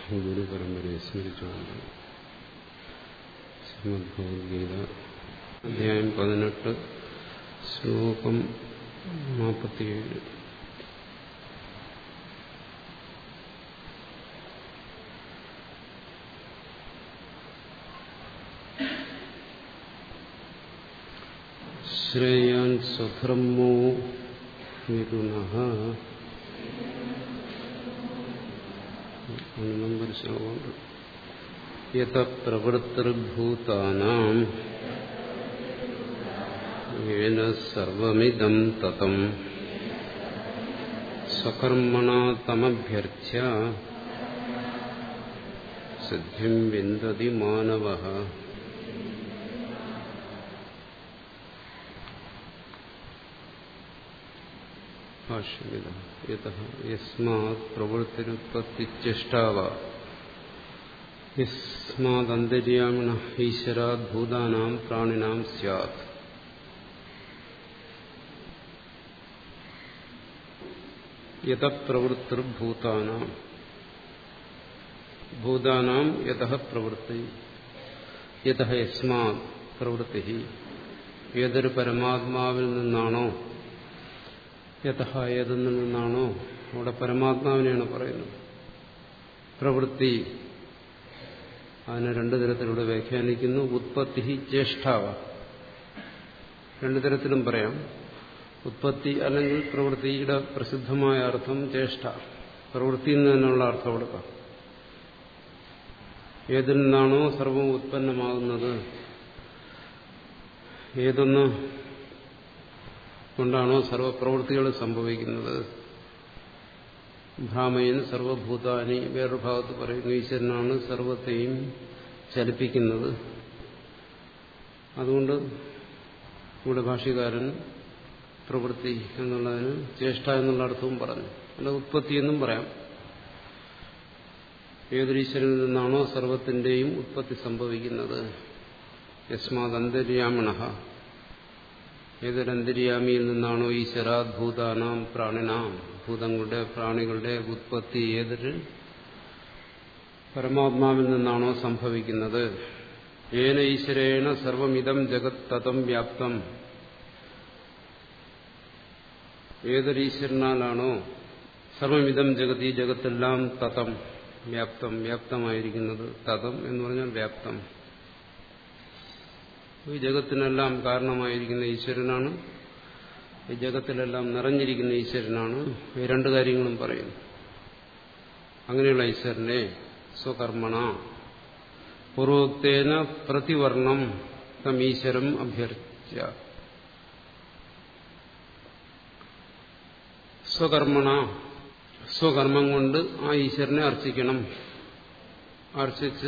ഗുരുപരമ്പരയെ സ്മരിച്ചുകൊണ്ട് ശ്രീമദ് ഭഗവത്ഗീത അധ്യായം പതിനെട്ട് ശ്ലോകം നാൽപ്പത്തിയേഴ് ശ്രേയാൻ സ്വധർമ്മോ വിരുണഃ നമ്പർ ശ്ലോകമുണ്ട് യത പ്രവൃത്തിർഭൂതാനാം യേന സർവമിദം തതം സ്വകർമ്മണ തമഭ്യർച്ച്യ സിദ്ധിം വിന്ദതി മാനവഃ ഭാഷ്യമിത യസ്മാത് പ്രവൃത്തിരുത്പത്തിച്ചേഷ്ടാവ യസ്മാദന്തര്യാമിണ ഈശ്വരാത് ഭൂതാനാം പ്രാണിനാം സ്യാത് യത പ്രവൃത്തിർഭൂതാനാം ഭൂതാനാം യത പ്രവൃത്തി യത യസ്മാത് പ്രവൃത്തി ഏതൊരു പരമാത്മാവിൽ നിന്നാണോ യഥ ഏതെന്നിൽ നിന്നാണോ അവിടെ പരമാത്മാവിനെയാണ് പറയുന്നത് പ്രവൃത്തി അതിനെ രണ്ടു തരത്തിലൂടെ വ്യാഖ്യാനിക്കുന്നു ഉത്പത്തി ജ്യേഷ്ഠാവ രണ്ടു തരത്തിലും പറയാം ഉത്പത്തി അല്ലെങ്കിൽ പ്രവൃത്തിയുടെ പ്രസിദ്ധമായ അർത്ഥം ജ്യേഷ്ഠ പ്രവൃത്തിയിൽ നിന്ന് തന്നെയുള്ള അർത്ഥം കൊടുക്കാം ഏതിൽ നിന്നാണോ സർവം ഉത്പന്നമാകുന്നത് ഏതൊന്ന് കൊണ്ടാണോ സർവപ്രവൃത്തികൾ സംഭവിക്കുന്നത് ഭ്രാമയൻ സർവഭൂതാനി വേറൊരു ഭാഗത്ത് പറയുന്നു ഈശ്വരനാണ് സർവത്തെയും ചലിപ്പിക്കുന്നത് അതുകൊണ്ട് ഇവിടെ ഭാഷ്യകാരൻ പ്രവൃത്തി എന്നുള്ളതിന് ചേഷ്ട എന്നുള്ള അർത്ഥവും പറഞ്ഞു അല്ല ഉത്പത്തി എന്നും പറയാം ഏതൊരീശ്വരനിൽ നിന്നാണോ സർവത്തിന്റെയും ഉത്പത്തി സംഭവിക്കുന്നത് യസ്മാത് അന്തര്യാമണ ഏതൊരന്തര്യാമിയിൽ നിന്നാണോ ഈശ്വരാഭൂതാനാം പ്രാണിനാം ഭൂതങ്ങളുടെ പ്രാണികളുടെ ഉത്പത്തി ഏതൊരു പരമാത്മാവിൽ നിന്നാണോ സംഭവിക്കുന്നത് ഏന ഈശ്വരേണ സർവമിതം ജഗത് തതം വ്യാപ്തം ഏതൊരീശ്വരനാലാണോ സർവമിതം ജഗത് ഈ ജഗത്തെല്ലാം തതം വ്യാപ്തം വ്യാപ്തമായിരിക്കുന്നത് തതം എന്ന് പറഞ്ഞാൽ വ്യാപ്തം ഈ ജഗത്തിനെല്ലാം കാരണമായിരിക്കുന്ന ഈശ്വരനാണ് ഈ ജഗത്തിലെല്ലാം നിറഞ്ഞിരിക്കുന്ന ഈശ്വരനാണ് ഈ രണ്ട് കാര്യങ്ങളും പറയുന്നു അങ്ങനെയുള്ള ഈശ്വരനെ സ്വകർമ്മണ പൂർവോക്തേന പ്രതിവർണം തമീശ്വരം അഭ്യർത്ഥിച്ച സ്വകർമ്മണ സ്വകർമ്മം കൊണ്ട് ആ ഈശ്വരനെ അർച്ചിക്കണം അർച്ചിച്ച്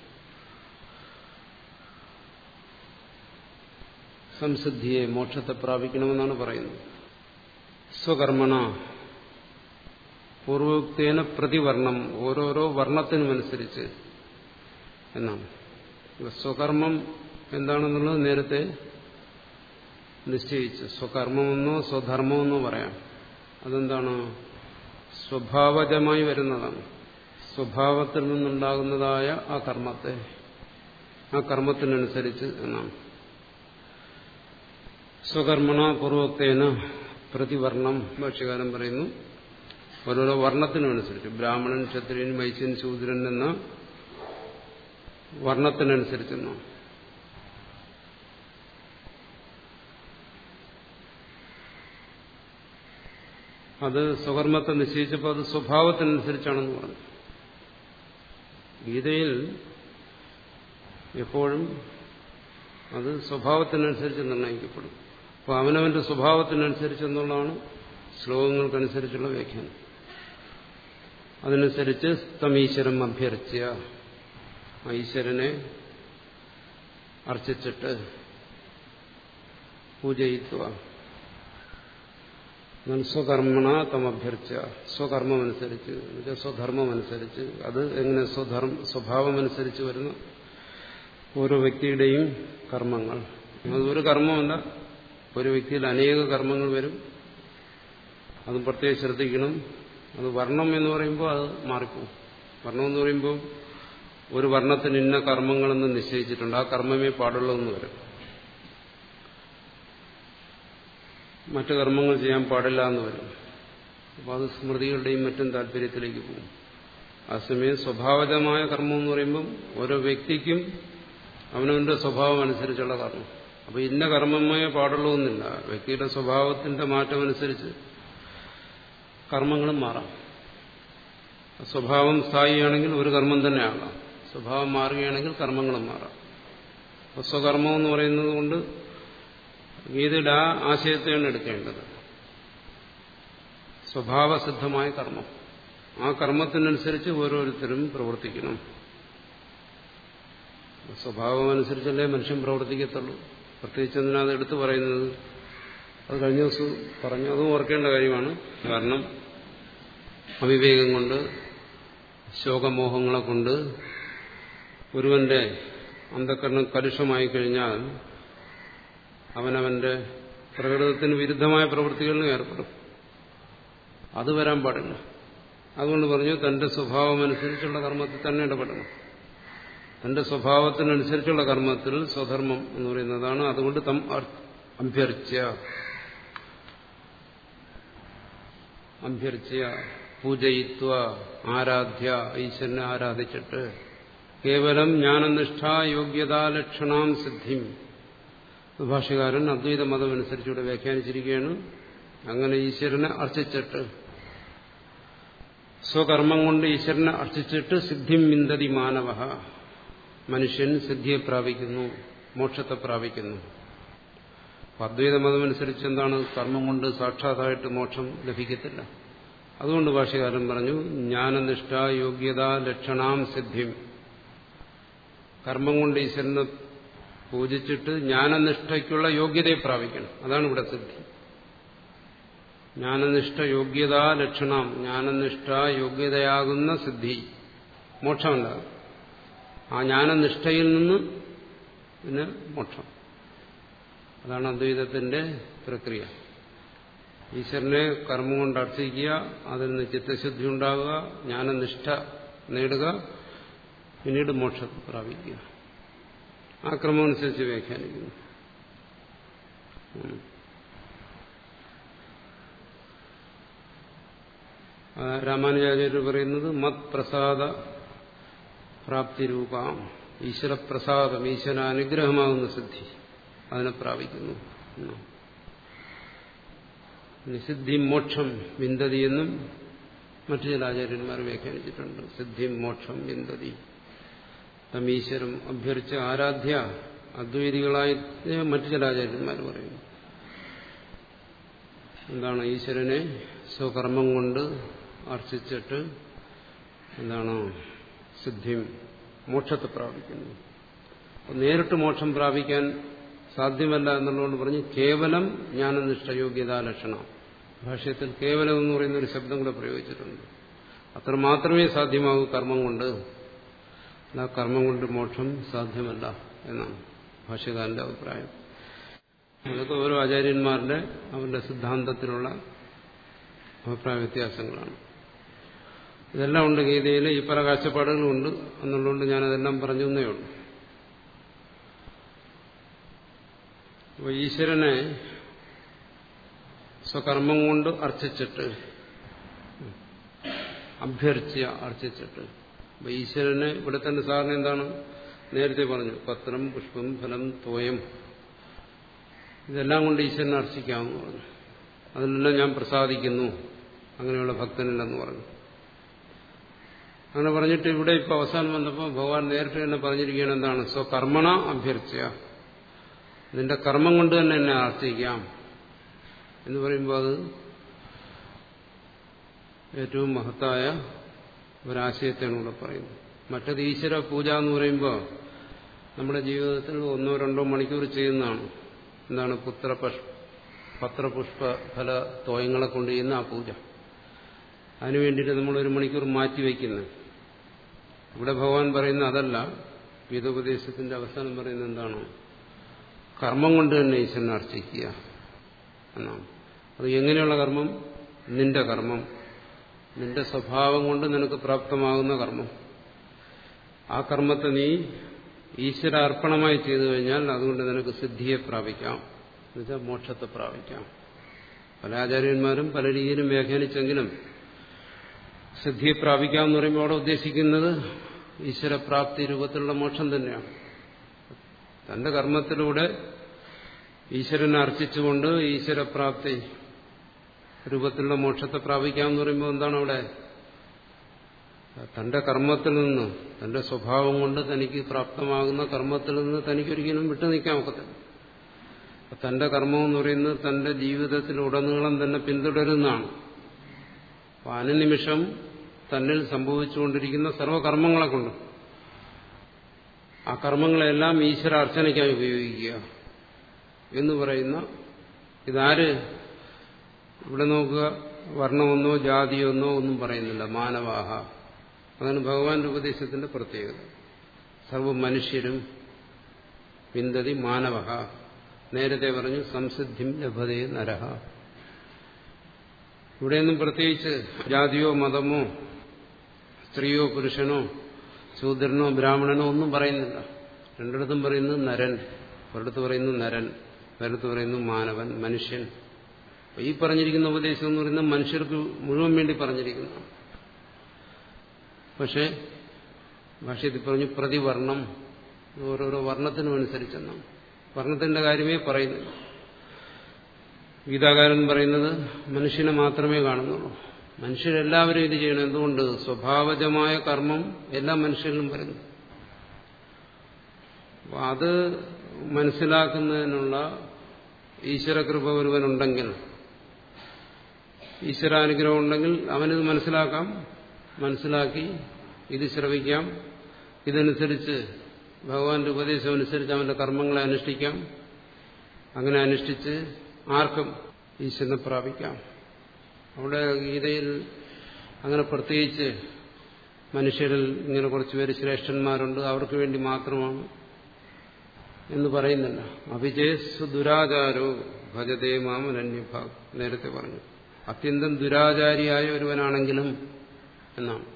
സംസിദ്ധിയെ മോക്ഷത്തെ പ്രാപിക്കണമെന്നാണ് പറയുന്നത് സ്വകർമ്മണ പൂർവോക്തേന പ്രതിവർണം ഓരോരോ വർണ്ണത്തിനുമനുസരിച്ച് എന്നാണ് സ്വകർമ്മം എന്താണെന്നുള്ളത് നേരത്തെ നിശ്ചയിച്ച് സ്വകർമ്മമെന്നോ സ്വധർമ്മമെന്നോ പറയാം അതെന്താണ് സ്വഭാവജമായി വരുന്നതാണ് സ്വഭാവത്തിൽ നിന്നുണ്ടാകുന്നതായ ആ കർമ്മത്തെ ആ കർമ്മത്തിനനുസരിച്ച് എന്നാണ് സ്വകർമ്മണ പൂർവോക്തേന പ്രതിവർണം ഭാഷ്യകാരൻ പറയുന്നു ഓരോരോ വർണ്ണത്തിനനുസരിച്ച് ബ്രാഹ്മണൻ ക്ഷത്രിയൻ വൈശ്യൻ ശൂദ്രൻ എന്ന വർണ്ണത്തിനനുസരിച്ചെന്നോ അത് സ്വകർമ്മത്തെ നിശ്ചയിച്ചപ്പോൾ അത് സ്വഭാവത്തിനനുസരിച്ചാണെന്ന് പറഞ്ഞു ഗീതയിൽ എപ്പോഴും അത് സ്വഭാവത്തിനനുസരിച്ച് നിർണ്ണയിക്കപ്പെടും അപ്പോൾ അവനവന്റെ സ്വഭാവത്തിനനുസരിച്ചെന്നുള്ളതാണ് ശ്ലോകങ്ങൾക്കനുസരിച്ചുള്ള വ്യാഖ്യാനം അതനുസരിച്ച് തമീശ്വരം അഭ്യർച്ച ഈശ്വരനെ അർച്ചിച്ചിട്ട് പൂജയിക്കുക സ്വകർമ്മണ തമഭ്യർച്ച സ്വകർമ്മമനുസരിച്ച് സ്വധർമ്മമനുസരിച്ച് അത് എങ്ങനെ സ്വധർമ്മ സ്വഭാവമനുസരിച്ച് വരുന്ന ഓരോ വ്യക്തിയുടെയും കർമ്മങ്ങൾ അത് ഒരു കർമ്മമല്ല ഒരു വ്യക്തിയിൽ അനേക കർമ്മങ്ങൾ വരും അത് പ്രത്യേകം ശ്രദ്ധിക്കണം അത് വർണ്ണം എന്ന് പറയുമ്പോൾ അത് മാറിപ്പോവും വർണ്ണം എന്ന് പറയുമ്പോൾ ഒരു വർണ്ണത്തിന് ഇന്ന കർമ്മങ്ങളെന്ന് നിശ്ചയിച്ചിട്ടുണ്ട് ആ കർമ്മമേ പാടുള്ളൂ എന്ന് വരും മറ്റു കർമ്മങ്ങൾ ചെയ്യാൻ പാടില്ല എന്ന് വരും അപ്പോൾ അത് സ്മൃതികളുടെയും മറ്റും താല്പര്യത്തിലേക്ക് പോകും അതേസമയം സ്വഭാവജമായ കർമ്മം എന്ന് പറയുമ്പം ഓരോ വ്യക്തിക്കും അവനവന്റെ സ്വഭാവം അനുസരിച്ചുള്ള കർമ്മം അപ്പോൾ ഇന്ന കർമ്മമേ പാടുള്ളൂ എന്നില്ല വ്യക്തിയുടെ സ്വഭാവത്തിന്റെ മാറ്റം അനുസരിച്ച് കർമ്മങ്ങളും മാറാം സ്വഭാവം സ്ഥായിയാണെങ്കിൽ ഒരു കർമ്മം തന്നെ ആകാം സ്വഭാവം മാറുകയാണെങ്കിൽ കർമ്മങ്ങളും മാറാം അപ്പോൾ സ്വകർമ്മം എന്ന് പറയുന്നത് കൊണ്ട് ഗീതയുടെ ആ ആശയത്തെയാണ് എടുക്കേണ്ടത് സ്വഭാവസിദ്ധമായ കർമ്മം ആ കർമ്മത്തിനനുസരിച്ച് ഓരോരുത്തരും പ്രവർത്തിക്കണം സ്വഭാവം അനുസരിച്ചല്ലേ മനുഷ്യൻ പ്രവർത്തിക്കത്തുള്ളൂ പ്രത്യേകിച്ച് എന്തിനാണ് എടുത്തു പറയുന്നത് അത് കഴിഞ്ഞ ദിവസം പറഞ്ഞു അതും ഓർക്കേണ്ട കാര്യമാണ് കാരണം അവിവേകം കൊണ്ട് ശോകമോഹങ്ങളെ കൊണ്ട് ഒരുവന്റെ അന്ധക്കരണം കലുഷമായി കഴിഞ്ഞാൽ അവനവന്റെ പ്രകൃതത്തിന് വിരുദ്ധമായ പ്രവൃത്തികളിലും ഏർപ്പെടും അത് വരാൻ പാടില്ല അതുകൊണ്ട് പറഞ്ഞു തന്റെ സ്വഭാവമനുസരിച്ചുള്ള കർമ്മത്തിൽ തന്നെ ഇടപെടണം തന്റെ സ്വഭാവത്തിനനുസരിച്ചുള്ള കർമ്മത്തിൽ സ്വധർമ്മം എന്ന് പറയുന്നതാണ് അതുകൊണ്ട് തം അഭ്യർച്ച അഭ്യർച്ച പൂജയിത്വ ആരാധ്യ ഈശ്വരനെ ആരാധിച്ചിട്ട് കേവലം ജ്ഞാനനിഷ്ഠ യോഗ്യതാലക്ഷണാം സിദ്ധിം ഭാഷകാരൻ അദ്വൈത മതമനുസരിച്ചുകൂടെ വ്യാഖ്യാനിച്ചിരിക്കുകയാണ് അങ്ങനെ ഈശ്വരനെ അർച്ചിച്ചിട്ട് സ്വകർമ്മം കൊണ്ട് ഈശ്വരനെ അർച്ചിച്ചിട്ട് സിദ്ധിം വിന്തതി മാനവ മനുഷ്യൻ സിദ്ധിയെ പ്രാപിക്കുന്നു മോക്ഷത്തെ പ്രാപിക്കുന്നു അദ്വൈത മതമനുസരിച്ച് എന്താണ് കർമ്മം കൊണ്ട് സാക്ഷാത്തായിട്ട് മോക്ഷം ലഭിക്കത്തില്ല അതുകൊണ്ട് ഭാഷകാരൻ പറഞ്ഞു ജ്ഞാനനിഷ്ഠ യോഗ്യത ലക്ഷണാം സിദ്ധിം കർമ്മം കൊണ്ട് ഈശ്വരനെ പൂജിച്ചിട്ട് ജ്ഞാനനിഷ്ഠയ്ക്കുള്ള യോഗ്യതയെ പ്രാപിക്കണം അതാണ് ഇവിടെ സിദ്ധി ജ്ഞാനനിഷ്ഠ യോഗ്യതാ ലക്ഷണം ജ്ഞാനനിഷ്ഠ യോഗ്യതയാകുന്ന സിദ്ധി മോക്ഷമുണ്ടാകും ആ ജ്ഞാനനിഷ്ഠയിൽ നിന്ന് പിന്നെ മോക്ഷം അതാണ് അദ്വൈതത്തിന്റെ പ്രക്രിയ ഈശ്വരനെ കർമ്മം കൊണ്ട് അർച്ചിക്കുക അതിൽ നിന്ന് ചിത്തശുദ്ധി ഉണ്ടാവുക ജ്ഞാനനിഷ്ഠ നേടുക പിന്നീട് മോക്ഷത്തെ പ്രാപിക്കുക ആ ക്രമമനുസരിച്ച് വ്യാഖ്യാനിക്കുന്നു രാമാനുജാചാര്യർ പറയുന്നത് മത് പ്രസാദ പ്രാപ്തി രൂപം ഈശ്വരപ്രസാദം ഈശ്വര അനുഗ്രഹമാകുന്ന സിദ്ധി അതിനെ പ്രാപിക്കുന്നു നിസിദ്ധി മോക്ഷം വിന്തതി എന്നും മറ്റു ചില ആചാര്യന്മാർ വ്യാഖ്യാനിച്ചിട്ടുണ്ട് സിദ്ധി മോക്ഷം വിന്തതി തമീശ്വരം അഭ്യർച്ച ആരാധ്യ അദ്വൈതികളായി മറ്റു ചില ആചാര്യന്മാർ പറയുന്നു എന്താണ് ഈശ്വരനെ സ്വകർമ്മം കൊണ്ട് അർച്ചിച്ചിട്ട് എന്താണ് സിദ്ധിം മോക്ഷത്തെ പ്രാപിക്കുന്നു നേരിട്ട് മോക്ഷം പ്രാപിക്കാൻ സാധ്യമല്ല എന്നുള്ളതുകൊണ്ട് പറഞ്ഞ് കേവലം ജ്ഞാനനിഷ്ഠ യോഗ്യതാ ലക്ഷണം ഭാഷ്യത്തിൽ കേവലം എന്ന് പറയുന്ന ഒരു ശബ്ദം കൂടെ പ്രയോഗിച്ചിട്ടുണ്ട് അത്ര മാത്രമേ സാധ്യമാകൂ കർമ്മം കൊണ്ട് ആ കർമ്മം കൊണ്ട് മോക്ഷം സാധ്യമല്ല എന്നാണ് ഭാഷ്യകാരന്റെ അഭിപ്രായം അതൊക്കെ ഓരോ ആചാര്യന്മാരുടെ അവരുടെ സിദ്ധാന്തത്തിലുള്ള അഭിപ്രായ വ്യത്യാസങ്ങളാണ് ഇതെല്ലാം ഉണ്ട് ഗീതയിൽ ഈ പല കാഴ്ചപ്പാടുകളുണ്ട് എന്നുള്ളതുകൊണ്ട് ഞാനതെല്ലാം പറഞ്ഞു എന്നേ ഉള്ളൂ അപ്പോൾ ഈശ്വരനെ സ്വകർമ്മം കൊണ്ട് അർച്ചിച്ചിട്ട് അഭ്യർച്ച അർച്ചിച്ചിട്ട് അപ്പൊ ഈശ്വരനെ ഇവിടെ തന്നെ സാറിന് എന്താണ് നേരത്തെ പറഞ്ഞു പത്രം പുഷ്പം ഫലം തോയം ഇതെല്ലാം കൊണ്ട് ഈശ്വരനെ അർച്ചിക്കാമെന്ന് പറഞ്ഞു അതിലെല്ലാം ഞാൻ പ്രസാദിക്കുന്നു അങ്ങനെയുള്ള ഭക്തനില്ലെന്ന് പറഞ്ഞു അങ്ങനെ പറഞ്ഞിട്ട് ഇവിടെ ഇപ്പൊ അവസാനം വന്നപ്പോൾ ഭഗവാൻ നേരിട്ട് തന്നെ പറഞ്ഞിരിക്കുകയാണ് എന്താണ് സ്വകർമ്മണ അഭ്യർച്ച നിന്റെ കർമ്മം കൊണ്ട് തന്നെ എന്നെ ആർത്തിക്കാം എന്ന് പറയുമ്പോൾ അത് ഏറ്റവും മഹത്തായ ഒരാശയത്തെയാണ് ഇവിടെ പറയുന്നത് മറ്റത് ഈശ്വര പൂജ എന്ന് പറയുമ്പോൾ നമ്മുടെ ജീവിതത്തിൽ ഒന്നോ രണ്ടോ മണിക്കൂർ ചെയ്യുന്നതാണ് എന്താണ് പുത്രപുഷ് പത്രപുഷ്പ ഫല തോയങ്ങളെ കൊണ്ട് ചെയ്യുന്ന ആ പൂജ അതിനു വേണ്ടിയിട്ട് നമ്മൾ ഒരു മണിക്കൂർ മാറ്റിവെക്കുന്നത് ഇവിടെ ഭഗവാൻ പറയുന്ന അതല്ല ഗീതോപദേശത്തിന്റെ അവസാനം പറയുന്നത് എന്താണ് കർമ്മം കൊണ്ട് തന്നെ ഈശ്വരനെ അർച്ചിക്കുക എന്നാണ് അത് എങ്ങനെയുള്ള കർമ്മം നിന്റെ കർമ്മം നിന്റെ സ്വഭാവം കൊണ്ട് നിനക്ക് പ്രാപ്തമാകുന്ന കർമ്മം ആ കർമ്മത്തെ നീ ഈശ്വര അർപ്പണമായി ചെയ്തു കഴിഞ്ഞാൽ അതുകൊണ്ട് നിനക്ക് സിദ്ധിയെ പ്രാപിക്കാം എന്നുവെച്ചാൽ മോക്ഷത്തെ പ്രാപിക്കാം പല ആചാര്യന്മാരും പല രീതിയിലും വ്യാഖ്യാനിച്ചെങ്കിലും സിദ്ധിയെ പ്രാപിക്കാം എന്ന് പറയുമ്പോൾ അവിടെ ഉദ്ദേശിക്കുന്നത് ഈശ്വരപ്രാപ്തി രൂപത്തിലുള്ള മോക്ഷം തന്നെയാണ് തന്റെ കർമ്മത്തിലൂടെ ഈശ്വരനെ അർച്ചിച്ചുകൊണ്ട് ഈശ്വരപ്രാപ്തി രൂപത്തിലുള്ള മോക്ഷത്തെ പ്രാപിക്കാമെന്ന് പറയുമ്പോൾ എന്താണ് അവിടെ തന്റെ കർമ്മത്തിൽ നിന്ന് തന്റെ സ്വഭാവം കൊണ്ട് തനിക്ക് പ്രാപ്തമാകുന്ന കർമ്മത്തിൽ നിന്ന് തനിക്കൊരിക്കലും വിട്ടു നിൽക്കാൻ ഒക്കത്തില്ല തന്റെ കർമ്മം എന്ന് പറയുന്നത് തന്റെ ജീവിതത്തിൽ ഉടനീളം തന്നെ പിന്തുടരുന്നതാണ് അപ്പൊ അനുനിമിഷം തന്നിൽ സംഭവിച്ചുകൊണ്ടിരിക്കുന്ന സർവകർമ്മങ്ങളെ കൊണ്ട് ആ കർമ്മങ്ങളെല്ലാം ഈശ്വര അർച്ചനയ്ക്കായി ഉപയോഗിക്കുക എന്ന് പറയുന്ന ഇതാര് ഇവിടെ നോക്കുക വർണ്ണമെന്നോ ജാതിയൊന്നോ ഒന്നും പറയുന്നില്ല മാനവാഹ അതാണ് ഭഗവാന്റെ ഉപദേശത്തിന്റെ പ്രത്യേകത സർവ മനുഷ്യരും വിന്തതി മാനവഹ നേരത്തെ പറഞ്ഞു സംസിദ്ധിം ലഭതേ നരഹ ഇവിടെയൊന്നും പ്രത്യേകിച്ച് ജാതിയോ മതമോ സ്ത്രീയോ പുരുഷനോ ശൂദ്രനോ ബ്രാഹ്മണനോ ഒന്നും പറയുന്നില്ല രണ്ടിടത്തും പറയുന്നത് നരൻ ഒരിടത്ത് പറയുന്നു നരൻ ഒരിടത്ത് പറയുന്നു മാനവൻ മനുഷ്യൻ ഈ പറഞ്ഞിരിക്കുന്ന ഉപദേശം എന്ന് പറയുന്നത് മനുഷ്യർക്ക് മുഴുവൻ വേണ്ടി പറഞ്ഞിരിക്കുന്നു പക്ഷേ ഭാഷ്യത്തിൽ പറഞ്ഞു പ്രതിവർണം ഓരോരോ വർണ്ണത്തിനും അനുസരിച്ചെന്നാണ് വർണ്ണത്തിന്റെ കാര്യമേ പറയുന്നില്ല ഗീതാകാരൻ പറയുന്നത് മനുഷ്യനെ മാത്രമേ കാണുന്നുള്ളൂ മനുഷ്യരെല്ലാവരും ഇത് ചെയ്യണം എന്തുകൊണ്ട് സ്വഭാവജമായ കർമ്മം എല്ലാ മനുഷ്യരിലും വരുന്നു അപ്പൊ അത് മനസ്സിലാക്കുന്നതിനുള്ള ഈശ്വരകൃപ ഒരുവനുണ്ടെങ്കിൽ ഈശ്വരാനുഗ്രഹം ഉണ്ടെങ്കിൽ അവനിത് മനസ്സിലാക്കാം മനസ്സിലാക്കി ഇത് ശ്രവിക്കാം ഇതനുസരിച്ച് ഭഗവാന്റെ ഉപദേശം അനുസരിച്ച് അവന്റെ കർമ്മങ്ങളെ അനുഷ്ഠിക്കാം അങ്ങനെ അനുഷ്ഠിച്ച് ആർക്കും ഈശ്വരനെ പ്രാപിക്കാം അവിടെ ഗീതയിൽ അങ്ങനെ പ്രത്യേകിച്ച് മനുഷ്യരിൽ ഇങ്ങനെ കുറച്ചുപേര് ശ്രേഷ്ഠന്മാരുണ്ട് അവർക്ക് വേണ്ടി മാത്രമാണ് എന്ന് പറയുന്നില്ല അഭിജയസ് ദുരാചാരോ ഭജതേ മാമനന്യഭാഗ് നേരത്തെ പറഞ്ഞു അത്യന്തം ദുരാചാരിയായ ഒരുവനാണെങ്കിലും എന്നാണ്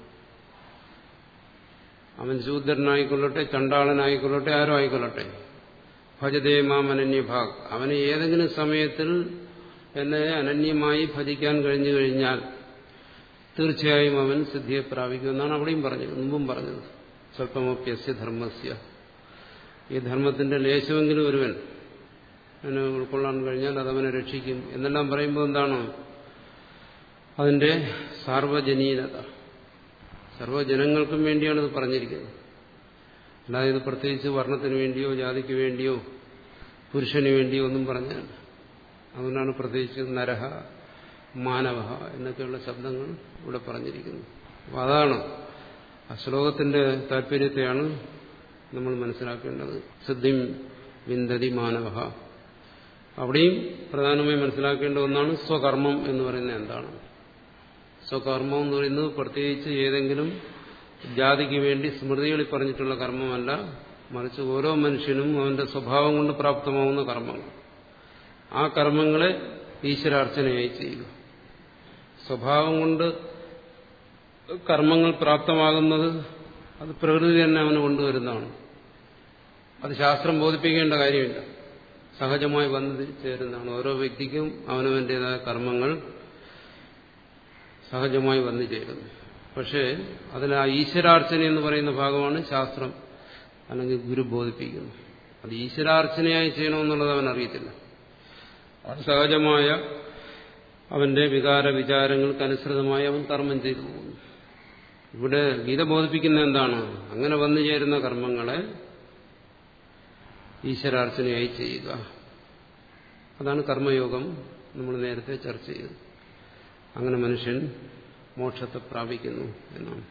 അവൻ ശൂദ്രനായിക്കൊള്ളട്ടെ ചണ്ടാളനായിക്കൊള്ളട്ടെ ആരോ ആയിക്കൊള്ളട്ടെ ഭജതേ മാം അനന്യഭാഗ് അവന് ഏതെങ്കിലും സമയത്തിൽ എന്നെ അനന്യമായി ഭജിക്കാൻ കഴിഞ്ഞു കഴിഞ്ഞാൽ തീർച്ചയായും അവൻ സിദ്ധിയെ പ്രാപിക്കുമെന്നാണ് അവിടെയും പറഞ്ഞത് മുമ്പും പറഞ്ഞത് സ്വല്പമപ്യസ്യ ധർമ്മസ്യ ഈ ധർമ്മത്തിന്റെ ലേശമെങ്കിലും ഒരുവൻ അവന് ഉൾക്കൊള്ളാൻ കഴിഞ്ഞാൽ അതവനെ രക്ഷിക്കും എന്നെല്ലാം പറയുമ്പോൾ എന്താണ് അതിന്റെ സാർവജനീനത സർവ്വജനങ്ങൾക്കും വേണ്ടിയാണ് ഇത് പറഞ്ഞിരിക്കുന്നത് അല്ലാതെ ഇത് പ്രത്യേകിച്ച് വർണ്ണത്തിന് വേണ്ടിയോ ജാതിക്ക് വേണ്ടിയോ പുരുഷന് വേണ്ടിയോ ഒന്നും പറഞ്ഞാൽ അതുകൊണ്ടാണ് പ്രത്യേകിച്ച് നരഹ മാനവ എന്നൊക്കെയുള്ള ശബ്ദങ്ങൾ ഇവിടെ പറഞ്ഞിരിക്കുന്നത് അപ്പോൾ അതാണ് ആ ശ്ലോകത്തിന്റെ താല്പര്യത്തെയാണ് നമ്മൾ മനസ്സിലാക്കേണ്ടത് സിദ്ധിം വിന്തതി മാനവ അവിടെയും പ്രധാനമായും മനസ്സിലാക്കേണ്ട ഒന്നാണ് സ്വകർമ്മം എന്ന് പറയുന്നത് എന്താണ് സ്വകർമ്മം എന്ന് പറയുന്നത് പ്രത്യേകിച്ച് ഏതെങ്കിലും ജാതിക്ക് വേണ്ടി സ്മൃതികളിൽ പറഞ്ഞിട്ടുള്ള കർമ്മമല്ല മറിച്ച് ഓരോ മനുഷ്യനും അവന്റെ സ്വഭാവം കൊണ്ട് പ്രാപ്തമാവുന്ന കർമ്മങ്ങൾ ആ കർമ്മങ്ങളെ ഈശ്വരാർച്ചനയായി ചെയ്യുക സ്വഭാവം കൊണ്ട് കർമ്മങ്ങൾ പ്രാപ്തമാകുന്നത് അത് പ്രകൃതി തന്നെ അവന് കൊണ്ടുവരുന്നതാണ് അത് ശാസ്ത്രം ബോധിപ്പിക്കേണ്ട കാര്യമില്ല സഹജമായി വന്നു ചേരുന്നതാണ് ഓരോ വ്യക്തിക്കും അവനവന്റേതായ കർമ്മങ്ങൾ സഹജമായി വന്നു ചേരുന്നു പക്ഷേ അതിൽ ആ ഈശ്വരാർച്ചന എന്ന് പറയുന്ന ഭാഗമാണ് ശാസ്ത്രം അല്ലെങ്കിൽ ഗുരു ബോധിപ്പിക്കുന്നു അത് ഈശ്വരാർച്ചനയായി ചെയ്യണമെന്നുള്ളത് അവൻ അറിയത്തില്ല അത് സഹജമായ അവന്റെ വികാര വിചാരങ്ങൾക്കനുസൃതമായി അവൻ കർമ്മം ചെയ്തു പോകുന്നു ഇവിടെ ഗീത ബോധിപ്പിക്കുന്ന എന്താണ് അങ്ങനെ വന്നു ചേരുന്ന കർമ്മങ്ങളെ ഈശ്വരാർച്ചനയായി ചെയ്യുക അതാണ് കർമ്മയോഗം നമ്മൾ നേരത്തെ ചർച്ച ചെയ്തത് അങ്ങനെ മനുഷ്യൻ മോക്ഷത്തെ പ്രാപിക്കുന്നു എന്നാണ്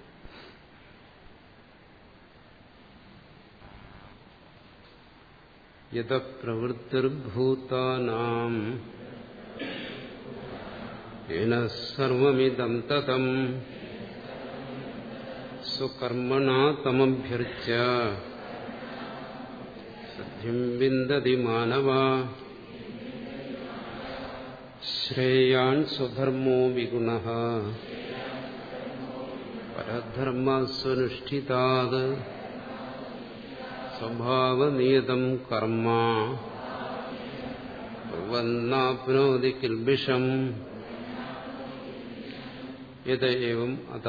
യഥ പ്രവൃത്തിർഭൂതാനാം येन सर्वमिदं ततम् स्वकर्मणा तमभ्यर्च्य सिद्धिं विन्दति मानव श्रेयान् स्वधर्मो विगुणः പരധർമ്മസ്വനുഷ്ഠിതാത് സ്വഭാവനിയതം കർമ്മ വന്നാപ്നോതി കിൽബിഷം യഥേവം അത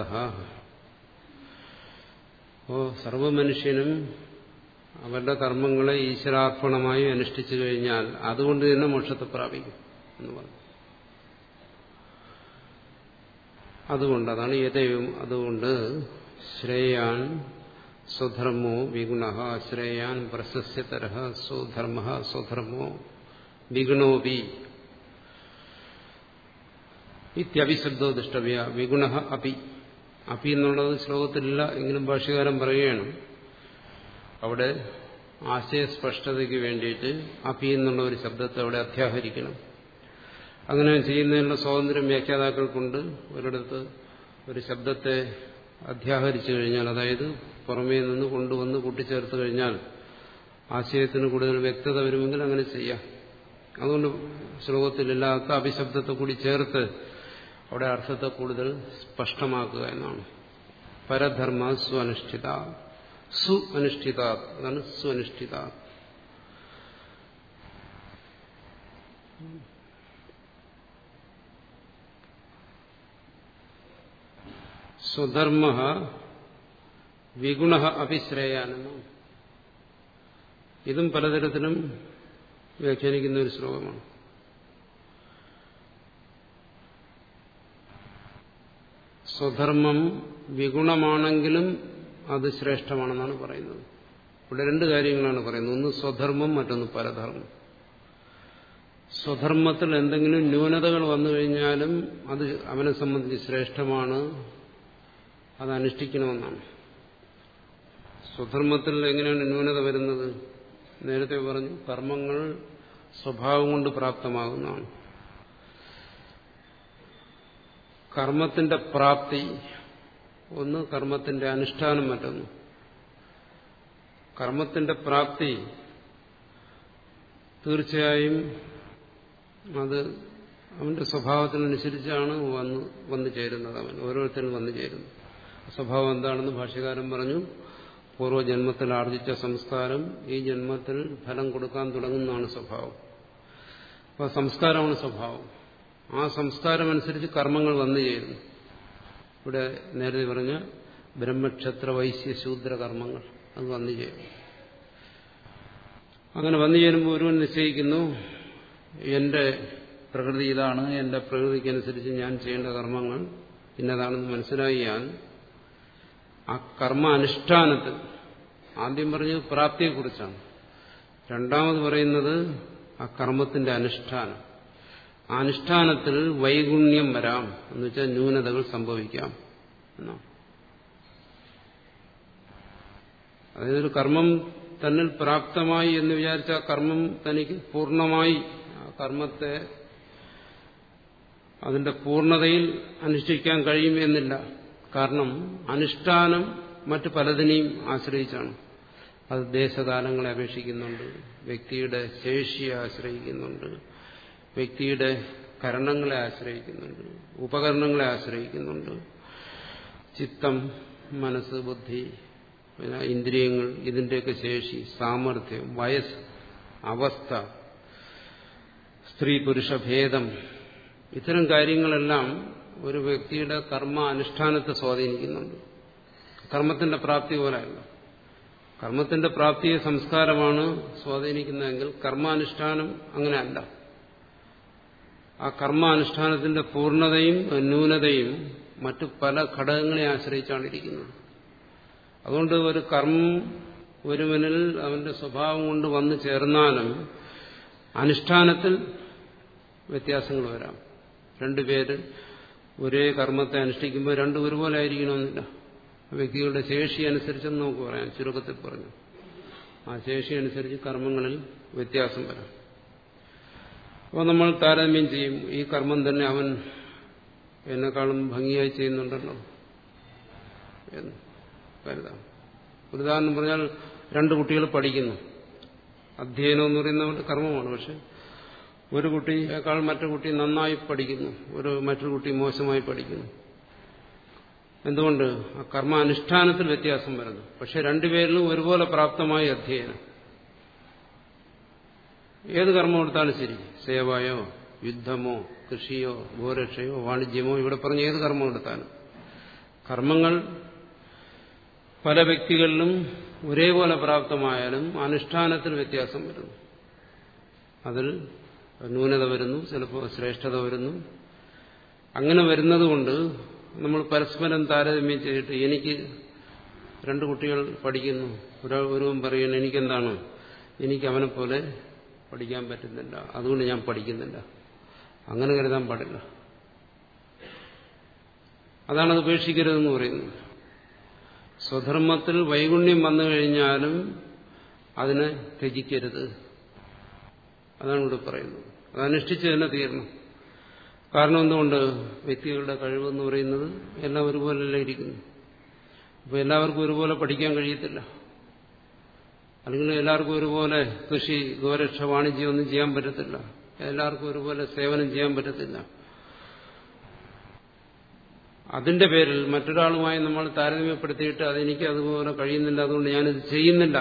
ഓ സർവമനുഷ്യനും അവരുടെ കർമ്മങ്ങളെ ഈശ്വരാർപ്പണമായി അനുഷ്ഠിച്ചു കഴിഞ്ഞാൽ അതുകൊണ്ട് തന്നെ മോക്ഷത്തെ പ്രാപിക്കും എന്ന് പറഞ്ഞു അതുകൊണ്ട് അതാണ് യഥയും അതുകൊണ്ട് ശ്രേയാൻ സ്വധർമ്മോ വിഗുണ ശ്രേയാൻ പ്രശസ്യതര സ്വധർമ്മ സ്വധർമ്മോ വിഗുണോപി ഇത്യഭിശബ്ദോ ദൃഷ്ടവ്യ വിഗുണ അപി അപി എന്നുള്ളത് ശ്ലോകത്തിലില്ല എങ്കിലും ഭാഷ്യകാരൻ പറയുകയാണ് അവിടെ ആശയസ്പഷ്ടതയ്ക്ക് വേണ്ടിയിട്ട് അപി എന്നുള്ള ഒരു ശബ്ദത്തെ അവിടെ അധ്യാഹരിക്കണം അങ്ങനെ ചെയ്യുന്നതിനുള്ള സ്വാതന്ത്ര്യം വ്യാഖ്യാതാക്കൾക്കുണ്ട് ഒരിടത്ത് ഒരു ശബ്ദത്തെ അധ്യാഹരിച്ചു കഴിഞ്ഞാൽ അതായത് പുറമേ നിന്ന് കൊണ്ടുവന്ന് കൂട്ടിച്ചേർത്ത് കഴിഞ്ഞാൽ ആശയത്തിന് കൂടുതൽ വ്യക്തത വരുമെങ്കിൽ അങ്ങനെ ചെയ്യാം അതുകൊണ്ട് ശ്ലോകത്തിലില്ലാത്ത അഭിശബ്ദത്തെ കൂടി ചേർത്ത് അവിടെ അർത്ഥത്തെ കൂടുതൽ സ്പഷ്ടമാക്കുക എന്നാണ് പരധർമ്മ സ്വനുഷ്ഠിത സു അനുഷ്ഠിത അതാണ് സ്വനുഷ്ഠിത സ്വധർമ്മ വിഗുണ അഭിശ്രേയാനെന്നാണ് ഇതും പലതരത്തിലും വ്യാഖ്യാനിക്കുന്ന ഒരു ശ്ലോകമാണ് സ്വധർമ്മം വിഗുണമാണെങ്കിലും അത് ശ്രേഷ്ഠമാണെന്നാണ് പറയുന്നത് ഇവിടെ രണ്ട് കാര്യങ്ങളാണ് പറയുന്നത് ഒന്ന് സ്വധർമ്മം മറ്റൊന്ന് പരധർമ്മം സ്വധർമ്മത്തിൽ എന്തെങ്കിലും ന്യൂനതകൾ വന്നു കഴിഞ്ഞാലും അത് അവനെ സംബന്ധിച്ച് ശ്രേഷ്ഠമാണ് അത് അനുഷ്ഠിക്കണമെന്നാണ് സ്വധർമ്മത്തിൽ എങ്ങനെയാണ് ന്യൂനത വരുന്നത് നേരത്തെ പറഞ്ഞു കർമ്മങ്ങൾ സ്വഭാവം കൊണ്ട് പ്രാപ്തമാകുന്നതാണ് കർമ്മത്തിന്റെ പ്രാപ്തി ഒന്ന് കർമ്മത്തിന്റെ അനുഷ്ഠാനം മറ്റൊന്ന് കർമ്മത്തിന്റെ പ്രാപ്തി തീർച്ചയായും അത് അവന്റെ സ്വഭാവത്തിനനുസരിച്ചാണ് വന്ന് വന്നു ചേരുന്നത് അവൻ ഓരോരുത്തരും വന്നു ചേരുന്നു സ്വഭാവം എന്താണെന്ന് ഭാഷ്യകാരൻ പറഞ്ഞു പൂർവ്വജന്മത്തിൽ ആർജിച്ച സംസ്കാരം ഈ ജന്മത്തിൽ ഫലം കൊടുക്കാൻ തുടങ്ങുന്നതാണ് സ്വഭാവം അപ്പോൾ സംസ്കാരമാണ് സ്വഭാവം ആ സംസ്കാരം അനുസരിച്ച് കർമ്മങ്ങൾ വന്നു ചേരുന്നു ഇവിടെ നേരത്തെ പറഞ്ഞ ബ്രഹ്മക്ഷത്ര വൈശ്യ ശൂദ്ര കർമ്മങ്ങൾ അത് വന്നു ചേരും അങ്ങനെ വന്നു ചേരുമ്പോൾ ഒരുവൻ നിശ്ചയിക്കുന്നു എന്റെ പ്രകൃതി ഇതാണ് എന്റെ പ്രകൃതിക്കനുസരിച്ച് ഞാൻ ചെയ്യേണ്ട കർമ്മങ്ങൾ ഇന്നതാണെന്ന് മനസ്സിലാക്കിയാൽ ആ കർമ്മ അനുഷ്ഠാനത്തിൽ ആദ്യം പറഞ്ഞത് പ്രാപ്തിയെക്കുറിച്ചാണ് രണ്ടാമത് പറയുന്നത് ആ കർമ്മത്തിന്റെ അനുഷ്ഠാനം ആ അനുഷ്ഠാനത്തിൽ വൈഗുണ്യം വരാം എന്ന് വെച്ചാൽ ന്യൂനതകൾ സംഭവിക്കാം എന്നാണ് അതായത് ഒരു കർമ്മം തന്നിൽ പ്രാപ്തമായി എന്ന് വിചാരിച്ച ആ കർമ്മം തനിക്ക് പൂർണ്ണമായി ആ കർമ്മത്തെ അതിന്റെ പൂർണ്ണതയിൽ അനുഷ്ഠിക്കാൻ കഴിയും എന്നില്ല കാരണം അനുഷ്ഠാനം മറ്റു പലതിനെയും ആശ്രയിച്ചാണ് അത് ദേശകാലങ്ങളെ അപേക്ഷിക്കുന്നുണ്ട് വ്യക്തിയുടെ ശേഷിയെ ആശ്രയിക്കുന്നുണ്ട് വ്യക്തിയുടെ കരണങ്ങളെ ആശ്രയിക്കുന്നുണ്ട് ഉപകരണങ്ങളെ ആശ്രയിക്കുന്നുണ്ട് ചിത്തം മനസ്സ് ബുദ്ധി പിന്നെ ഇന്ദ്രിയങ്ങൾ ഇതിന്റെയൊക്കെ ശേഷി സാമർഥ്യം വയസ്സ് അവസ്ഥ സ്ത്രീ പുരുഷ ഭേദം ഇത്തരം കാര്യങ്ങളെല്ലാം ഒരു വ്യക്തിയുടെ കർമ്മ അനുഷ്ഠാനത്തെ സ്വാധീനിക്കുന്നുണ്ട് കർമ്മത്തിന്റെ പ്രാപ്തി പോലെയല്ല കർമ്മത്തിന്റെ പ്രാപ്തിയെ സംസ്കാരമാണ് സ്വാധീനിക്കുന്നതെങ്കിൽ കർമാനുഷ്ഠാനം അങ്ങനെയല്ല ആ കർമാനുഷ്ഠാനത്തിന്റെ പൂർണ്ണതയും ന്യൂനതയും മറ്റു പല ഘടകങ്ങളെ ആശ്രയിച്ചാണ് ഇരിക്കുന്നത് അതുകൊണ്ട് ഒരു കർമ്മം ഒരുവനിൽ അവന്റെ സ്വഭാവം കൊണ്ട് വന്നു ചേർന്നാലും അനുഷ്ഠാനത്തിൽ വ്യത്യാസങ്ങൾ വരാം രണ്ടുപേര് ഒരേ കർമ്മത്തെ അനുഷ്ഠിക്കുമ്പോൾ രണ്ടും ഒരുപോലെ ആയിരിക്കണമെന്നില്ല വ്യക്തികളുടെ ശേഷി അനുസരിച്ചെന്ന് നമുക്ക് പറയാം ചുരുക്കത്തിൽ പറഞ്ഞു ആ ശേഷി അനുസരിച്ച് കർമ്മങ്ങളിൽ വ്യത്യാസം വരാം അപ്പോൾ നമ്മൾ താരതമ്യം ചെയ്യും ഈ കർമ്മം തന്നെ അവൻ എന്നെക്കാളും ഭംഗിയായി ചെയ്യുന്നുണ്ടല്ലോ എന്ന് കരുതാം ഒരു ഉദാഹരണം പറഞ്ഞാൽ രണ്ട് കുട്ടികൾ പഠിക്കുന്നു അധ്യയനം എന്ന് പറയുന്നത് കർമ്മമാണ് പക്ഷെ ഒരു കുട്ടിയേക്കാൾ മറ്റു കുട്ടി നന്നായി പഠിക്കുന്നു ഒരു മറ്റൊരു കുട്ടി മോശമായി പഠിക്കുന്നു എന്തുകൊണ്ട് ആ കർമ്മ അനുഷ്ഠാനത്തിൽ വ്യത്യാസം വരുന്നു പക്ഷെ രണ്ടുപേരിലും ഒരുപോലെ പ്രാപ്തമായ അധ്യയനം ഏത് കർമ്മം എടുത്താലും ശരി സേവയോ യുദ്ധമോ കൃഷിയോ ഗോരക്ഷയോ വാണിജ്യമോ ഇവിടെ പറഞ്ഞ ഏത് കർമ്മം എടുത്താലും കർമ്മങ്ങൾ പല വ്യക്തികളിലും ഒരേപോലെ പ്രാപ്തമായാലും അനുഷ്ഠാനത്തിൽ വ്യത്യാസം വരുന്നു അതിൽ ന്യൂനത വരുന്നു ചിലപ്പോൾ ശ്രേഷ്ഠത വരുന്നു അങ്ങനെ വരുന്നതുകൊണ്ട് നമ്മൾ പരസ്പരം താരതമ്യം ചെയ്തിട്ട് എനിക്ക് രണ്ട് കുട്ടികൾ പഠിക്കുന്നു ഒരാൾ ഒരുവൻ പറയുന്നു എനിക്കെന്താണ് എനിക്ക് അവനെ പോലെ പഠിക്കാൻ പറ്റുന്നില്ല അതുകൊണ്ട് ഞാൻ പഠിക്കുന്നില്ല അങ്ങനെ കരുതാൻ പാടില്ല അതാണത് ഉപേക്ഷിക്കരുതെന്ന് പറയുന്നത് സ്വധർമ്മത്തിൽ വൈഗുണ്യം വന്നു കഴിഞ്ഞാലും അതിനെ ത്യജിക്കരുത് അതാണ് ഇവിടെ പറയുന്നത് അത് അനുഷ്ഠിച്ച് തന്നെ തീരണം കാരണം എന്തുകൊണ്ട് വ്യക്തികളുടെ കഴിവെന്ന് പറയുന്നത് എല്ലാം ഒരുപോലെയല്ല ഇരിക്കുന്നു അപ്പോൾ എല്ലാവർക്കും ഒരുപോലെ പഠിക്കാൻ കഴിയത്തില്ല അല്ലെങ്കിൽ എല്ലാവർക്കും ഒരുപോലെ കൃഷി ഗോരക്ഷ വാണിജ്യം ഒന്നും ചെയ്യാൻ പറ്റത്തില്ല എല്ലാവർക്കും ഒരുപോലെ സേവനം ചെയ്യാൻ പറ്റത്തില്ല അതിന്റെ പേരിൽ മറ്റൊരാളുമായി നമ്മൾ താരതമ്യപ്പെടുത്തിയിട്ട് അതെനിക്ക് അതുപോലെ കഴിയുന്നില്ല അതുകൊണ്ട് ഞാനിത് ചെയ്യുന്നില്ല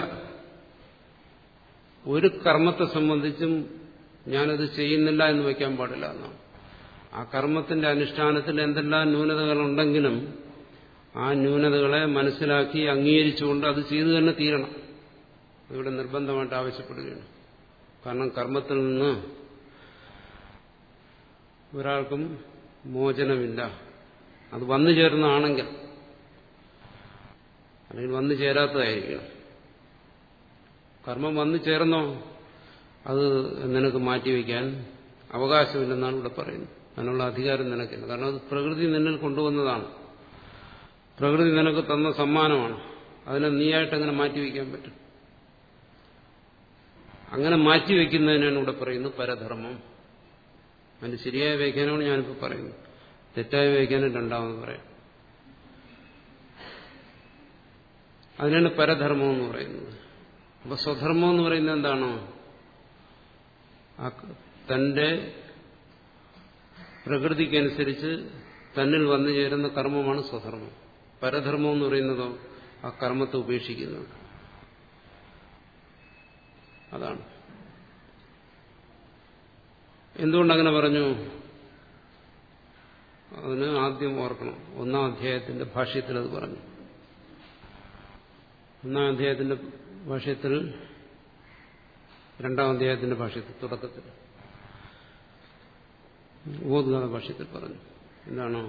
ഒരു കർമ്മത്തെ സംബന്ധിച്ചും ഞാനത് ചെയ്യുന്നില്ല എന്ന് വയ്ക്കാൻ പാടില്ല എന്നാണ് ആ കർമ്മത്തിന്റെ അനുഷ്ഠാനത്തിൽ എന്തെല്ലാം ന്യൂനതകളുണ്ടെങ്കിലും ആ ന്യൂനതകളെ മനസ്സിലാക്കി അംഗീകരിച്ചുകൊണ്ട് അത് ചെയ്തു തന്നെ തീരണം ഇവിടെ നിർബന്ധമായിട്ട് ആവശ്യപ്പെടുകയാണ് കാരണം കർമ്മത്തിൽ നിന്ന് ഒരാൾക്കും മോചനമില്ല അത് വന്നു ചേർന്നതാണെങ്കിൽ അല്ലെങ്കിൽ വന്നു ചേരാത്തതായിരിക്കണം കർമ്മം വന്നു ചേർന്നോ അത് നിനക്ക് മാറ്റിവെക്കാൻ അവകാശമില്ലെന്നാണ് ഇവിടെ പറയുന്നത് അതിനുള്ള അധികാരം നിനക്കില്ല കാരണം അത് പ്രകൃതി നിന്നിൽ കൊണ്ടുവന്നതാണ് പ്രകൃതി നിനക്ക് തന്ന സമ്മാനമാണ് അതിനെ നീയായിട്ട് അങ്ങനെ മാറ്റിവെക്കാൻ പറ്റും അങ്ങനെ മാറ്റിവെക്കുന്നതിനാണ് ഇവിടെ പറയുന്നത് പരധർമ്മം അതിന്റെ ശരിയായ വ്യാഖ്യാനമാണ് ഞാനിപ്പോൾ പറയുന്നത് തെറ്റായ വ്യാഖ്യാനം രണ്ടാമത് പറയാം അതിനാണ് പരധർമ്മം എന്ന് പറയുന്നത് അപ്പൊ സ്വധർമ്മം എന്ന് പറയുന്നത് എന്താണോ തന്റെ പ്രകൃതിക്കനുസരിച്ച് തന്നിൽ വന്നു ചേരുന്ന കർമ്മമാണ് സ്വധർമ്മം പരധർമ്മം എന്ന് പറയുന്നതോ ആ കർമ്മത്തെ ഉപേക്ഷിക്കുന്നത് അതാണ് എന്തുകൊണ്ടങ്ങനെ പറഞ്ഞു അതിന് ആദ്യം ഓർക്കണം ഒന്നാം അധ്യായത്തിന്റെ ഭാഷ്യത്തിൽ അത് പറഞ്ഞു ഒന്നാം അധ്യായത്തിന്റെ ഭാഷ്യത്തിൽ രണ്ടാം അധ്യായത്തിന്റെ ഭാഷ്യത്തിൽ തുടക്കത്തിൽ ഓതുകാല ഭാഷ്യത്തിൽ പറഞ്ഞു എന്താണ്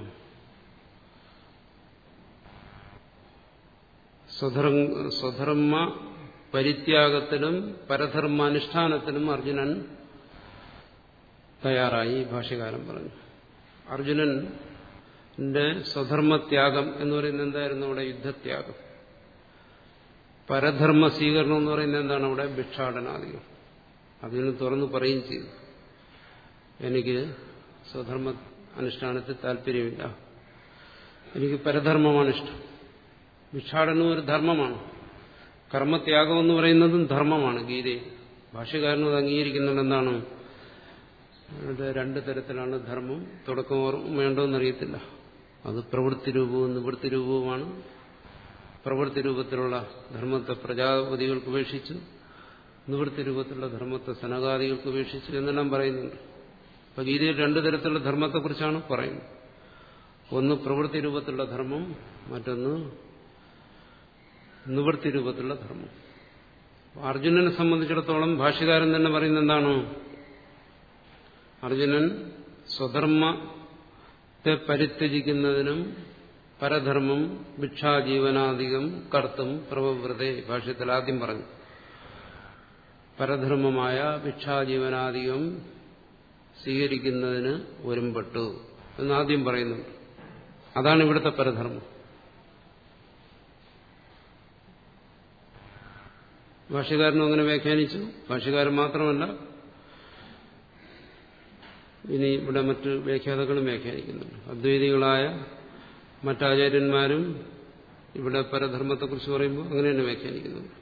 സ്വധർമ്മ പരിത്യാഗത്തിലും പരധർമാനുഷ്ഠാനത്തിലും അർജുനൻ തയ്യാറായി ഭാഷ്യകാരൻ പറഞ്ഞു അർജുനന്റെ സ്വധർമ്മത്യാഗം എന്ന് പറയുന്നത് എന്തായിരുന്നു അവിടെ യുദ്ധത്യാഗം പരധർമ്മ സ്വീകരണം എന്ന് പറയുന്നത് എന്താണ് അവിടെ ഭിക്ഷാടനാദികം അതിന് തുറന്നു പറയുകയും ചെയ്തു എനിക്ക് സ്വധർമ്മ അനുഷ്ഠാനത്തിൽ താല്പര്യമില്ല എനിക്ക് പരധർമ്മമാണ് ഇഷ്ടം ഭിക്ഷാടനം ഒരു ധർമ്മമാണ് കർമ്മത്യാഗം എന്ന് പറയുന്നതും ധർമ്മമാണ് ഗീതയിൽ ഭാഷ്യകാരനും അത് അംഗീകരിക്കുന്നുണ്ട് എന്താണ് അത് രണ്ട് തരത്തിലാണ് ധർമ്മം തുടക്കം വേണ്ടോന്നറിയത്തില്ല അത് പ്രവൃത്തി രൂപവും നിവൃത്തി രൂപവുമാണ് പ്രവൃത്തി രൂപത്തിലുള്ള ധർമ്മത്തെ പ്രജാപതികൾക്ക് ഉപേക്ഷിച്ചു നിവൃത്തി രൂപത്തിലുള്ള ധർമ്മത്തെ സനകാദികൾക്ക് ഉപേക്ഷിച്ചു എന്നെല്ലാം പറയുന്നുണ്ട് അപ്പൊ ഗീതയിൽ രണ്ടു തരത്തിലുള്ള ധർമ്മത്തെക്കുറിച്ചാണ് പറയുന്നത് ഒന്ന് പ്രവൃത്തി രൂപത്തിലുള്ള ധർമ്മം മറ്റൊന്ന് നിവൃത്തി രൂപത്തിലുള്ള ധർമ്മം അർജുനനെ സംബന്ധിച്ചിടത്തോളം ഭാഷ്യകാരൻ തന്നെ പറയുന്നത് എന്താണ് അർജുനൻ സ്വധർമ്മത്തെ പരിത്യജിക്കുന്നതിനും പരധർമ്മം ഭിക്ഷാജീവനാധികം കർത്തും പ്രവവ്രതേ ഭാഷ്യത്തിൽ ആദ്യം പറഞ്ഞു പരധർമ്മമായ ഭിക്ഷാജീവനാധികം സ്വീകരിക്കുന്നതിന് ഒരുമ്പെട്ടു എന്നാദ്യം പറയുന്നുണ്ട് അതാണ് ഇവിടുത്തെ പരധർമ്മം ഭാഷ്യകാരനും അങ്ങനെ വ്യാഖ്യാനിച്ചു ഭാഷ്യകാരൻ മാത്രമല്ല ഇനി ഇവിടെ മറ്റ് വ്യാഖ്യാതകളും വ്യാഖ്യാനിക്കുന്നുണ്ട് അദ്വൈതികളായ മറ്റാചാര്യന്മാരും ഇവിടെ പരധർമ്മത്തെക്കുറിച്ച് പറയുമ്പോൾ അങ്ങനെ തന്നെ വ്യാഖ്യാനിക്കുന്നുണ്ട്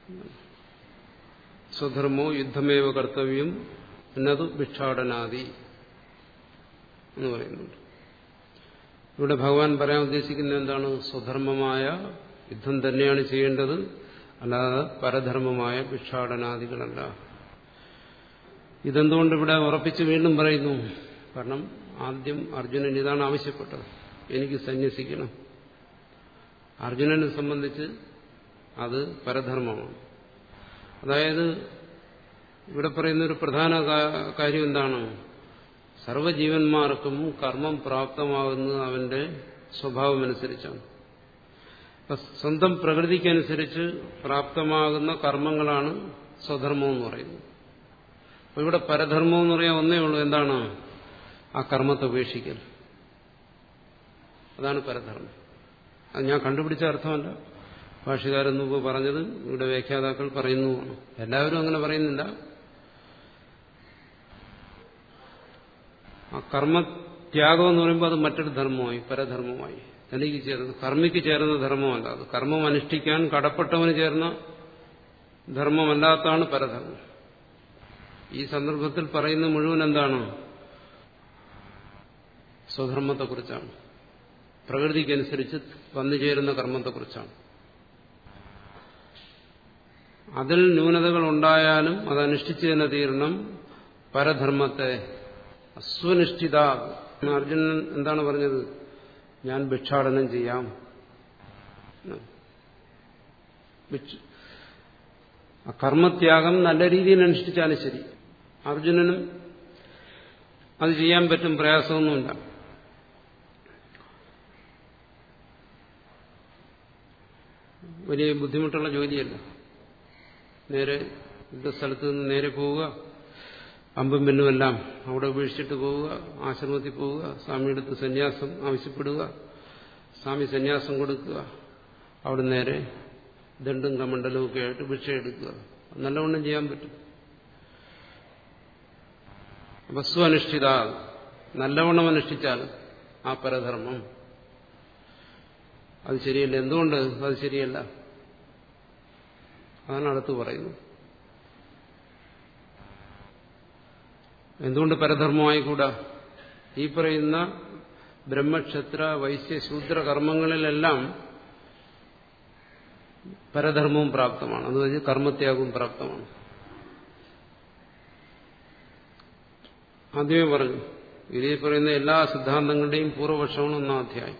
സ്വധർമ്മോ യുദ്ധമേവ കർത്തവ്യം എന്നതു ഭിക്ഷാടനാദി എന്ന് പറയുന്നുണ്ട് ഇവിടെ ഭഗവാൻ പറയാൻ ഉദ്ദേശിക്കുന്നത് എന്താണ് സ്വധർമ്മമായ യുദ്ധം തന്നെയാണ് ചെയ്യേണ്ടത് അല്ലാതെ പരധർമ്മമായ ഭിക്ഷാടനാദികളല്ല ഇതെന്തുകൊണ്ട് ഇവിടെ ഉറപ്പിച്ച് വീണ്ടും പറയുന്നു കാരണം ആദ്യം അർജുനൻ ഇതാണ് ആവശ്യപ്പെട്ടത് എനിക്ക് സന്യസിക്കണം അർജുനനെ സംബന്ധിച്ച് അത് പരധർമ്മമാണ് അതായത് ഇവിടെ പറയുന്ന ഒരു പ്രധാന കാര്യം എന്താണ് സർവജീവന്മാർക്കും കർമ്മം പ്രാപ്തമാകുന്നത് അവന്റെ സ്വഭാവമനുസരിച്ചാണ് സ്വന്തം പ്രകൃതിക്കനുസരിച്ച് പ്രാപ്തമാകുന്ന കർമ്മങ്ങളാണ് സ്വധർമ്മം എന്ന് പറയുന്നത് അപ്പൊ ഇവിടെ പരധർമ്മം എന്ന് പറയാൻ ഒന്നേ ഉള്ളൂ എന്താണ് ആ കർമ്മത്തെ ഉപേക്ഷിക്കൽ അതാണ് പരധർമ്മം അത് ഞാൻ കണ്ടുപിടിച്ച അർത്ഥമല്ല ഭാഷകാരൻ മുമ്പ് പറഞ്ഞത് ഇവിടെ വ്യാഖ്യാതാക്കൾ പറയുന്നതുമാണ് എല്ലാവരും അങ്ങനെ പറയുന്നില്ല ആ കർമ്മത്യാഗം എന്ന് പറയുമ്പോൾ അത് മറ്റൊരു ധർമ്മമായി പരധർമ്മമായി തനിക്ക് ചേർന്ന് കർമ്മിക്ക് ചേർന്ന ധർമ്മമല്ല അത് കർമ്മം അനുഷ്ഠിക്കാൻ കടപ്പെട്ടവന് ചേർന്ന ധർമ്മമല്ലാത്തതാണ് പരധർമ്മം ഈ സന്ദർഭത്തിൽ പറയുന്ന മുഴുവൻ എന്താണ് സ്വധർമ്മത്തെക്കുറിച്ചാണ് പ്രകൃതിക്കനുസരിച്ച് വന്നുചേരുന്ന കർമ്മത്തെക്കുറിച്ചാണ് അതിൽ ന്യൂനതകൾ ഉണ്ടായാലും അത് അനുഷ്ഠിച്ചു തന്നെ തീരണം പരധർമ്മത്തെ അസ്വനിഷ്ഠിത അർജുനൻ എന്താണ് പറഞ്ഞത് ഞാൻ ഭിക്ഷാടനം ചെയ്യാം കർമ്മത്യാഗം നല്ല രീതിയിൽ അനുഷ്ഠിച്ചാലും ശരി അർജുനനും അത് ചെയ്യാൻ പറ്റും പ്രയാസമൊന്നുമില്ല വലിയ ബുദ്ധിമുട്ടുള്ള ജോലിയല്ല നേരെ യുദ്ധസ്ഥലത്ത് നിന്ന് നേരെ പോവുക അമ്പും പെണ്ണുമെല്ലാം അവിടെ ഉപേക്ഷിച്ചിട്ട് പോവുക ആശ്രമത്തിൽ പോവുക സ്വാമിയെടുത്ത് സന്യാസം ആവശ്യപ്പെടുക സ്വാമി സന്യാസം കൊടുക്കുക അവിടെ നേരെ ദണ്ടും കമണ്ടലും ഒക്കെ ആയിട്ട് ഭിക്ഷ എടുക്കുക നല്ലവണ്ണം ചെയ്യാൻ പറ്റും വസ്തു അനുഷ്ഠിത നല്ലവണ്ണം അനുഷ്ഠിച്ചാൽ ആ പരധർമ്മം അത് ശരിയല്ല എന്തുകൊണ്ട് അത് ശരിയല്ല അതാണ് അടുത്ത് പറയുന്നത് എന്തുകൊണ്ട് പരധർമ്മമായിക്കൂടാ ഈ പറയുന്ന ബ്രഹ്മക്ഷത്ര വൈശ്യ ശൂദ്ര കർമ്മങ്ങളിലെല്ലാം പരധർമ്മവും പ്രാപ്തമാണ് അത് കഴിഞ്ഞ് കർമ്മത്യാഗവും പ്രാപ്തമാണ് ആദ്യമേ പറഞ്ഞു ഇതിൽ പറയുന്ന എല്ലാ സിദ്ധാന്തങ്ങളുടെയും പൂർവപക്ഷമാണ് ഒന്നാം അധ്യായം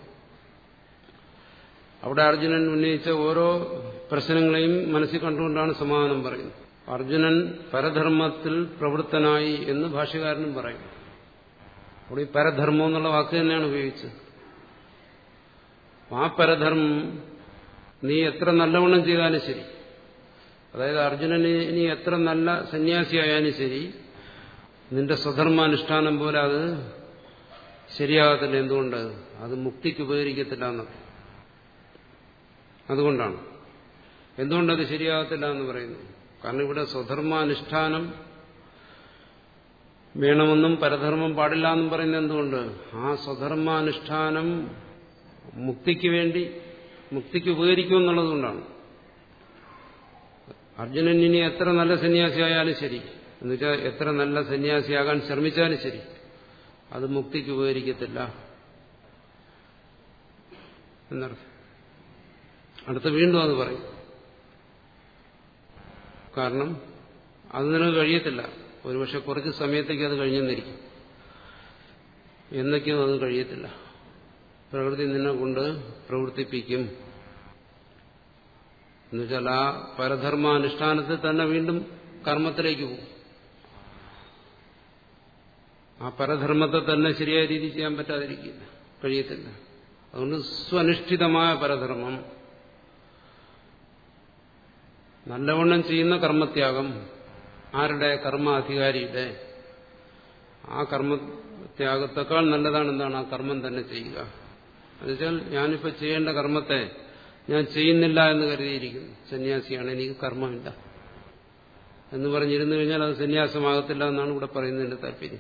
അവിടെ അർജുനൻ ഉന്നയിച്ച ഓരോ പ്രശ്നങ്ങളെയും മനസ്സിൽ കണ്ടുകൊണ്ടാണ് സമാധാനം പറയുന്നത് അർജുനൻ പരധർമ്മത്തിൽ പ്രവൃത്തനായി എന്ന് ഭാഷ്യകാരനും പറയും അവിടെ ഈ പരധർമ്മം എന്നുള്ള വാക്ക് തന്നെയാണ് ഉപയോഗിച്ചത് ആ പരധർമ്മം നീ എത്ര നല്ലവണ്ണം ചെയ്താലും ശരി അതായത് അർജുനന് ഇനി എത്ര നല്ല സന്യാസിയായാലും ശരി നിന്റെ സ്വധർമാനുഷ്ഠാനം പോലെ അത് ശരിയാകത്തില്ല എന്തുകൊണ്ട് അത് മുക്തിക്ക് ഉപകരിക്കത്തില്ല എന്നൊക്കെ അതുകൊണ്ടാണ് എന്തുകൊണ്ടത് ശരിയാകത്തില്ല എന്ന് പറയുന്നു കാരണം ഇവിടെ സ്വധർമാനുഷ്ഠാനം വേണമെന്നും പരധർമ്മം പാടില്ല എന്നും പറയുന്നത് എന്തുകൊണ്ട് ആ സ്വധർമാനുഷ്ഠാനം മുക്തിക്ക് വേണ്ടി മുക്തിക്ക് ഉപകരിക്കും എന്നുള്ളതുകൊണ്ടാണ് അർജുനൻ ഇനി എത്ര നല്ല സന്യാസിയായാലും ശരി എന്നുവെച്ചാൽ എത്ര നല്ല സന്യാസിയാകാൻ ശ്രമിച്ചാലും ശരി അത് മുക്തിക്ക് ഉപകരിക്കത്തില്ല എന്നർത്ഥം അടുത്ത് വീണ്ടും അത് പറയും കാരണം അത് നിനക്ക് കഴിയത്തില്ല ഒരുപക്ഷെ കുറച്ച് സമയത്തേക്ക് അത് കഴിഞ്ഞെന്നിരിക്കും എന്നൊക്കെയും അത് കഴിയത്തില്ല പ്രകൃതി നിന്നെ കൊണ്ട് പ്രവർത്തിപ്പിക്കും എന്നുവെച്ചാൽ ആ പരധർമാനുഷ്ഠാനത്തിൽ തന്നെ വീണ്ടും കർമ്മത്തിലേക്ക് പോകും ആ പരധർമ്മത്തെ തന്നെ ശരിയായ രീതിയിൽ ചെയ്യാൻ പറ്റാതിരിക്കില്ല കഴിയത്തില്ല അതുകൊണ്ട് സ്വനിഷ്ഠിതമായ പരധർമ്മം നല്ലവണ്ണം ചെയ്യുന്ന കർമ്മത്യാഗം ആരുടെ കർമാധികാരിയുടെ ആ കർമ്മത്യാഗത്തെക്കാൾ നല്ലതാണ് എന്താണ് ആ കർമ്മം തന്നെ ചെയ്യുക എന്നുവെച്ചാൽ ഞാനിപ്പോൾ ചെയ്യേണ്ട കർമ്മത്തെ ഞാൻ ചെയ്യുന്നില്ല എന്ന് കരുതിയിരിക്കുന്നു സന്യാസിയാണ് എനിക്ക് കർമ്മമില്ല എന്ന് പറഞ്ഞിരുന്നു കഴിഞ്ഞാൽ അത് സന്യാസമാകത്തില്ല എന്നാണ് ഇവിടെ പറയുന്നതിന്റെ താല്പര്യം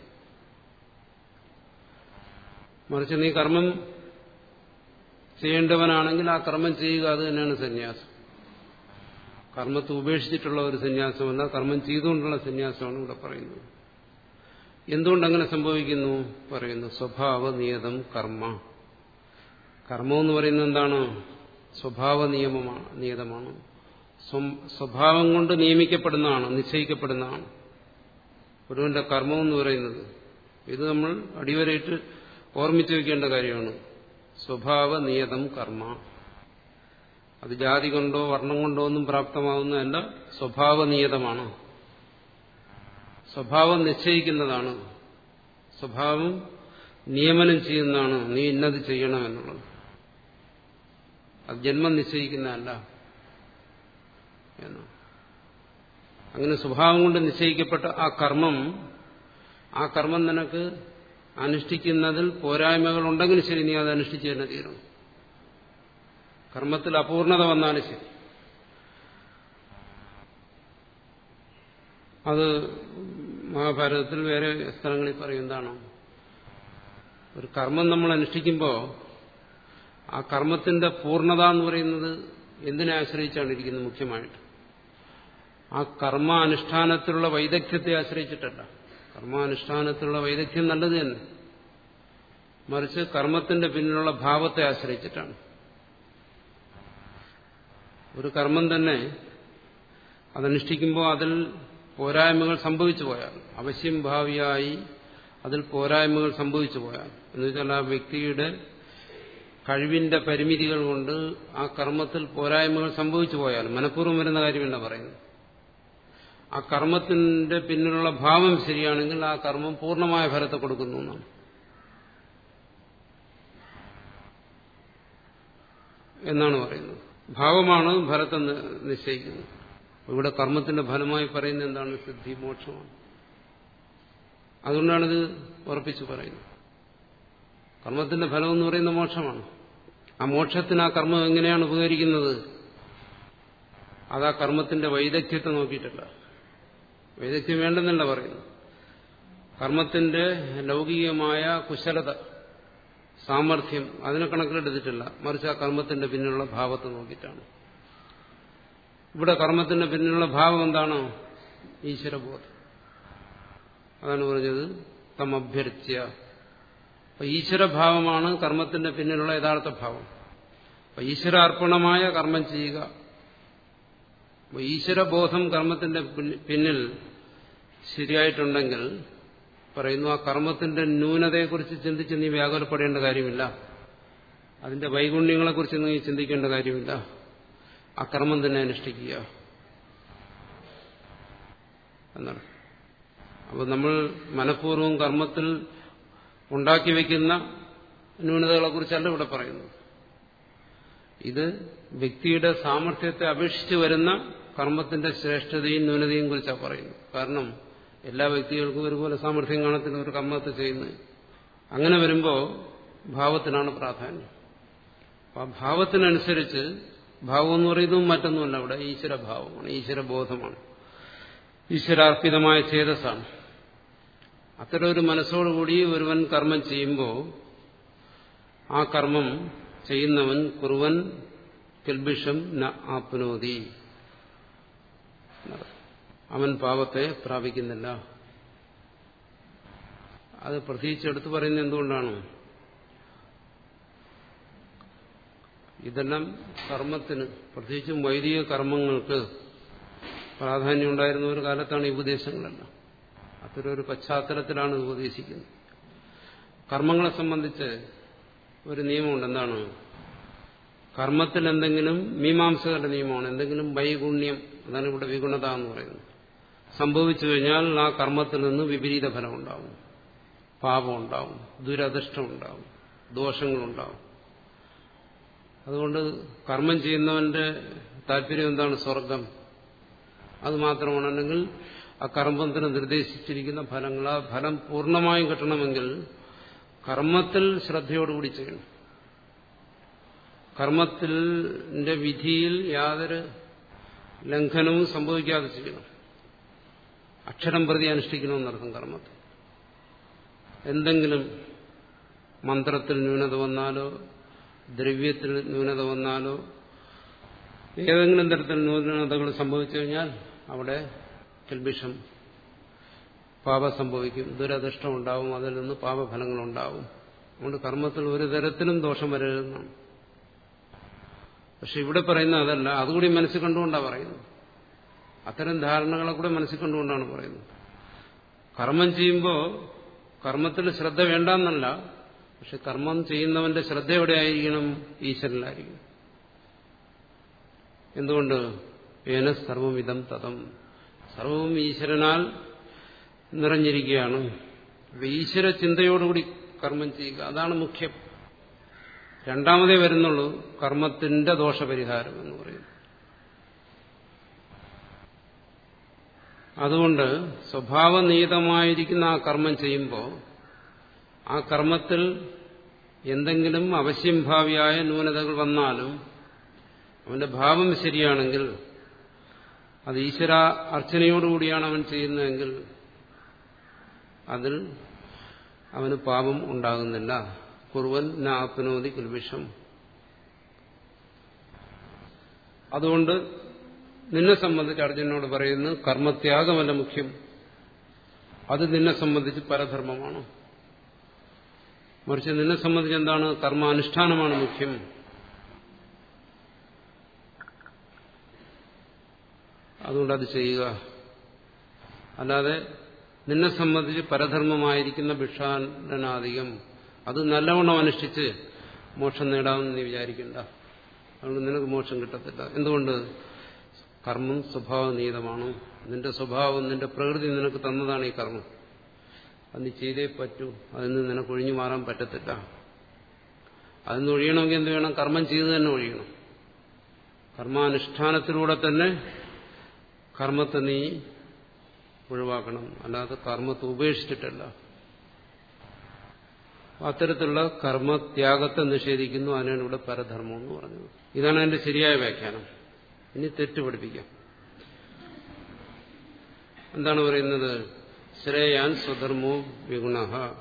മറിച്ച് നീ കർമ്മം ചെയ്യേണ്ടവനാണെങ്കിൽ ആ കർമ്മം ചെയ്യുക അത് തന്നെയാണ് സന്യാസം കർമ്മത്തെ ഉപേക്ഷിച്ചിട്ടുള്ള ഒരു സന്യാസമല്ല കർമ്മം ചെയ്തുകൊണ്ടുള്ള സന്യാസമാണ് ഇവിടെ പറയുന്നത് എന്തുകൊണ്ട് അങ്ങനെ സംഭവിക്കുന്നു പറയുന്നു സ്വഭാവ നിയതം കർമ്മ കർമ്മം എന്ന് പറയുന്നത് എന്താണ് സ്വഭാവ നിയമമാണ് നിയതമാണ് സ്വഭാവം കൊണ്ട് നിയമിക്കപ്പെടുന്നതാണ് നിശ്ചയിക്കപ്പെടുന്നതാണ് ഒരുവന്റെ കർമ്മം എന്ന് പറയുന്നത് ഇത് നമ്മൾ അടിവരയിട്ട് ഓർമ്മിച്ചു വെക്കേണ്ട കാര്യമാണ് സ്വഭാവ നിയതം കർമ്മ അത് ജാതി കൊണ്ടോ വർണ്ണം കൊണ്ടോ ഒന്നും പ്രാപ്തമാവുന്നതല്ല സ്വഭാവ നിയതമാണ് സ്വഭാവം നിശ്ചയിക്കുന്നതാണ് സ്വഭാവം നിയമനം ചെയ്യുന്നതാണ് നീ ഇന്നത് ചെയ്യണമെന്നുള്ളത് അത് ജന്മം നിശ്ചയിക്കുന്നതല്ല എന്ന് അങ്ങനെ സ്വഭാവം കൊണ്ട് നിശ്ചയിക്കപ്പെട്ട ആ കർമ്മം ആ കർമ്മം നിനക്ക് അനുഷ്ഠിക്കുന്നതിൽ പോരായ്മകൾ ഉണ്ടെങ്കിൽ ശരി നീ അത് അനുഷ്ഠിച്ചു തന്നെ തീരണം കർമ്മത്തിൽ അപൂർണത വന്നാലും ശരി അത് മഹാഭാരതത്തിൽ വേറെ സ്ഥലങ്ങളിൽ പറയും എന്താണ് ഒരു കർമ്മം നമ്മൾ അനുഷ്ഠിക്കുമ്പോൾ ആ കർമ്മത്തിന്റെ പൂർണ്ണത എന്ന് പറയുന്നത് എന്തിനെ ആശ്രയിച്ചാണ് ഇരിക്കുന്നത് മുഖ്യമായിട്ട് ആ കർമാനുഷ്ഠാനത്തിലുള്ള വൈദഗ്ധ്യത്തെ ആശ്രയിച്ചിട്ടല്ല കർമാനുഷ്ഠാനത്തിലുള്ള വൈദഗ്ധ്യം നല്ലത് തന്നെ മറിച്ച് കർമ്മത്തിന്റെ പിന്നിലുള്ള ഭാവത്തെ ആശ്രയിച്ചിട്ടാണ് ഒരു കർമ്മം തന്നെ അതനുഷ്ഠിക്കുമ്പോൾ അതിൽ പോരായ്മകൾ സംഭവിച്ചു പോയാൽ അവശ്യം ഭാവിയായി അതിൽ പോരായ്മകൾ സംഭവിച്ചു പോയാൽ എന്ന് വെച്ചാൽ ആ വ്യക്തിയുടെ കഴിവിന്റെ പരിമിതികൾ കൊണ്ട് ആ കർമ്മത്തിൽ പോരായ്മകൾ സംഭവിച്ചു പോയാൽ മനഃപൂർവ്വം വരുന്ന കാര്യമല്ല പറയുന്നത് ആ കർമ്മത്തിന്റെ പിന്നിലുള്ള ഭാവം ശരിയാണെങ്കിൽ ആ കർമ്മം പൂർണ്ണമായ ഫലത്തെ കൊടുക്കുന്നു എന്നാണ് എന്നാണ് പറയുന്നത് ഭാവമാണ് ഫലത്തെ നിശ്ചയിക്കുന്നത് ഇവിടെ കർമ്മത്തിന്റെ ഫലമായി പറയുന്നത് എന്താണ് സിദ്ധി മോക്ഷമാണ് അതുകൊണ്ടാണിത് ഉറപ്പിച്ചു പറയുന്നത് കർമ്മത്തിന്റെ ഫലം എന്ന് പറയുന്നത് മോക്ഷമാണ് ആ മോക്ഷത്തിന് ആ കർമ്മം എങ്ങനെയാണ് ഉപകരിക്കുന്നത് അത് ആ കർമ്മത്തിന്റെ വൈദഗ്ധ്യത്തെ നോക്കിയിട്ടല്ല വൈദഗ്ധ്യം വേണ്ടെന്നല്ല പറയുന്നു കർമ്മത്തിന്റെ ലൗകികമായ കുശലത സാമർഥ്യം അതിനെ കണക്കിലെടുത്തിട്ടില്ല മറിച്ച് ആ കർമ്മത്തിന്റെ പിന്നിലുള്ള ഭാവത്തെ നോക്കിയിട്ടാണ് ഇവിടെ കർമ്മത്തിന്റെ പിന്നിലുള്ള ഭാവം എന്താണ് ഈശ്വരബോധം അതാണ് പറഞ്ഞത് തമഭ്യർച്ച്യ അപ്പൊ ഈശ്വരഭാവമാണ് കർമ്മത്തിന്റെ പിന്നിലുള്ള യഥാർത്ഥ ഭാവം അപ്പൊ ഈശ്വരാർപ്പണമായ കർമ്മം ചെയ്യുക അപ്പൊ ഈശ്വരബോധം കർമ്മത്തിന്റെ പിന്നിൽ ശരിയായിട്ടുണ്ടെങ്കിൽ പറയുന്നു ആ കർമ്മത്തിന്റെ ന്യൂനതയെക്കുറിച്ച് ചിന്തിച്ച് നീ വ്യാകുലപ്പെടേണ്ട കാര്യമില്ല അതിന്റെ വൈഗുണ്യങ്ങളെക്കുറിച്ച് നീ ചിന്തിക്കേണ്ട കാര്യമില്ല ആ കർമ്മം തന്നെ അനുഷ്ഠിക്കുക എന്നാണ് അപ്പോൾ നമ്മൾ മനഃപൂർവ്വം കർമ്മത്തിൽ ഉണ്ടാക്കി വയ്ക്കുന്ന ന്യൂനതകളെക്കുറിച്ചല്ല ഇവിടെ പറയുന്നത് ഇത് വ്യക്തിയുടെ സാമർഥ്യത്തെ അപേക്ഷിച്ച് വരുന്ന കർമ്മത്തിന്റെ ശ്രേഷ്ഠതയും ന്യൂനതയും കുറിച്ചാണ് പറയുന്നത് കാരണം എല്ലാ വ്യക്തികൾക്കും ഒരുപോലെ സാമർഥ്യം കാണത്തില്ല ഒരു കർമ്മത്തെ ചെയ്യുന്നത് അങ്ങനെ വരുമ്പോൾ ഭാവത്തിനാണ് പ്രാധാന്യം അപ്പം ആ ഭാവത്തിനനുസരിച്ച് ഭാവം എന്ന് പറയുന്നതും മറ്റൊന്നുമല്ല അവിടെ ഈശ്വരഭാവമാണ് ഈശ്വരബോധമാണ് ഈശ്വരാർപ്പിതമായ ചേതസ്സാണ് അത്തരം ഒരു മനസ്സോടുകൂടി ഒരുവൻ കർമ്മം ചെയ്യുമ്പോൾ ആ കർമ്മം ചെയ്യുന്നവൻ കുറുവൻ കിൽബിഷം ന ആപ്നോതി അവൻ പാപത്തെ പ്രാപിക്കുന്നില്ല അത് പ്രത്യേകിച്ചെടുത്ത് പറയുന്നത് എന്തുകൊണ്ടാണ് ഇതെല്ലാം കർമ്മത്തിന് പ്രത്യേകിച്ചും വൈദിക കർമ്മങ്ങൾക്ക് പ്രാധാന്യം ഉണ്ടായിരുന്ന ഒരു കാലത്താണ് ഈ ഉപദേശങ്ങളെല്ലാം അത്തരൊരു പശ്ചാത്തലത്തിലാണ് ഇത് ഉപദേശിക്കുന്നത് കർമ്മങ്ങളെ സംബന്ധിച്ച് ഒരു നിയമമുണ്ട് എന്താണ് കർമ്മത്തിൽ എന്തെങ്കിലും മീമാംസകരുടെ നിയമമാണ് എന്തെങ്കിലും വൈഗുണ്യം അതാണ് ഇവിടെ വിഗുണത എന്ന് പറയുന്നത് സംഭവിച്ചു കഴിഞ്ഞാൽ ആ കർമ്മത്തിൽ നിന്ന് വിപരീത ഫലം ഉണ്ടാവും പാപം ഉണ്ടാവും ദുരധിഷ്ടം ഉണ്ടാവും ദോഷങ്ങളുണ്ടാവും അതുകൊണ്ട് കർമ്മം ചെയ്യുന്നവന്റെ താല്പര്യം എന്താണ് സ്വർഗം അത് മാത്രമാണ് അല്ലെങ്കിൽ ആ കർമ്മത്തിന് നിർദ്ദേശിച്ചിരിക്കുന്ന ഫലങ്ങൾ ആ ഫലം പൂർണ്ണമായും കിട്ടണമെങ്കിൽ കർമ്മത്തിൽ ശ്രദ്ധയോടുകൂടി ചെയ്യണം കർമ്മത്തിന്റെ വിധിയിൽ യാതൊരു ലംഘനവും സംഭവിക്കാതെ ചെയ്യണം അക്ഷരം പ്രതി അനുഷ്ഠിക്കണമെന്നർത്ഥം കർമ്മത്തിൽ എന്തെങ്കിലും മന്ത്രത്തിൽ ന്യൂനത വന്നാലോ ദ്രവ്യത്തിൽ ന്യൂനത വന്നാലോ ഏതെങ്കിലും തരത്തിൽ ന്യൂനതകൾ സംഭവിച്ചു കഴിഞ്ഞാൽ അവിടെ കിൽബിഷം പാപം സംഭവിക്കും ദുരദൃഷ്ടം ഉണ്ടാവും അതിൽ നിന്ന് പാപഫലങ്ങളുണ്ടാവും അതുകൊണ്ട് കർമ്മത്തിൽ ഒരു തരത്തിലും ദോഷം വരരുതെന്നാണ് പക്ഷെ ഇവിടെ പറയുന്ന അതല്ല അതുകൂടി മനസ്സിൽ കണ്ടുകൊണ്ടാണ് പറയുന്നത് അത്തരം ധാരണകളെ കൂടെ മനസ്സിൽ കണ്ടുകൊണ്ടാണ് പറയുന്നത് കർമ്മം ചെയ്യുമ്പോൾ കർമ്മത്തിൽ ശ്രദ്ധ വേണ്ടെന്നല്ല പക്ഷെ കർമ്മം ചെയ്യുന്നവന്റെ ശ്രദ്ധ എവിടെയായിരിക്കണം ഈശ്വരനിലായിരിക്കണം എന്തുകൊണ്ട് ഏന സർവമിതം തതം സർവവും ഈശ്വരനാൽ നിറഞ്ഞിരിക്കുകയാണ് ഈശ്വര ചിന്തയോടുകൂടി കർമ്മം ചെയ്യുക അതാണ് മുഖ്യം രണ്ടാമതേ വരുന്നുള്ളൂ കർമ്മത്തിന്റെ ദോഷപരിഹാരം എന്ന് പറയുന്നത് അതുകൊണ്ട് സ്വഭാവനീതമായിരിക്കുന്ന ആ കർമ്മം ചെയ്യുമ്പോൾ ആ കർമ്മത്തിൽ എന്തെങ്കിലും അവശ്യംഭാവിയായ ന്യൂനതകൾ വന്നാലും അവന്റെ ഭാവം ശരിയാണെങ്കിൽ അത് ഈശ്വര അർച്ചനയോടുകൂടിയാണ് അവൻ ചെയ്യുന്നതെങ്കിൽ അതിൽ അവന് പാപം ഉണ്ടാകുന്നില്ല കുറുവൻ നാപ്നോതി കുൽവിഷം അതുകൊണ്ട് നിന്നെ സംബന്ധിച്ച് അർജുനോട് പറയുന്നു കർമ്മത്യാഗമല്ല മുഖ്യം അത് നിന്നെ സംബന്ധിച്ച് പരധർമ്മമാണ് മറിച്ച് നിന്നെ സംബന്ധിച്ച് എന്താണ് കർമാനുഷ്ഠാനമാണ് മുഖ്യം അതുകൊണ്ട് അത് ചെയ്യുക അല്ലാതെ നിന്നെ സംബന്ധിച്ച് പരധർമ്മമായിരിക്കുന്ന ഭിക്ഷാടനാധികം അത് നല്ലവണ്ണം അനുഷ്ഠിച്ച് മോക്ഷം നേടാമെന്ന് നീ വിചാരിക്കണ്ട അതുകൊണ്ട് നിനക്ക് മോക്ഷം കിട്ടത്തില്ല എന്തുകൊണ്ട് കർമ്മം സ്വഭാവനീതമാണ് നിന്റെ സ്വഭാവം നിന്റെ പ്രകൃതി നിനക്ക് തന്നതാണ് ഈ കർമ്മം അത് നീ ചെയ്തേ പറ്റൂ അതിൽ നിന്ന് നിനക്ക് ഒഴിഞ്ഞു മാറാൻ പറ്റത്തില്ല അതിന് ഒഴിയണമെങ്കിൽ എന്ത് വേണം കർമ്മം ചെയ്ത് തന്നെ ഒഴിയണം കർമാനുഷ്ഠാനത്തിലൂടെ തന്നെ കർമ്മത്തെ നീ ഒഴിവാക്കണം അല്ലാതെ കർമ്മത്തെ ഉപേക്ഷിച്ചിട്ടല്ല അത്തരത്തിലുള്ള കർമ്മത്യാഗത്തെ നിഷേധിക്കുന്നു അതിനാണ് ഇവിടെ പരധർമ്മം എന്ന് പറഞ്ഞത് ഇതാണ് അതിന്റെ ശരിയായ വ്യാഖ്യാനം ഇനി തെറ്റ് പഠിപ്പിക്കാം എന്താണ് പറയുന്നത് ശ്രേയാൻ സ്വധർമ്മോ വിഗുണ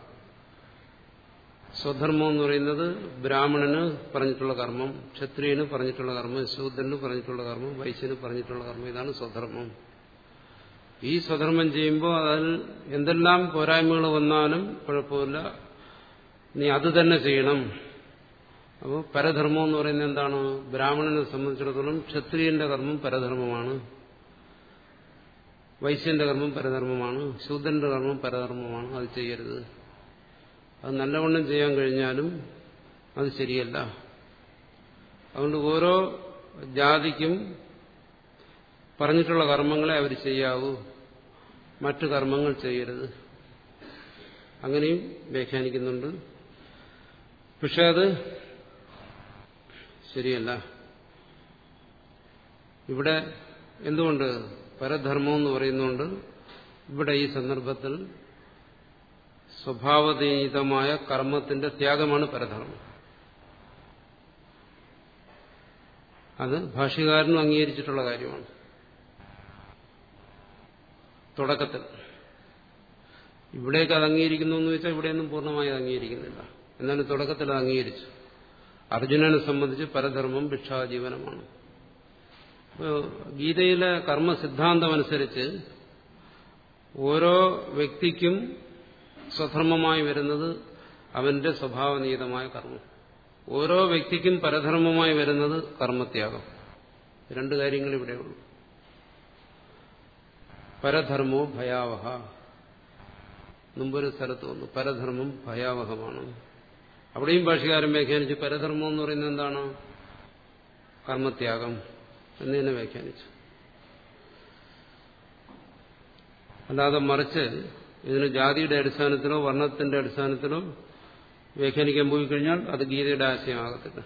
സ്വധർമ്മം എന്ന് പറയുന്നത് ബ്രാഹ്മണന് പറഞ്ഞിട്ടുള്ള കർമ്മം ക്ഷത്രിയന് പറഞ്ഞിട്ടുള്ള കർമ്മം ശൂദ്രന് പറഞ്ഞിട്ടുള്ള കർമ്മം വൈശ്യന് പറഞ്ഞിട്ടുള്ള കർമ്മം ഇതാണ് സ്വധർമ്മം ഈ സ്വധർമ്മം ചെയ്യുമ്പോൾ അതിൽ എന്തെല്ലാം പോരായ്മകൾ വന്നാലും കുഴപ്പമില്ല നീ അത് തന്നെ ചെയ്യണം അപ്പോൾ പരധർമ്മം എന്ന് പറയുന്നത് എന്താണ് ബ്രാഹ്മണനെ സംബന്ധിച്ചിടത്തോളം ക്ഷത്രിയന്റെ കർമ്മം പരധർമ്മമാണ് വൈശ്യന്റെ കർമ്മം പരധർമ്മമാണ് ശൂദ്രന്റെ കർമ്മം പരധർമ്മമാണ് അത് ചെയ്യരുത് അത് നല്ലവണ്ണം ചെയ്യാൻ കഴിഞ്ഞാലും അത് ശരിയല്ല അതുകൊണ്ട് ഓരോ ജാതിക്കും പറഞ്ഞിട്ടുള്ള കർമ്മങ്ങളെ അവർ ചെയ്യാവൂ മറ്റു കർമ്മങ്ങൾ ചെയ്യരുത് അങ്ങനെയും വ്യാഖ്യാനിക്കുന്നുണ്ട് പക്ഷെ അത് ശരിയല്ല ഇവിടെ എന്തുകൊണ്ട് പരധർമ്മം എന്ന് പറയുന്നുണ്ട് ഇവിടെ ഈ സന്ദർഭത്തിൽ സ്വഭാവതീതമായ കർമ്മത്തിന്റെ ത്യാഗമാണ് പരധർമ്മം അത് ഭാഷ്യകാരനും അംഗീകരിച്ചിട്ടുള്ള കാര്യമാണ് തുടക്കത്തിൽ ഇവിടേക്ക് അത് അംഗീകരിക്കുന്നു എന്ന് വെച്ചാൽ ഇവിടെയൊന്നും പൂർണ്ണമായി അംഗീകരിക്കുന്നില്ല എന്നാലും തുടക്കത്തിൽ അത് അംഗീകരിച്ചു അർജുനനെ സംബന്ധിച്ച് പരധർമ്മം ഭിക്ഷാജീവനമാണ് ഗീതയിലെ കർമ്മ സിദ്ധാന്തം അനുസരിച്ച് ഓരോ വ്യക്തിക്കും സ്വധർമ്മമായി വരുന്നത് അവന്റെ സ്വഭാവനീതമായ കർമ്മം ഓരോ വ്യക്തിക്കും പരധർമ്മമായി വരുന്നത് കർമ്മത്യാഗം രണ്ട് കാര്യങ്ങൾ ഇവിടെയുള്ളൂ പരധർമ്മോ ഭയാവഹ മുമ്പൊരു സ്ഥലത്ത് വന്നു പരധർമ്മം ഭയാവഹമാണ് അവിടെയും ഭാഷകാരൻ വ്യാഖ്യാനിച്ചു പരധർമ്മം എന്ന് പറയുന്നത് എന്താണ് കർമ്മത്യാഗം എന്ന് തന്നെ വ്യാഖ്യാനിച്ചു അല്ലാതെ മറിച്ച് ഇതിന് ജാതിയുടെ അടിസ്ഥാനത്തിലോ വർണ്ണത്തിന്റെ അടിസ്ഥാനത്തിലോ വ്യാഖ്യാനിക്കാൻ പോയി കഴിഞ്ഞാൽ അത് ഗീതയുടെ ആശയമാകത്തില്ല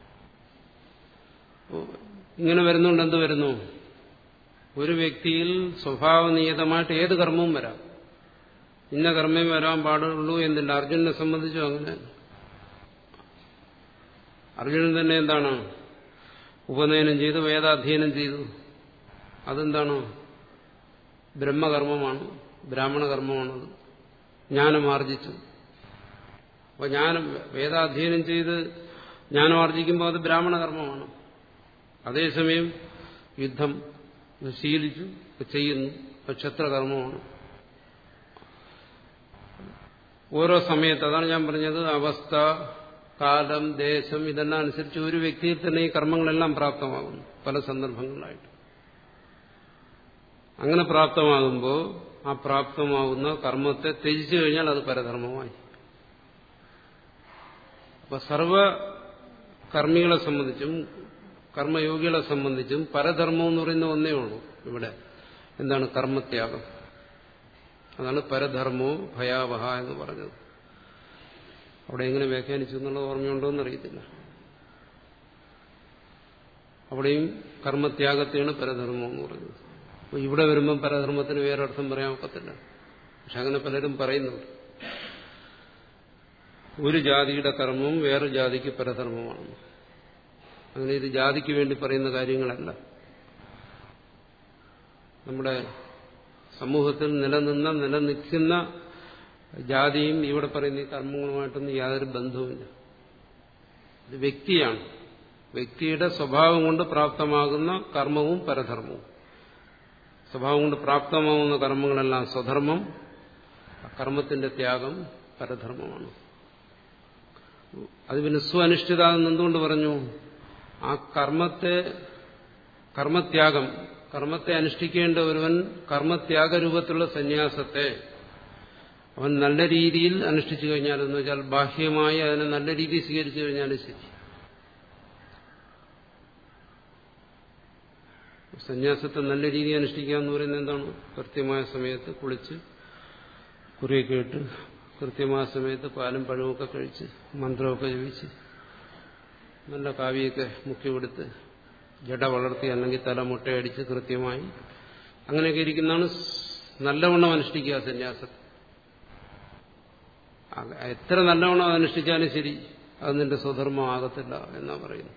ഇങ്ങനെ വരുന്നുണ്ട് എന്ത് വരുന്നു ഒരു വ്യക്തിയിൽ സ്വഭാവനിയതമായിട്ട് ഏത് കർമ്മവും വരാം ഇന്ന കർമ്മം വരാൻ പാടുള്ളൂ എന്നില്ല അർജുനെ സംബന്ധിച്ചും അങ്ങനെ അർജുനൻ തന്നെ എന്താണ് ഉപനയനം ചെയ്തു വേദാധ്യയനം ചെയ്തു അതെന്താണ് ബ്രഹ്മകർമ്മമാണ് ബ്രാഹ്മണ കർമ്മമാണത് ജ്ഞാനം ആർജിച്ചു അപ്പോൾ ജ്ഞാനം വേദാധ്യയനം ചെയ്ത് ജ്ഞാനം ആർജിക്കുമ്പോൾ അത് ബ്രാഹ്മണ കർമ്മമാണ് അതേസമയം യുദ്ധം ശീലിച്ചു ചെയ്യുന്നു ക്ഷത്രകർമ്മമാണ് ഓരോ സമയത്ത് അതാണ് ഞാൻ പറഞ്ഞത് അവസ്ഥ കാലം ദേശം ഇതെല്ലാം അനുസരിച്ച് ഒരു വ്യക്തിയിൽ തന്നെ ഈ കർമ്മങ്ങളെല്ലാം പ്രാപ്തമാകുന്നു പല സന്ദർഭങ്ങളിലായിട്ട് അങ്ങനെ പ്രാപ്തമാകുമ്പോൾ ആ പ്രാപ്തമാകുന്ന കർമ്മത്തെ ത്യജിച്ചു കഴിഞ്ഞാൽ അത് പരധർമ്മമായി അപ്പൊ സർവ കർമ്മികളെ സംബന്ധിച്ചും കർമ്മയോഗികളെ സംബന്ധിച്ചും പരധർമ്മം എന്ന് പറയുന്ന ഒന്നേ ഉള്ളൂ ഇവിടെ എന്താണ് കർമ്മത്യാഗം അതാണ് പരധർമ്മോ ഭയാവഹ എന്ന് പറഞ്ഞത് അവിടെ എങ്ങനെ വ്യാഖ്യാനിച്ചു എന്നുള്ള ഓർമ്മയുണ്ടോ എന്നറിയത്തില്ല അവിടെയും കർമ്മത്യാഗത്തെയാണ് പരധർമ്മം എന്ന് പറയുന്നത് അപ്പൊ ഇവിടെ വരുമ്പം പരധർമ്മത്തിന് വേറെ അർത്ഥം പറയാൻ ഒക്കത്തില്ല പക്ഷെ അങ്ങനെ പലരും പറയുന്നുണ്ട് ഒരു ജാതിയുടെ കർമ്മവും വേറെ ജാതിക്ക് പരധർമ്മമാണ് അങ്ങനെ ഇത് ജാതിക്ക് വേണ്ടി പറയുന്ന കാര്യങ്ങളല്ല നമ്മുടെ സമൂഹത്തിൽ നിലനിന്ന നിലനിൽക്കുന്ന ജാതിയും ഇവിടെ പറയുന്ന ഈ കർമ്മങ്ങളുമായിട്ടൊന്നും യാതൊരു ബന്ധവുമില്ല ഇത് വ്യക്തിയാണ് വ്യക്തിയുടെ സ്വഭാവം കൊണ്ട് പ്രാപ്തമാകുന്ന കർമ്മവും പരധർമ്മവും സ്വഭാവം കൊണ്ട് പ്രാപ്തമാകുന്ന കർമ്മങ്ങളെല്ലാം സ്വധർമ്മം കർമ്മത്തിന്റെ ത്യാഗം പരധർമ്മമാണ് അത് പിന്നെ സ്വനിഷ്ഠിത എന്തുകൊണ്ട് പറഞ്ഞു ആ കർമ്മത്തെ കർമ്മത്യാഗം കർമ്മത്തെ അനുഷ്ഠിക്കേണ്ട ഒരുവൻ കർമ്മത്യാഗ രൂപത്തിലുള്ള സന്യാസത്തെ അവൻ നല്ല രീതിയിൽ അനുഷ്ഠിച്ചു കഴിഞ്ഞാൽ എന്ന് വെച്ചാൽ ബാഹ്യമായി അതിനെ നല്ല രീതിയിൽ സ്വീകരിച്ചു കഴിഞ്ഞാൽ ശരി സന്യാസത്തെ നല്ല രീതിയിൽ അനുഷ്ഠിക്കുക എന്ന് പറയുന്നത് എന്താണ് കൃത്യമായ സമയത്ത് കുളിച്ച് കുറിയൊക്കെ ഇട്ട് കൃത്യമായ സമയത്ത് പാലും പഴമൊക്കെ കഴിച്ച് മന്ത്രമൊക്കെ ജപിച്ച് നല്ല കാവ്യൊക്കെ മുക്കി കൊടുത്ത് ജട വളർത്തി അല്ലെങ്കിൽ തല മുട്ടയടിച്ച് കൃത്യമായി അങ്ങനെയൊക്കെ ഇരിക്കുന്നതാണ് നല്ലവണ്ണം അനുഷ്ഠിക്കുക സന്യാസത്തെ എത്ര നല്ലവണ്ണം അനുഷ്ഠിച്ചാലും ശരി അത് നിന്റെ സ്വധർമ്മം ആകത്തില്ല എന്നാ പറയുന്നു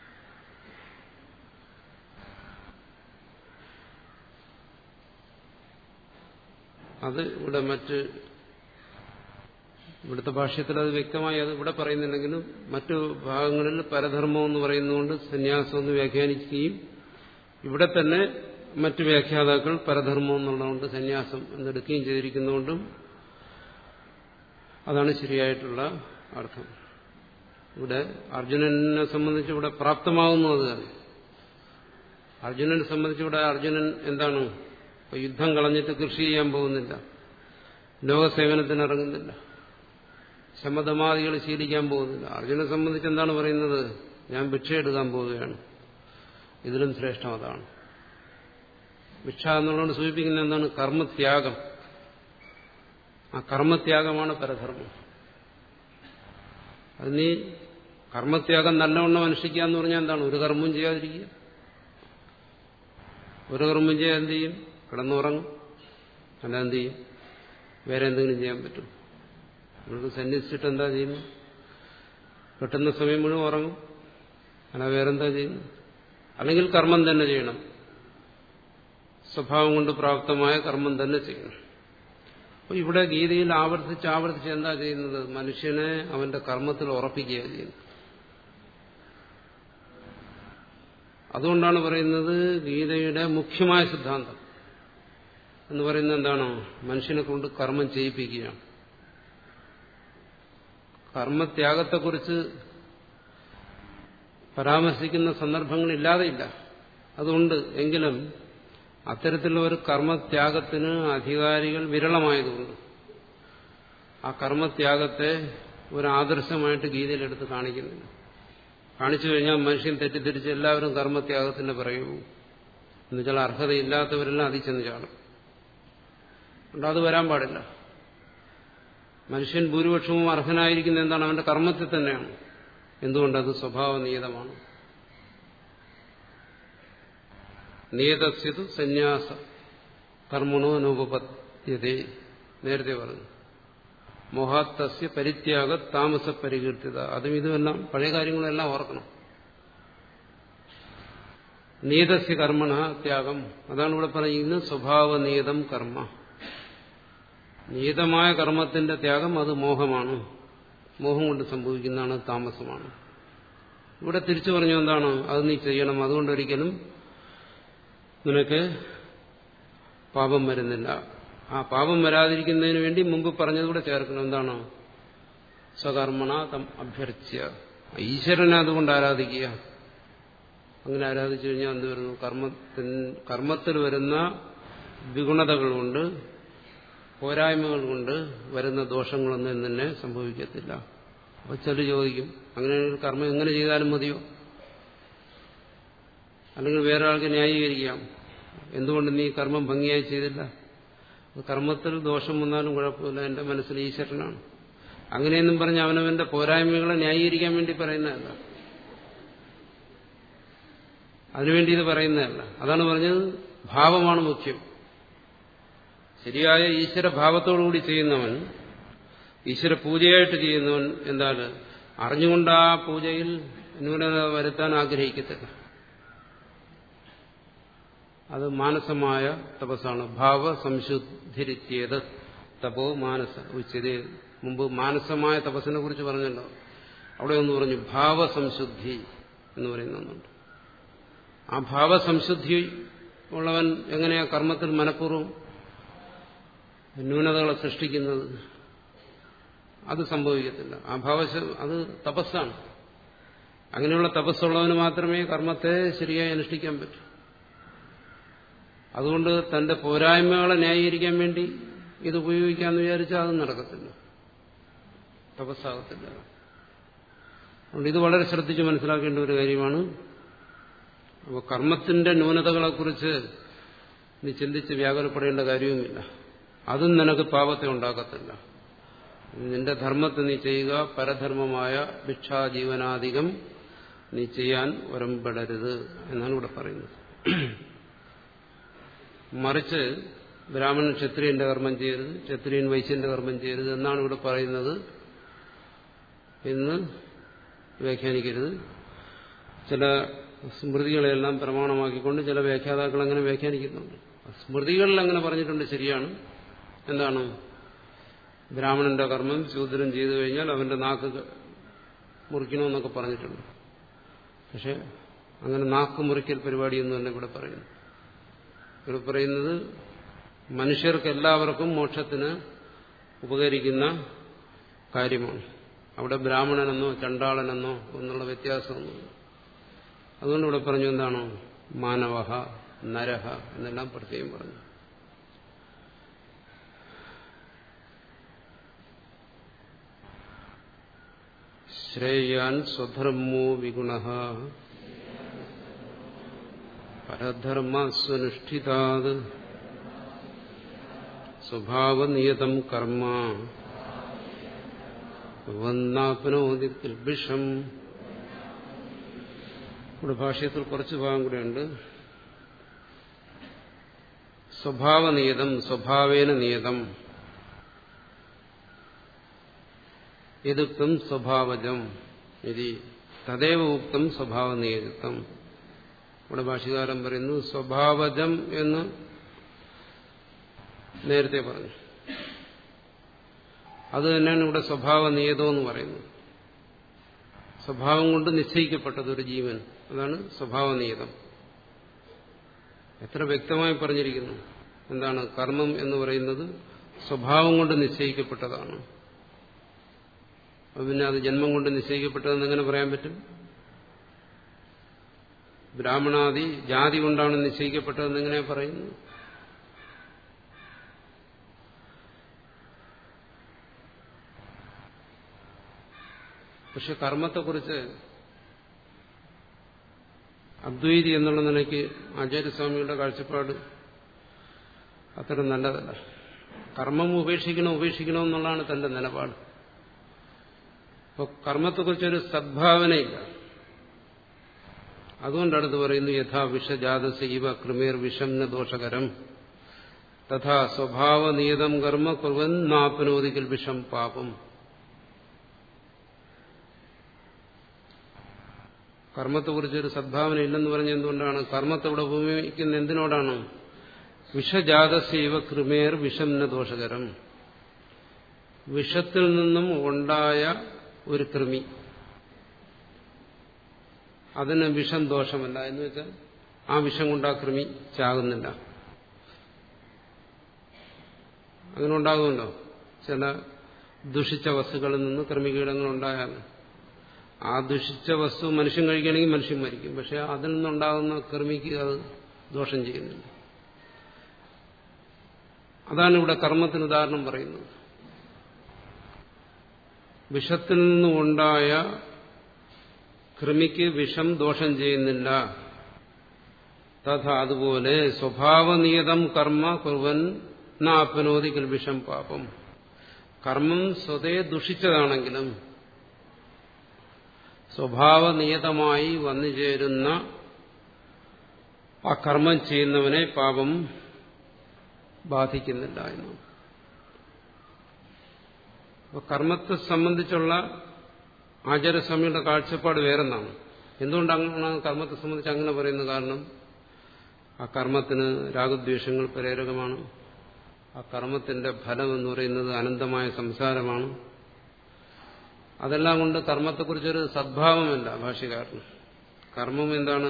അത് ഇവിടെ മറ്റ് ഇവിടുത്തെ ഭാഷ്യത്തിൽ അത് വ്യക്തമായി അത് ഇവിടെ പറയുന്നുണ്ടെങ്കിലും മറ്റു ഭാഗങ്ങളിൽ പരധർമ്മം എന്ന് പറയുന്നതുകൊണ്ട് സന്യാസം എന്ന് വ്യാഖ്യാനിക്കുകയും ഇവിടെ തന്നെ മറ്റു വ്യാഖ്യാതാക്കൾ പരധർമ്മം എന്നുള്ളതുകൊണ്ട് സന്യാസം എന്നെടുക്കുകയും ചെയ്തിരിക്കുന്നതുകൊണ്ടും അതാണ് ശരിയായിട്ടുള്ള അർത്ഥം ഇവിടെ അർജുനനെ സംബന്ധിച്ച് ഇവിടെ പ്രാപ്തമാകുന്നു അത് തന്നെ അർജുനനെ സംബന്ധിച്ച് ഇവിടെ അർജുനൻ എന്താണ് യുദ്ധം കളഞ്ഞിട്ട് കൃഷി ചെയ്യാൻ പോകുന്നില്ല ലോകസേവനത്തിന് ഇറങ്ങുന്നില്ല ശമതമാദികൾ ശീലിക്കാൻ പോകുന്നില്ല അർജുനെ സംബന്ധിച്ച് എന്താണ് പറയുന്നത് ഞാൻ ഭിക്ഷ എടുക്കാൻ പോവുകയാണ് ഇതിലും ശ്രേഷ്ഠം അതാണ് ഭിക്ഷ എന്നുള്ളത് സൂചിപ്പിക്കുന്ന എന്താണ് കർമ്മത്യാഗം ആ കർമ്മത്യാഗമാണ് പരധർമ്മം അത് നീ കർമ്മത്യാഗം നല്ലവണ്ണം അനുഷ്ഠിക്കുക എന്ന് പറഞ്ഞാൽ എന്താണ് ഒരു കർമ്മവും ചെയ്യാതിരിക്കുക ഒരു കർമ്മം ചെയ്യാൻ എന്ത് ചെയ്യും കിടന്നുറങ്ങും അല്ല എന്ത് ചെയ്യും വേറെ എന്തെങ്കിലും ചെയ്യാൻ പറ്റും നമുക്ക് സന്യസിച്ചിട്ട് എന്താ ചെയ്യുന്നു കിട്ടുന്ന സമയം മുഴുവൻ ഉറങ്ങും അല്ല വേറെന്താ ചെയ്യുന്നു അല്ലെങ്കിൽ കർമ്മം തന്നെ ചെയ്യണം സ്വഭാവം കൊണ്ട് പ്രാപ്തമായ കർമ്മം തന്നെ ചെയ്യണം അപ്പോൾ ഇവിടെ ഗീതയിൽ ആവർത്തിച്ച് ആവർത്തിച്ച് എന്താ ചെയ്യുന്നത് മനുഷ്യനെ അവന്റെ കർമ്മത്തിൽ ഉറപ്പിക്കുകയാണ് ചെയ്യുന്നത് അതുകൊണ്ടാണ് പറയുന്നത് ഗീതയുടെ മുഖ്യമായ സിദ്ധാന്തം എന്ന് പറയുന്നത് എന്താണ് മനുഷ്യനെ കൊണ്ട് കർമ്മം ചെയ്യിപ്പിക്കുകയാണ് കർമ്മത്യാഗത്തെക്കുറിച്ച് പരാമർശിക്കുന്ന സന്ദർഭങ്ങളില്ലാതെയില്ല അതുകൊണ്ട് എങ്കിലും അത്തരത്തിലുള്ള ഒരു കർമ്മത്യാഗത്തിന് അധികാരികൾ വിരളമായതുകൊണ്ട് ആ കർമ്മത്യാഗത്തെ ഒരു ആദർശമായിട്ട് ഗീതയിലെടുത്ത് കാണിക്കുന്നില്ല കാണിച്ചു കഴിഞ്ഞാൽ മനുഷ്യൻ തെറ്റിദ്ധരിച്ച് എല്ലാവരും കർമ്മത്യാഗത്തിന്റെ പിറകെ പോകും എന്നുവെച്ചാൽ അർഹതയില്ലാത്തവരെല്ലാം അതിൽ ചെന്ന് ചാടും അതുകൊണ്ട് അത് വരാൻ പാടില്ല മനുഷ്യൻ ഭൂരിപക്ഷവും അർഹനായിരിക്കുന്ന എന്താണ് അവന്റെ കർമ്മത്തിൽ തന്നെയാണ് എന്തുകൊണ്ടത് സ്വഭാവനിയതമാണ് നിയതസ്യതു സന്യാസ കർമ്മണോ അനുപപത്യതേ നേരത്തെ പറഞ്ഞു മോഹാത്തസ്യ പരിത്യാഗ താമസ പരികീർത്തിത അതും ഇതുമെല്ലാം പഴയ കാര്യങ്ങളെല്ലാം ഓർക്കണം നിയതസ്യ കർമ്മണ ത്യാഗം അതാണ് ഇവിടെ പറയുന്നത് സ്വഭാവനിയതം കർമ്മ നിയതമായ കർമ്മത്തിന്റെ ത്യാഗം അത് മോഹമാണ് മോഹം കൊണ്ട് സംഭവിക്കുന്നതാണ് താമസമാണ് ഇവിടെ തിരിച്ചു പറഞ്ഞു എന്താണ് അത് നീ ചെയ്യണം അതുകൊണ്ടൊരിക്കലും നിനക്ക് പാപം വരുന്നില്ല ആ പാപം വരാതിരിക്കുന്നതിന് വേണ്ടി മുമ്പ് പറഞ്ഞതുകൂടെ ചേർക്കണം എന്താണ് സ്വകർമ്മണ തം അഭ്യർച്ച്യ ഈശ്വരനെ അതുകൊണ്ട് ആരാധിക്കുക അങ്ങനെ ആരാധിച്ചു കഴിഞ്ഞാൽ എന്ത് വരുന്നു കർമ്മത്തിൽ കർമ്മത്തിൽ വരുന്ന വിഗുണതകൾ കൊണ്ട് പോരായ്മകൾ കൊണ്ട് വരുന്ന ദോഷങ്ങളൊന്നും തന്നെ സംഭവിക്കത്തില്ല അപ്പൊ ചില ചോദിക്കും അങ്ങനെ ഒരു കർമ്മം എങ്ങനെ ചെയ്താലും മതിയോ അല്ലെങ്കിൽ വേറെ ആൾക്ക് ന്യായീകരിക്കാം എന്തുകൊണ്ട് നീ കർമ്മം ഭംഗിയായി ചെയ്തില്ല കർമ്മത്തിൽ ദോഷം വന്നാലും കുഴപ്പമില്ല എന്റെ മനസ്സിൽ ഈശ്വരനാണ് അങ്ങനെയൊന്നും പറഞ്ഞ് അവനവന്റെ പോരായ്മകളെ ന്യായീകരിക്കാൻ വേണ്ടി പറയുന്നതല്ല അതിനുവേണ്ടി ഇത് പറയുന്നതല്ല അതാണ് പറഞ്ഞത് ഭാവമാണ് മുഖ്യം ശരിയായ ഈശ്വര ഭാവത്തോടുകൂടി ചെയ്യുന്നവൻ ഈശ്വര പൂജയായിട്ട് ചെയ്യുന്നവൻ എന്താണ് അറിഞ്ഞുകൊണ്ട് ആ പൂജയിൽ ന്യൂനത വരുത്താൻ ആഗ്രഹിക്കത്തില്ല അത് മാനസമായ തപസ്സാണ് ഭാവ സംശുദ്ധിരുത്തിയത് തപോ മാനസ ഉച്ചത് മുമ്പ് മാനസമായ തപസ്സിനെ കുറിച്ച് പറഞ്ഞല്ലോ അവിടെ ഒന്ന് പറഞ്ഞു ഭാവസംശുദ്ധി എന്ന് പറയുന്ന ഒന്നുണ്ട് ആ ഭാവസംശുദ്ധി ഉള്ളവൻ എങ്ങനെയാ കർമ്മത്തിൽ മനഃപൂർവ്വം ന്യൂനതകളെ സൃഷ്ടിക്കുന്നത് അത് സംഭവിക്കത്തില്ല ആ ഭാവ അത് തപസ്സാണ് അങ്ങനെയുള്ള തപസ്സുള്ളവന് മാത്രമേ കർമ്മത്തെ ശരിയായി അനുഷ്ഠിക്കാൻ പറ്റൂ അതുകൊണ്ട് തന്റെ പോരായ്മകളെ ന്യായീകരിക്കാൻ വേണ്ടി ഇത് ഉപയോഗിക്കാമെന്ന് വിചാരിച്ചാൽ അതും നടക്കത്തില്ല തപസ്സാകത്തില്ല അതുകൊണ്ട് ഇത് വളരെ ശ്രദ്ധിച്ച് മനസ്സിലാക്കേണ്ട ഒരു കാര്യമാണ് അപ്പോൾ കർമ്മത്തിന്റെ ന്യൂനതകളെക്കുറിച്ച് നീ ചിന്തിച്ച് വ്യാകുലപ്പെടേണ്ട കാര്യവുമില്ല അതും നിനക്ക് പാപത്തെ ഉണ്ടാക്കത്തില്ല നിന്റെ ധർമ്മത്തെ നീ ചെയ്യുക പരധർമ്മമായ ഭിക്ഷാജീവനാധികം നീ ചെയ്യാൻ ഒരമ്പെടരുത് എന്നാണ് ഇവിടെ പറയുന്നത് മറിച്ച് ബ്രാഹ്മണൻ ക്ഷത്രിയന്റെ കർമ്മം ചെയ്യരുത് ക്ഷത്രിയൻ വൈശ്യന്റെ കർമ്മം ചെയ്യരുത് എന്നാണ് ഇവിടെ പറയുന്നത് എന്ന് വ്യാഖ്യാനിക്കരുത് ചില സ്മൃതികളെല്ലാം പ്രമാണമാക്കിക്കൊണ്ട് ചില വ്യാഖ്യാതാക്കൾ അങ്ങനെ വ്യാഖ്യാനിക്കുന്നുണ്ട് സ്മൃതികളിൽ അങ്ങനെ പറഞ്ഞിട്ടുണ്ട് ശരിയാണ് എന്താണ് ബ്രാഹ്മണന്റെ കർമ്മം ശൂദ്രൻ ചെയ്തു കഴിഞ്ഞാൽ അവന്റെ നാക്ക് മുറിക്കണമെന്നൊക്കെ പറഞ്ഞിട്ടുണ്ട് പക്ഷെ അങ്ങനെ നാക്ക് മുറിക്കൽ പരിപാടിയൊന്നുമല്ല ഇവിടെ പറയുന്നു ഇവിടെ പറയുന്നത് മനുഷ്യർക്ക് എല്ലാവർക്കും മോക്ഷത്തിന് ഉപകരിക്കുന്ന കാര്യമാണ് അവിടെ ബ്രാഹ്മണനെന്നോ ചണ്ടാളനെന്നോ എന്നുള്ള വ്യത്യാസമൊന്നുമില്ല അതുകൊണ്ട് ഇവിടെ പറഞ്ഞു എന്താണ് മാനവഹ നരഹ എന്നെല്ലാം പ്രത്യേകം പറഞ്ഞു ശ്രേയാൻ സ്വധർമ്മോ വിഗുണ പരധർമ്മസ്വനുഷ്ഠിതാത് സ്വഭാവനിയതം കർമ്മ വന്നാപ്നോതി കിൽബിഷം ഇവിടെ ഭാഷ്യത്തിൽ കുറച്ച് ഭാഗം കൂടെയുണ്ട് സ്വഭാവനിയതം സ്വഭാവേന നിയതം യദുക്തം സ്വഭാവജം ഇതി തദേവ ഉക്തം സ്വഭാവനിയതം ഇവിടെ ഭാഷകാരൻ പറയുന്നു സ്വഭാവജം എന്ന് നേരത്തെ പറഞ്ഞു അത് തന്നെയാണ് ഇവിടെ സ്വഭാവ നിയതം എന്ന് പറയുന്നത് സ്വഭാവം കൊണ്ട് നിശ്ചയിക്കപ്പെട്ടത് ഒരു ജീവൻ അതാണ് സ്വഭാവ നിയതം എത്ര വ്യക്തമായി പറഞ്ഞിരിക്കുന്നു എന്താണ് കർമ്മം എന്ന് പറയുന്നത് സ്വഭാവം കൊണ്ട് നിശ്ചയിക്കപ്പെട്ടതാണ് പിന്നെ അത് ജന്മം കൊണ്ട് നിശ്ചയിക്കപ്പെട്ടതെന്ന് എങ്ങനെ പറയാൻ പറ്റും ബ്രാഹ്മണാദി ജാതി കൊണ്ടാണ് നിശ്ചയിക്കപ്പെട്ടതെന്ന് എങ്ങനെ പറയുന്നു പക്ഷെ കർമ്മത്തെക്കുറിച്ച് അദ്വൈതി എന്നുള്ള നിലയ്ക്ക് ആചാര്യസ്വാമികളുടെ കാഴ്ചപ്പാട് അത്ര നല്ലതല്ല കർമ്മം ഉപേക്ഷിക്കണം ഉപേക്ഷിക്കണം എന്നുള്ളതാണ് തന്റെ നിലപാട് അപ്പോൾ കർമ്മത്തെക്കുറിച്ചൊരു സദ്ഭാവനയില്ല അതുകൊണ്ടടുത്ത് പറയുന്നു യഥാ വിഷജാതസൈവ കൃമേർ വിഷം ന ദോഷകരം തഥാ സ്വഭാവനിയതം കർമ്മ കുറുവന്നാപ്നോതിക്കൽ വിഷം പാപം കർമ്മത്തെക്കുറിച്ചൊരു സദ്ഭാവന ഇല്ലെന്ന് പറഞ്ഞ എന്തുകൊണ്ടാണ് കർമ്മത്തെ ഇവിടെ ഉപയോഗിക്കുന്ന എന്തിനോടാണ് വിഷജാതസൈവ കൃമേർ വിഷം ന ദോഷകരം വിഷത്തിൽ നിന്നും ഉണ്ടായ ഒരു കൃമി അതിന് വിഷം ദോഷമല്ല എന്ന് വെച്ചാൽ ആ വിഷം കൊണ്ട് ആ കൃമി ചാകുന്നില്ല അങ്ങനെ ഉണ്ടാകുമല്ലോ ചില ദുഷിച്ച വസ്തുക്കളിൽ നിന്ന് കൃമികീടങ്ങൾ ഉണ്ടായാൽ ആ ദുഷിച്ച വസ്തു മനുഷ്യൻ കഴിക്കുകയാണെങ്കിൽ മനുഷ്യൻ മരിക്കും പക്ഷെ അതിൽ നിന്നുണ്ടാകുന്ന കൃമിക്ക് അത് ദോഷം ചെയ്യുന്നില്ല അതാണ് ഇവിടെ കർമ്മത്തിന് ഉദാഹരണം പറയുന്നത് വിഷത്തിൽ നിന്നുണ്ടായ കൃമിക്ക് വിഷം ദോഷം ചെയ്യുന്നില്ല തഥ അതുപോലെ സ്വഭാവനിയതം കർമ്മ കുറുവൻ നാപ്പനോതി വിഷം പാപം കർമ്മം സ്വതേ ദുഷിച്ചതാണെങ്കിലും സ്വഭാവനിയതമായി വന്നു ചേരുന്ന ആ കർമ്മം ചെയ്യുന്നവനെ പാപം ബാധിക്കുന്നില്ല എന്ന് അപ്പൊ കർമ്മത്തെ സംബന്ധിച്ചുള്ള ആചാര്യസ്വാമിയുടെ കാഴ്ചപ്പാട് വേറെന്നാണ് എന്തുകൊണ്ടാണ് കർമ്മത്തെ സംബന്ധിച്ച് അങ്ങനെ പറയുന്നത് കാരണം ആ കർമ്മത്തിന് രാഗദ്വേഷങ്ങൾ പ്രേരകമാണ് ആ കർമ്മത്തിന്റെ ഫലം എന്ന് പറയുന്നത് അനന്തമായ സംസാരമാണ് അതെല്ലാം കൊണ്ട് കർമ്മത്തെക്കുറിച്ചൊരു സദ്ഭാവമല്ല ഭാഷ്യക്കാരന് കർമ്മം എന്താണ്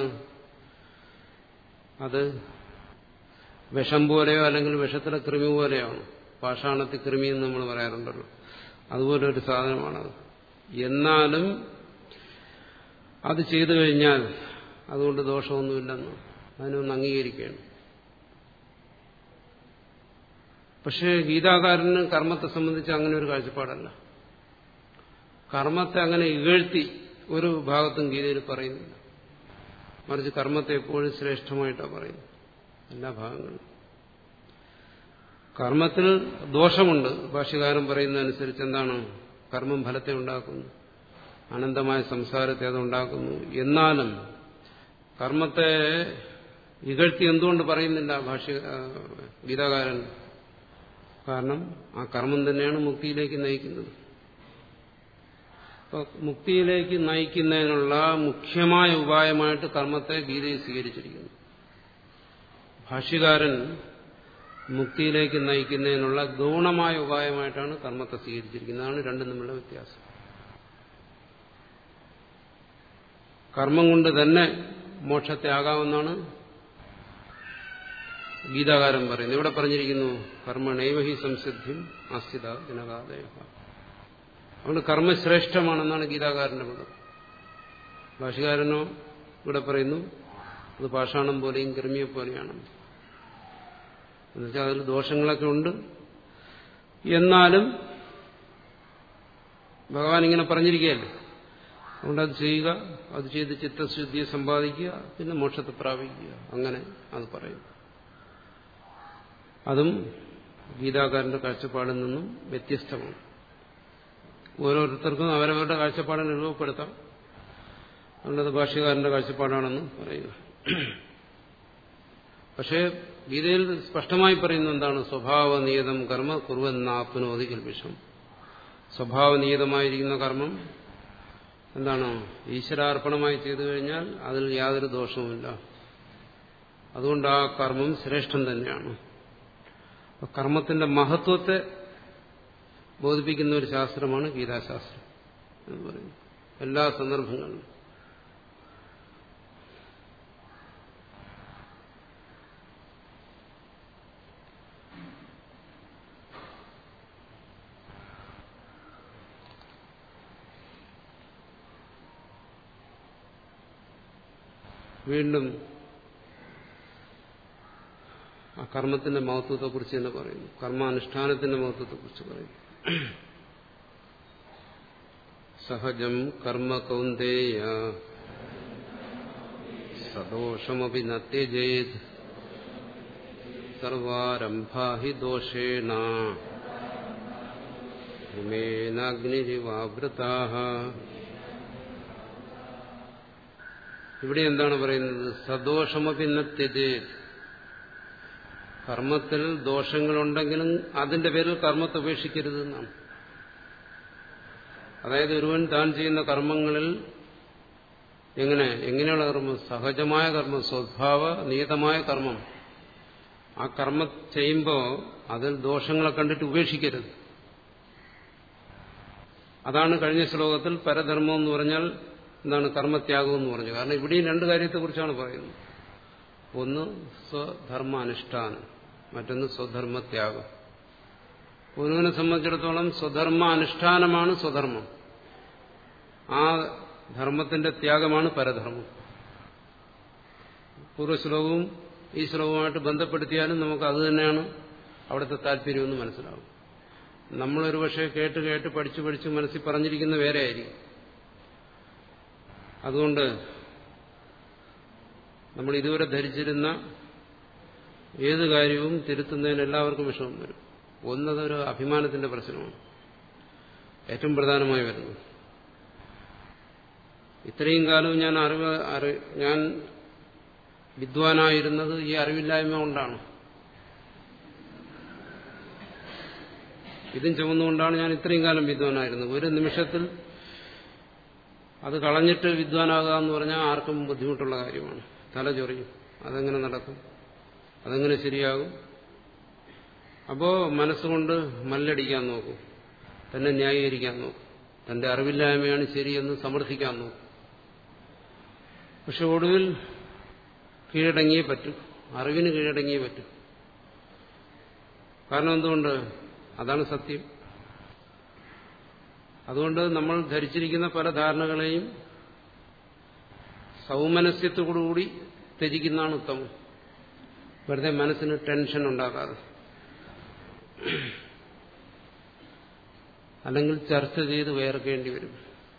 അത് വിഷം പോലെയോ അല്ലെങ്കിൽ വിഷത്തിലെ കൃമി പോലെയാണ് പാഷാണത്തിൽ കൃമി എന്ന് നമ്മൾ പറയാറുണ്ടല്ലോ അതുപോലെ ഒരു സാധനമാണത് എന്നാലും അത് ചെയ്തു കഴിഞ്ഞാൽ അതുകൊണ്ട് ദോഷമൊന്നുമില്ലെന്ന് അതിനൊന്ന് അംഗീകരിക്കുകയാണ് പക്ഷേ ഗീതാകാരന് കർമ്മത്തെ സംബന്ധിച്ച് അങ്ങനെ ഒരു കാഴ്ചപ്പാടല്ല കർമ്മത്തെ അങ്ങനെ ഇകഴ്ത്തി ഒരു ഭാഗത്തും ഗീതയിൽ പറയുന്നില്ല മറിച്ച് കർമ്മത്തെ എപ്പോഴും ശ്രേഷ്ഠമായിട്ടാണ് പറയുന്നത് എല്ലാ ഭാഗങ്ങളും കർമ്മത്തിൽ ദോഷമുണ്ട് ഭാഷ്യകാരൻ പറയുന്നതനുസരിച്ച് എന്താണ് കർമ്മം ഫലത്തെ ഉണ്ടാക്കുന്നു അനന്തമായ സംസാരത്തെ അതുണ്ടാക്കുന്നു എന്നാലും കർമ്മത്തെ ഇകഴ്ത്തി എന്തുകൊണ്ട് പറയുന്നില്ല ഭാഷ്യ ഗീതാകാരൻ കാരണം ആ കർമ്മം തന്നെയാണ് മുക്തിയിലേക്ക് നയിക്കുന്നത് അപ്പൊ മുക്തിയിലേക്ക് നയിക്കുന്നതിനുള്ള മുഖ്യമായ ഉപായമായിട്ട് കർമ്മത്തെ ഗീതയിൽ സ്വീകരിച്ചിരിക്കുന്നു ഭാഷ്യകാരൻ മുക്തിയിലേക്ക് നയിക്കുന്നതിനുള്ള ഗൗണമായ ഉപായമായിട്ടാണ് കർമ്മത്തെ സ്വീകരിച്ചിരിക്കുന്നത് അതാണ് രണ്ടും തമ്മിലുള്ള വ്യത്യാസം കർമ്മം കൊണ്ട് തന്നെ മോക്ഷത്തെ ആകാമെന്നാണ് ഗീതാകാരൻ പറയുന്നത് ഇവിടെ പറഞ്ഞിരിക്കുന്നു കർമ്മണൈവഹി സംസിദ്ധിം അസ്ഥിത ജനകാദയ അതുകൊണ്ട് കർമ്മശ്രേഷ്ഠമാണെന്നാണ് ഗീതാകാരന്റെ മതം ഭാഷകാരനോ ഇവിടെ പറയുന്നു അത് പാഷാണം പോലെയും കൃമിയെ പോലെയാണ് എന്നുവെച്ചാൽ അതിൽ ദോഷങ്ങളൊക്കെ ഉണ്ട് എന്നാലും ഭഗവാൻ ഇങ്ങനെ പറഞ്ഞിരിക്കുകയല്ലേ അതുകൊണ്ട് അത് ചെയ്യുക അത് ചെയ്ത് ചിത്തശുദ്ധിയെ സമ്പാദിക്കുക പിന്നെ മോക്ഷത്തെ പ്രാപിക്കുക അങ്ങനെ അത് പറയും അതും ഗീതാകാരന്റെ കാഴ്ചപ്പാടിൽ നിന്നും വ്യത്യസ്തമാണ് ഓരോരുത്തർക്കും അവരവരുടെ കാഴ്ചപ്പാടിനെ രൂപപ്പെടുത്താം അതുകൊണ്ടത് ഭാഷ്യകാരന്റെ കാഴ്ചപ്പാടാണെന്ന് പറയുക പക്ഷേ ഗീതയിൽ സ്പഷ്ടമായി പറയുന്ന എന്താണ് സ്വഭാവനിയതം കർമ്മ കുറുവെന്നാപ്പനോതി കൽപ്പിഷം സ്വഭാവനിയതമായിരിക്കുന്ന കർമ്മം എന്താണ് ഈശ്വരാർപ്പണമായി ചെയ്തു കഴിഞ്ഞാൽ അതിൽ യാതൊരു ദോഷവുമില്ല അതുകൊണ്ട് ആ കർമ്മം ശ്രേഷ്ഠം തന്നെയാണ് കർമ്മത്തിന്റെ മഹത്വത്തെ ബോധിപ്പിക്കുന്ന ഒരു ശാസ്ത്രമാണ് ഗീതാശാസ്ത്രം എന്ന് പറയുന്നത് എല്ലാ സന്ദർഭങ്ങളിലും വീണ്ടും ആ കർമ്മത്തിന്റെ മഹത്വത്തെക്കുറിച്ച് തന്നെ പറയുന്നു കർമാനുഷ്ഠാനത്തിന്റെ മഹത്വത്തെക്കുറിച്ച് പറയുന്നു സഹജം കർമ്മ കൗന്ദേയ സദോഷമപി നത്യജേത് സർവാരംഭാ ഹി ദോഷേണ ഹിമേനാഗ്നിരിവാവൃതാ ഇവിടെ എന്താണ് പറയുന്നത് സദോഷമപി നത്യജേത് കർമ്മത്തിൽ ദോഷങ്ങളുണ്ടെങ്കിലും അതിന്റെ പേരിൽ കർമ്മത്തെ ഉപേക്ഷിക്കരുത് എന്നാണ് അതായത് ഒരുവൻ താൻ ചെയ്യുന്ന കർമ്മങ്ങളിൽ എങ്ങനെ എങ്ങനെയുള്ള കർമ്മം സഹജമായ കർമ്മം സ്വഭാവ നിയതമായ കർമ്മം ആ കർമ്മം ചെയ്യുമ്പോൾ അതിൽ ദോഷങ്ങളെ കണ്ടിട്ട് ഉപേക്ഷിക്കരുത് അതാണ് കഴിഞ്ഞ ശ്ലോകത്തിൽ പരധർമ്മം എന്ന് പറഞ്ഞാൽ എന്താണ് കർമ്മത്യാഗം എന്ന് പറഞ്ഞു കാരണം ഇവിടെയും രണ്ട് കാര്യത്തെക്കുറിച്ചാണ് പറയുന്നത് ഒന്ന് സ്വധർമ്മ അനുഷ്ഠാനം മറ്റൊന്ന് സ്വധർമ്മത്യാഗം ഒരുവനെ സംബന്ധിച്ചിടത്തോളം സ്വധർമ്മ അനുഷ്ഠാനമാണ് സ്വധർമ്മം ആ ധർമ്മത്തിന്റെ ത്യാഗമാണ് പരധർമ്മം പൂർവ്വശ്ലോകവും ഈ ശ്ലോകവുമായിട്ട് ബന്ധപ്പെടുത്തിയാലും നമുക്ക് അത് തന്നെയാണ് അവിടുത്തെ താല്പര്യമെന്ന് മനസ്സിലാവും നമ്മളൊരു പക്ഷേ കേട്ട് കേട്ട് പഠിച്ചു പഠിച്ച് മനസ്സിൽ പറഞ്ഞിരിക്കുന്ന വേറെ ആയിരിക്കും അതുകൊണ്ട് നമ്മൾ ഇതുവരെ ധരിച്ചിരുന്ന ഏത് കാര്യവും തിരുത്തുന്നതിന് എല്ലാവർക്കും വിഷമം വരും ഒന്നതൊരു അഭിമാനത്തിന്റെ പ്രശ്നമാണ് ഏറ്റവും പ്രധാനമായി വരുന്നത് ഇത്രയും കാലം ഞാൻ അറിവ് അറി ഞാൻ വിദ്വാനായിരുന്നത് ഈ അറിവില്ലായ്മ കൊണ്ടാണ് ഇതും ചുമന്നുകൊണ്ടാണ് ഞാൻ ഇത്രയും കാലം വിദ്വാനായിരുന്നത് ഒരു നിമിഷത്തിൽ അത് കളഞ്ഞിട്ട് വിദ്വാനാകുക എന്ന് പറഞ്ഞാൽ ആർക്കും ബുദ്ധിമുട്ടുള്ള കാര്യമാണ് തല ചൊറിയും അതെങ്ങനെ നടക്കും അതെങ്ങനെ ശരിയാകും അപ്പോ മനസ്സുകൊണ്ട് മല്ലടിക്കാൻ നോക്കും തന്നെ ന്യായീകരിക്കാൻ നോക്കും തന്റെ അറിവില്ലായ്മയാണ് ശരിയെന്ന് സമർത്ഥിക്കാൻ നോക്കും പക്ഷെ ഒടുവിൽ കീഴടങ്ങിയേ പറ്റൂ അറിവിന് കീഴടങ്ങിയേ പറ്റൂ കാരണം എന്തുകൊണ്ട് അതാണ് സത്യം അതുകൊണ്ട് നമ്മൾ ധരിച്ചിരിക്കുന്ന പല ധാരണകളെയും സൗമനസ്യത്തോടുകൂടി ത്യജിക്കുന്നതാണ് ഉത്തമം വെറുതെ മനസ്സിന് ടെൻഷൻ ഉണ്ടാകാതെ അല്ലെങ്കിൽ ചർച്ച ചെയ്ത് വേർക്കേണ്ടി വരും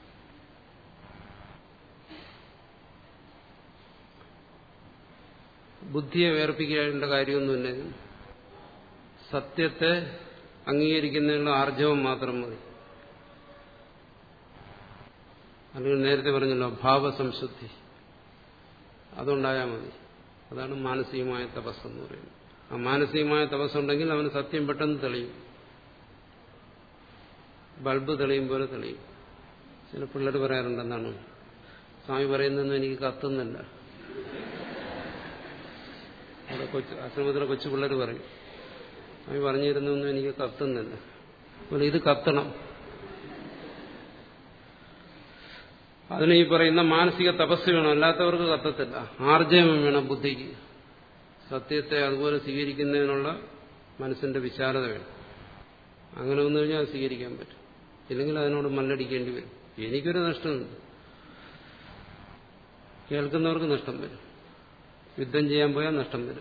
ബുദ്ധിയെ വേർപ്പിക്കേണ്ട കാര്യമൊന്നുമില്ല സത്യത്തെ അംഗീകരിക്കുന്നതിനുള്ള ആർജവം മാത്രം മതി അല്ലെങ്കിൽ നേരത്തെ പറഞ്ഞല്ലോ ഭാവസംശുദ്ധി അതുണ്ടായാൽ മതി അതാണ് മാനസികമായ തപസ് എന്ന് പറയുന്നത് ആ മാനസികമായ തപസ്സുണ്ടെങ്കിൽ അവന് സത്യം പെട്ടെന്ന് തെളിയും ബൾബ് തെളിയും പോലെ തെളിയും ചില പിള്ളേർ പറയാറുണ്ട് എന്താണ് സ്വാമി പറയുന്നതെന്ന് എനിക്ക് കത്തുന്നില്ല അവിടെ കൊച്ചു ആശ്രമത്തിലെ കൊച്ചു പിള്ളേർ പറയും സ്വാമി പറഞ്ഞിരുന്നൊന്നും എനിക്ക് കത്തുന്നില്ല അപ്പോൾ ഇത് കത്തണം അതിന് ഈ പറയുന്ന മാനസിക തപസ് വേണം അല്ലാത്തവർക്ക് കത്തത്തില്ല ആർജവം വേണം ബുദ്ധിക്ക് സത്യത്തെ അതുപോലെ സ്വീകരിക്കുന്നതിനുള്ള മനസ്സിന്റെ വിശാലത വേണം അങ്ങനെ വന്നു കഴിഞ്ഞാൽ അത് സ്വീകരിക്കാൻ പറ്റും ഇല്ലെങ്കിൽ അതിനോട് മല്ലടിക്കേണ്ടി വരും എനിക്കൊരു നഷ്ടമുണ്ട് കേൾക്കുന്നവർക്ക് നഷ്ടം വരും യുദ്ധം ചെയ്യാൻ പോയാൽ നഷ്ടം വരും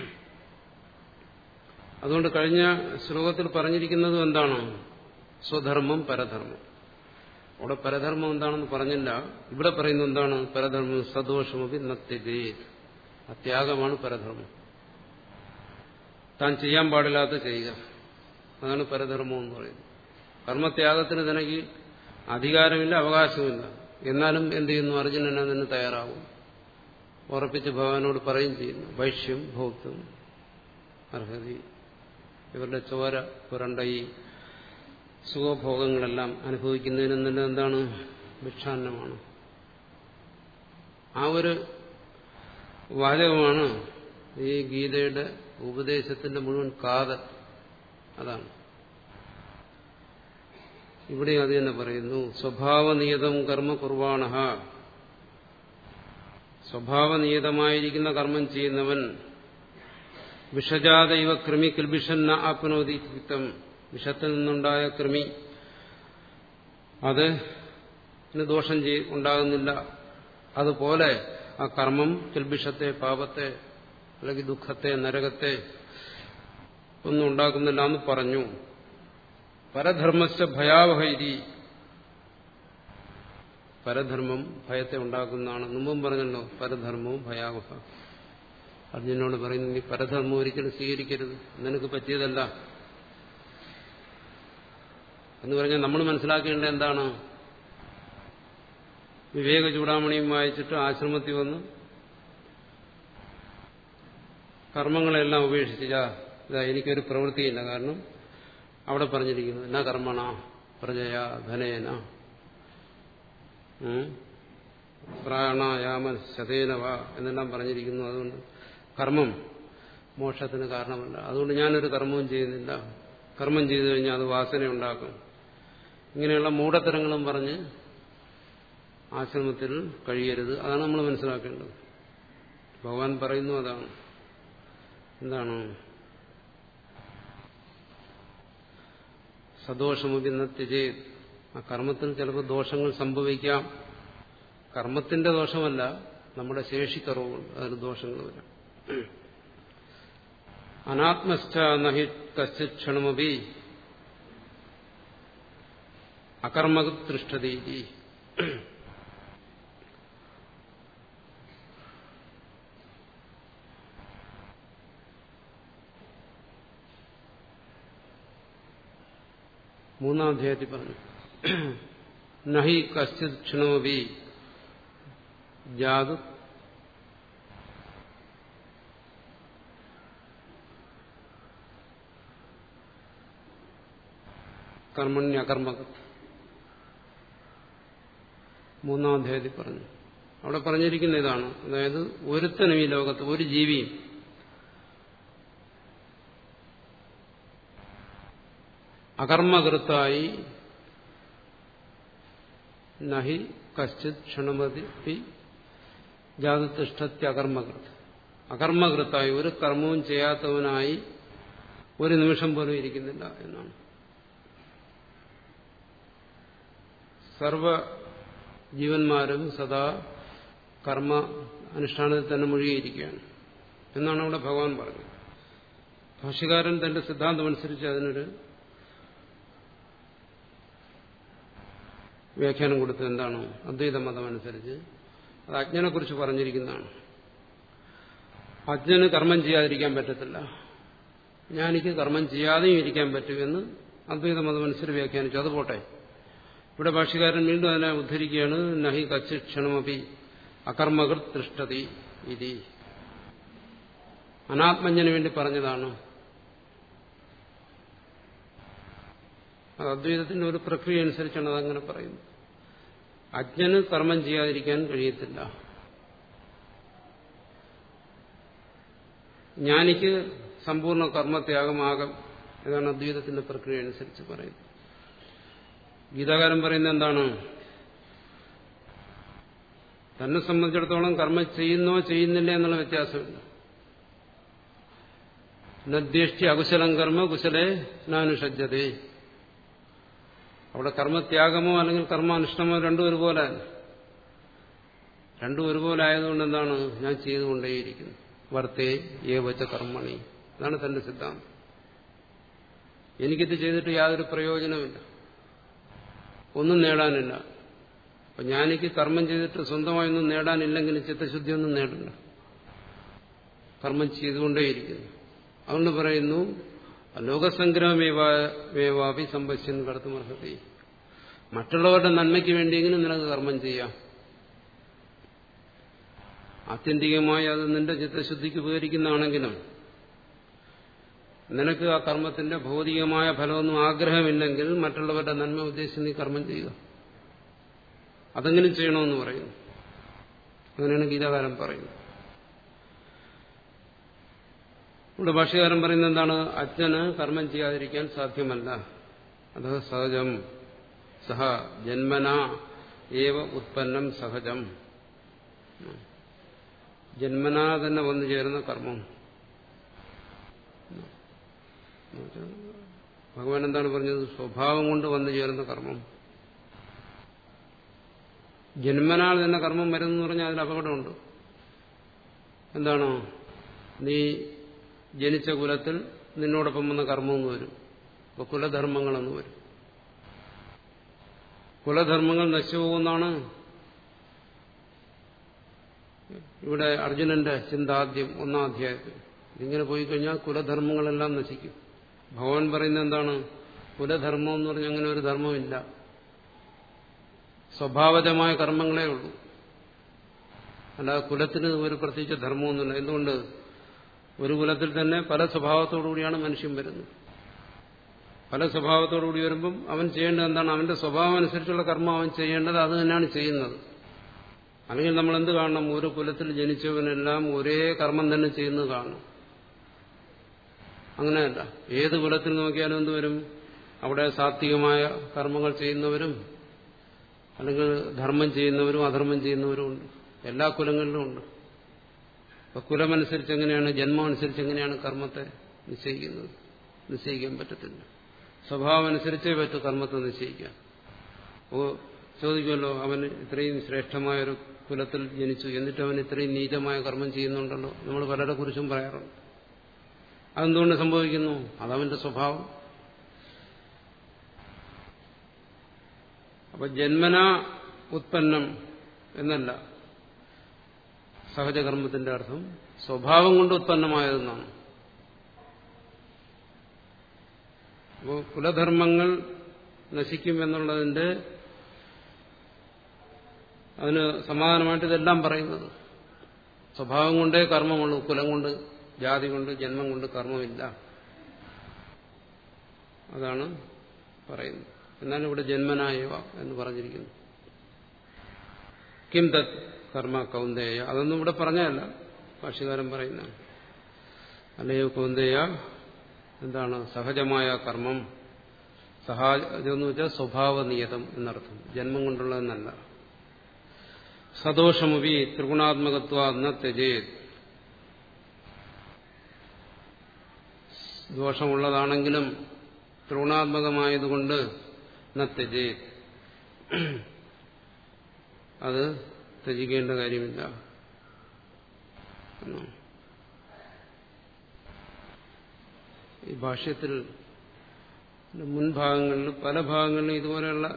അതുകൊണ്ട് കഴിഞ്ഞ ശ്ലോകത്തിൽ പറഞ്ഞിരിക്കുന്നതും എന്താണ് സ്വധർമ്മം പരധർമ്മം അവിടെ പരധർമ്മം എന്താണെന്ന് പറഞ്ഞില്ല ഇവിടെ പറയുന്നത് എന്താണ് പരധർമ്മം സദോഷമപി നത്യതേ അത്യാഗമാണ് പരധർമ്മം താൻ ചെയ്യാൻ പാടില്ലാത്ത ചെയ്യുക അതാണ് പരധർമ്മം എന്ന് പറയുന്നത് കർമ്മത്യാഗത്തിന് തനിക്ക് അധികാരമില്ല അവകാശമില്ല എന്നാലും എന്ത് ചെയ്യുന്നു അർജുനൻ അതിന് തയ്യാറാവും ഉറപ്പിച്ച് ഭഗവാനോട് പറയും ചെയ്യുന്നു വൈശ്യം ഭോക്തം അർഹതി ഇവരുടെ ചോര പുരണ്ട ഈ സുഖഭോഗങ്ങളെല്ലാം അനുഭവിക്കുന്നതിന് തന്നെ എന്താണ് ഭിക്ഷാന്നമാണ് ആ ഒരു വാചകമാണ് ഈ ഗീതയുടെ ഉപദേശത്തിന്റെ മുഴുവൻ കാതൽ അതാണ് ഇവിടെ അത് തന്നെ പറയുന്നു സ്വഭാവനിയതം കർമ്മ കുർവാണ സ്വഭാവനിയതമായിരിക്കുന്ന കർമ്മം ചെയ്യുന്നവൻ വിഷജാതൈവ കൃമി കിൽബിഷന്ന ആപ്നോതി വിത്തം വിഷത്തിൽ നിന്നുണ്ടായ കൃമി അത് ദോഷം ഉണ്ടാകുന്നില്ല അതുപോലെ ആ കർമ്മം കിൽബിഷത്തെ പാപത്തെ അല്ലെങ്കിൽ ദുഃഖത്തെ നരകത്തെ ഒന്നും ഉണ്ടാക്കുന്നില്ല എന്ന് പറഞ്ഞു പരധർമ്മസ്ഥ ഭയാവഹൈരി പരധർമ്മം ഭയത്തെ ഉണ്ടാക്കുന്നതാണ് മുമ്പും പറഞ്ഞല്ലോ പരധർമ്മവും ഭയാവഹ അർജുനോട് പറയുന്നു നീ പരധർമ്മം ഒരിക്കലും സ്വീകരിക്കരുത് നിനക്ക് പറ്റിയതല്ല എന്ന് പറഞ്ഞാൽ നമ്മൾ മനസ്സിലാക്കേണ്ടത് എന്താണ് വിവേക ചൂടാമണിയും വായിച്ചിട്ട് ആശ്രമത്തിൽ വന്ന് കർമ്മങ്ങളെല്ലാം ഉപേക്ഷിച്ചാ ഇതാ എനിക്കൊരു പ്രവൃത്തിയില്ല കാരണം അവിടെ പറഞ്ഞിരിക്കുന്നു എന്നാ കർമ്മണ പ്രജയ ധനേന പ്രാണായാമ ശതേനവ എന്നെല്ലാം പറഞ്ഞിരിക്കുന്നു അതുകൊണ്ട് കർമ്മം മോക്ഷത്തിന് കാരണമല്ല അതുകൊണ്ട് ഞാനൊരു കർമ്മവും ചെയ്യുന്നില്ല കർമ്മം ചെയ്തു കഴിഞ്ഞാൽ അത് വാസന ഉണ്ടാക്കും ഇങ്ങനെയുള്ള മൂഢത്തരങ്ങളും പറഞ്ഞ് ആശ്രമത്തിൽ കഴിയരുത് അതാണ് നമ്മൾ മനസ്സിലാക്കേണ്ടത് ഭഗവാൻ പറയുന്നു അതാണ് എന്താണ് സദോഷമുപിന്നത്യജേ ആ കർമ്മത്തിൽ ചിലപ്പോൾ ദോഷങ്ങൾ സംഭവിക്കാം കർമ്മത്തിന്റെ ദോഷമല്ല നമ്മുടെ ശേഷിക്കറവുണ്ട് അതിന് ദോഷങ്ങൾ വരാം അനാത്മസ്ഥ നഹി കശ്ചിത് ക്ഷണമപി അകർമ്മകൃഷ്ടതീതി മൂന്നാം അധ്യായത്തിൽ പറഞ്ഞു നഹി കശ്ചിത് ക്ഷണമപി ജാതു കർമ്മണ്യകർമ്മകത്ത് മൂന്നാം അധ്യായത്തിൽ പറഞ്ഞു അവിടെ പറഞ്ഞിരിക്കുന്ന ഇതാണ് അതായത് ഒരുത്തനും ഈ ലോകത്ത് ഒരു ജീവിയും അകർമ്മകൃത്തായി നഹി കശ്ചിത് ക്ഷണമതി ജാതത്തിഷ്ടത്യകർമ്മകൃത്ത് അകർമ്മകൃത്തായി ഒരു കർമ്മവും ചെയ്യാത്തവനായി ഒരു നിമിഷം പോലും ഇരിക്കുന്നില്ല എന്നാണ് സർവ ജീവന്മാരും സദാ കർമ്മ അനുഷ്ഠാനത്തിൽ തന്നെ മുഴുകിയിരിക്കുകയാണ് എന്നാണ് അവിടെ ഭഗവാൻ പറഞ്ഞത് ഭാഷ്യകാരൻ തന്റെ സിദ്ധാന്തമനുസരിച്ച് അതിനൊരു വ്യാഖ്യാനം കൊടുത്തത് എന്താണ് അദ്വൈത മതമനുസരിച്ച് അത് അജ്ഞനെക്കുറിച്ച് പറഞ്ഞിരിക്കുന്നതാണ് അജ്ഞന് കർമ്മം ചെയ്യാതിരിക്കാൻ പറ്റത്തില്ല ഞാനിക്ക് കർമ്മം ചെയ്യാതെയും ഇരിക്കാൻ പറ്റുമെന്ന് അദ്വൈത മതമനുസരിച്ച് വ്യാഖ്യാനിച്ചു അത് പോട്ടെ ഇവിടെ ഭാഷകാരൻ വീണ്ടും അതിനെ ഉദ്ധരിക്കുകയാണ് നഹി കച്ച് ക്ഷണമപി അകർമ്മകൃത് ദൃഷ്ടതി ഇതി അനാത്മജ്ഞന് വേണ്ടി പറഞ്ഞതാണ് അത് അദ്വൈതത്തിന്റെ ഒരു പ്രക്രിയ അനുസരിച്ചാണ് അതങ്ങനെ പറയുന്നത് അജ്ഞന് കർമ്മം ചെയ്യാതിരിക്കാൻ കഴിയത്തില്ല ജ്ഞാനിക്ക് സമ്പൂർണ്ണ കർമ്മത്യാഗമാകും ഇതാണ് അദ്വൈതത്തിന്റെ പ്രക്രിയ അനുസരിച്ച് പറയുന്നത് ഗീതാകാരൻ പറയുന്നത് എന്താണ് തന്നെ സംബന്ധിച്ചിടത്തോളം കർമ്മം ചെയ്യുന്നോ ചെയ്യുന്നില്ല എന്നുള്ള വ്യത്യാസമില്ല നദ്യേഷ്ടി അകുശലം കർമ്മ കുശലേ നാനുഷജ്ജതേ അവിടെ കർമ്മത്യാഗമോ അല്ലെങ്കിൽ കർമാനുഷ്ഠമോ രണ്ടും ഒരുപോലെ രണ്ടും ഒരുപോലെ ആയതുകൊണ്ട് എന്താണ് ഞാൻ ചെയ്തുകൊണ്ടേയിരിക്കുന്നു വർത്തേ ഏ വച്ച കർമ്മണി അതാണ് തന്റെ സിദ്ധാന്തം എനിക്കിത് ചെയ്തിട്ട് യാതൊരു പ്രയോജനമില്ല ഒന്നും നേടാനില്ല അപ്പൊ ഞാനെനിക്ക് കർമ്മം ചെയ്തിട്ട് സ്വന്തമായൊന്നും നേടാനില്ലെങ്കിൽ ചിത്തശുദ്ധി ഒന്നും നേടില്ല കർമ്മം ചെയ്തുകൊണ്ടേയിരിക്കുന്നു അതുകൊണ്ട് പറയുന്നു ലോകസംഗ്രഹമേവാപി സമ്പശ്യൻ കടത്തുമർഹതി മറ്റുള്ളവരുടെ നന്മയ്ക്ക് വേണ്ടിയെങ്കിലും നിനക്ക് കർമ്മം ചെയ്യാം ആത്യന്തികമായി അത് നിന്റെ ചിത്തശുദ്ധിക്ക് ഉപകരിക്കുന്നതാണെങ്കിലും നിനക്ക് ആ കർമ്മത്തിന്റെ ഭൗതികമായ ഫലമൊന്നും ആഗ്രഹമില്ലെങ്കിൽ മറ്റുള്ളവരുടെ നന്മ ഉദ്ദേശിച്ച് നീ കർമ്മം ചെയ്യുക അതെങ്കിലും ചെയ്യണമെന്ന് പറയുന്നു അങ്ങനെയാണ് ഗീതാകാരൻ പറയുന്നത് ഇവിടെ ഭാഷകാരൻ പറയുന്നത് എന്താണ് അജ്ഞന് കർമ്മം ചെയ്യാതിരിക്കാൻ സാധ്യമല്ല അത് സഹജം സഹ ജന്മന ഏവ ഉത്പന്നം സഹജം ജന്മന തന്നെ വന്നു ചേരുന്ന കർമ്മം ഭഗവാൻ എന്താണ് പറഞ്ഞത് സ്വഭാവം കൊണ്ട് വന്നു ചേരുന്ന കർമ്മം ജന്മനാൽ തന്നെ കർമ്മം വരുന്നു പറഞ്ഞാൽ അതിൽ അപകടമുണ്ട് എന്താണോ നീ ജനിച്ച കുലത്തിൽ നിന്നോടൊപ്പം വന്ന കർമ്മമെന്ന് വരും അപ്പൊ കുലധർമ്മങ്ങളെന്ന് വരും കുലധർമ്മങ്ങൾ നശിച്ചു പോകുന്നതാണ് ഇവിടെ അർജുനന്റെ ചിന്താദ്യം ഒന്നാം അധ്യായത്തിൽ ഇതിങ്ങനെ പോയി കഴിഞ്ഞാൽ കുലധർമ്മങ്ങളെല്ലാം നശിക്കും ഭഗവാൻ പറയുന്നത് എന്താണ് കുലധർമ്മം എന്ന് പറഞ്ഞാൽ അങ്ങനെ ഒരു ധർമ്മമില്ല സ്വഭാവജമായ കർമ്മങ്ങളേ ഉള്ളൂ അല്ലാതെ കുലത്തിന് ഒരു പ്രത്യേകിച്ച് ധർമ്മമൊന്നുമില്ല എന്തുകൊണ്ട് ഒരു കുലത്തിൽ തന്നെ പല സ്വഭാവത്തോടുകൂടിയാണ് മനുഷ്യൻ വരുന്നത് പല സ്വഭാവത്തോടുകൂടി വരുമ്പം അവൻ ചെയ്യേണ്ടത് എന്താണ് അവന്റെ സ്വഭാവം അനുസരിച്ചുള്ള കർമ്മം അവൻ ചെയ്യേണ്ടത് അത് തന്നെയാണ് ചെയ്യുന്നത് അല്ലെങ്കിൽ നമ്മൾ എന്ത് കാണണം ഒരു കുലത്തിൽ ജനിച്ചവനെല്ലാം ഒരേ കർമ്മം തന്നെ ചെയ്യുന്നത് കാണണം അങ്ങനെയല്ല ഏത് കുലത്തിൽ നോക്കിയാലും എന്ത് വരും അവിടെ സാത്വികമായ കർമ്മങ്ങൾ ചെയ്യുന്നവരും അല്ലെങ്കിൽ ധർമ്മം ചെയ്യുന്നവരും അധർമ്മം ചെയ്യുന്നവരും ഉണ്ട് എല്ലാ കുലങ്ങളിലും ഉണ്ട് അപ്പൊ കുലമനുസരിച്ച് എങ്ങനെയാണ് ജന്മം അനുസരിച്ച് എങ്ങനെയാണ് കർമ്മത്തെ നിശ്ചയിക്കുന്നത് നിശ്ചയിക്കാൻ പറ്റത്തില്ല സ്വഭാവം അനുസരിച്ചേ പറ്റൂ കർമ്മത്തെ നിശ്ചയിക്കാൻ അപ്പോൾ ചോദിക്കുമല്ലോ അവൻ ഇത്രയും ശ്രേഷ്ഠമായ ഒരു കുലത്തിൽ ജനിച്ചു എന്നിട്ട് അവൻ ഇത്രയും നീചമായ കർമ്മം ചെയ്യുന്നുണ്ടല്ലോ നമ്മൾ പലരെ കുറിച്ചും പറയാറുണ്ട് അതെന്തുകൊണ്ട് സംഭവിക്കുന്നു അതവന്റെ സ്വഭാവം അപ്പൊ ജന്മന ഉത്പന്നം എന്നല്ല സഹജകർമ്മത്തിന്റെ അർത്ഥം സ്വഭാവം കൊണ്ട് ഉത്പന്നമായതെന്നാണ് അപ്പോൾ കുലധർമ്മങ്ങൾ നശിക്കും എന്നുള്ളതിന്റെ അതിന് സമാധാനമായിട്ട് ഇതെല്ലാം പറയുന്നത് സ്വഭാവം കൊണ്ടേ കർമ്മമുള്ളൂ കുലം കൊണ്ട് ജാതി കൊണ്ട് ജന്മം കൊണ്ട് കർമ്മമില്ല അതാണ് പറയുന്നത് എന്നാലും ഇവിടെ ജന്മനായവ എന്ന് പറഞ്ഞിരിക്കുന്നു കിം തത് കർമ്മ കൗന്ദേയ അതൊന്നും ഇവിടെ പറഞ്ഞതല്ല ഭാഷ്യകാരൻ പറയുന്ന അല്ലയോ കൗന്ദേയ എന്താണ് സഹജമായ കർമ്മം സഹജമെന്ന് വെച്ചാൽ സ്വഭാവനിയതം എന്നർത്ഥം ജന്മം കൊണ്ടുള്ളതെന്നല്ല സദോഷമുപി ത്രിഗുണാത്മകത്വ ന തെജേത് ദോഷമുള്ളതാണെങ്കിലും ത്രിഗുണാത്മകമായതുകൊണ്ട് ന തെജേത് അത് ത്യജിക്കേണ്ട കാര്യമില്ല ഈ ഭാഷ്യത്തിൽ മുൻഭാഗങ്ങളിൽ പല ഭാഗങ്ങളിലും ഇതുപോലെയുള്ള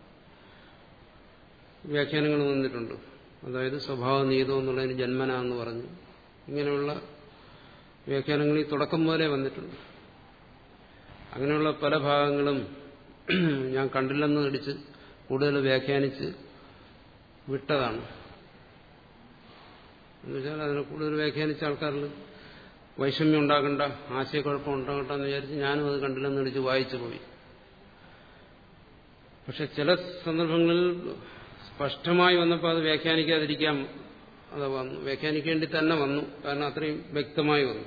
വ്യാഖ്യാനങ്ങൾ വന്നിട്ടുണ്ട് അതായത് സ്വഭാവ നീതം എന്നുള്ളതിന് ജന്മന എന്ന് പറഞ്ഞു ഇങ്ങനെയുള്ള വ്യാഖ്യാനങ്ങൾ ഈ തുടക്കം പോലെ വന്നിട്ടുണ്ട് അങ്ങനെയുള്ള പല ഭാഗങ്ങളും ഞാൻ കണ്ടില്ലെന്ന് നടിച്ച് കൂടുതൽ വ്യാഖ്യാനിച്ച് വിട്ടതാണ് എന്നുവെച്ചാൽ അതിനെ കൂടുതൽ വ്യാഖ്യാനിച്ച ആൾക്കാരിൽ വൈഷമ്യം ഉണ്ടാകണ്ട ആശയക്കുഴപ്പം ഉണ്ടാകണ്ട എന്ന് വിചാരിച്ച് ഞാനും അത് കണ്ടില്ലെന്ന് നടിച്ച് വായിച്ചു പോയി പക്ഷെ ചില സന്ദർഭങ്ങളിൽ സ്പഷ്ടമായി വന്നപ്പോൾ അത് വ്യാഖ്യാനിക്കാതിരിക്കാം അത് വന്നു വ്യാഖ്യാനിക്കേണ്ടി തന്നെ വന്നു കാരണം അത്രയും വ്യക്തമായി വന്നു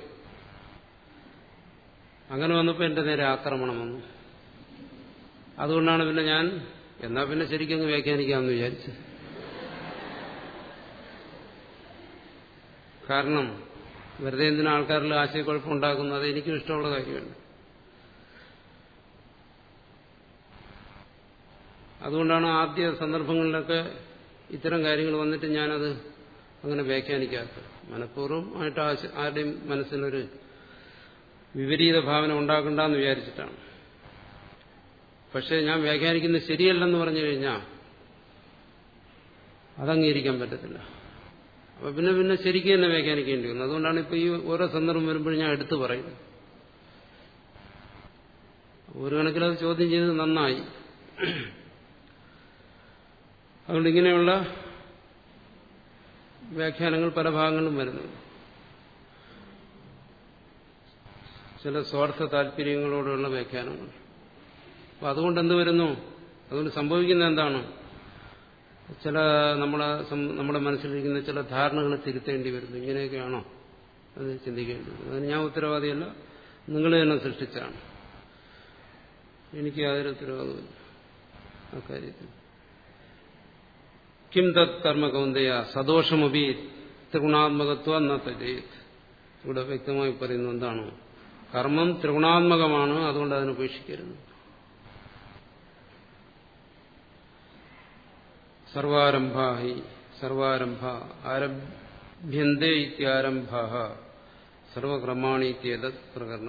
അങ്ങനെ വന്നപ്പോൾ എന്റെ നേരെ ആക്രമണം വന്നു അതുകൊണ്ടാണ് പിന്നെ ഞാൻ എന്നാ പിന്നെ ശരിക്കും വ്യാഖ്യാനിക്കാമെന്ന് വിചാരിച്ചു കാരണം വെറുതെ എന്തിനാ ആൾക്കാരിൽ ആശയക്കുഴപ്പം ഉണ്ടാക്കുന്നത് അത് എനിക്കും ഇഷ്ടമുള്ള കാര്യമാണ് അതുകൊണ്ടാണ് ആദ്യ സന്ദർഭങ്ങളിലൊക്കെ ഇത്തരം കാര്യങ്ങൾ വന്നിട്ട് ഞാനത് അങ്ങനെ വ്യാഖ്യാനിക്കാത്തത് മനഃപൂർവ്വമായിട്ട് ആരുടെയും മനസ്സിലൊരു വിപരീത ഭാവന ഉണ്ടാക്കണ്ടെന്ന് വിചാരിച്ചിട്ടാണ് പക്ഷെ ഞാൻ വ്യാഖ്യാനിക്കുന്നത് ശരിയല്ലെന്ന് പറഞ്ഞു കഴിഞ്ഞാൽ അതംഗീകരിക്കാൻ പറ്റത്തില്ല അപ്പൊ പിന്നെ പിന്നെ ശരിക്കും തന്നെ വ്യാഖ്യാനിക്കേണ്ടി വന്നു അതുകൊണ്ടാണ് ഇപ്പൊ ഈ ഓരോ സന്ദർഭം വരുമ്പോഴും ഞാൻ എടുത്തു പറയുന്നത് ഒരു കണക്കിൽ അത് ചോദ്യം ചെയ്തത് നന്നായി അതുകൊണ്ട് ഇങ്ങനെയുള്ള വ്യാഖ്യാനങ്ങൾ പല ഭാഗങ്ങളിലും വരുന്നു ചില സ്വാർത്ഥ താല്പര്യങ്ങളോടുള്ള വ്യാഖ്യാനങ്ങൾ അപ്പൊ അതുകൊണ്ട് എന്ത് വരുന്നു അതുകൊണ്ട് സംഭവിക്കുന്നത് എന്താണ് ചില നമ്മളെ നമ്മുടെ മനസ്സിലിരിക്കുന്ന ചില ധാരണകൾ തിരുത്തേണ്ടി വരുന്നു ഇങ്ങനെയൊക്കെയാണോ അത് ചിന്തിക്കേണ്ടി വരും അതിന് ഞാൻ ഉത്തരവാദിയല്ല നിങ്ങൾ തന്നെ സൃഷ്ടിച്ചാണ് എനിക്ക് യാതൊരു ഉത്തരവാദില്ല അക്കാര്യത്തിൽ കിം തത് കർമ്മ കൗന്ദയ സദോഷമപി ത്രിഗുണാത്മകത്വ എന്ന തജയത് ഇവിടെ വ്യക്തമായി പറയുന്നത് എന്താണ് കർമ്മം ത്രിഗുണാത്മകമാണ് അതുകൊണ്ട് അതിനെ ഉപേക്ഷിക്കരുത് സർവാരംഭ ഹി സർവാരംഭ ആരഭ്യന്തേ ഇത്യാരംഭ സർവകർമാണി ഇത്യേതത് പ്രകരണ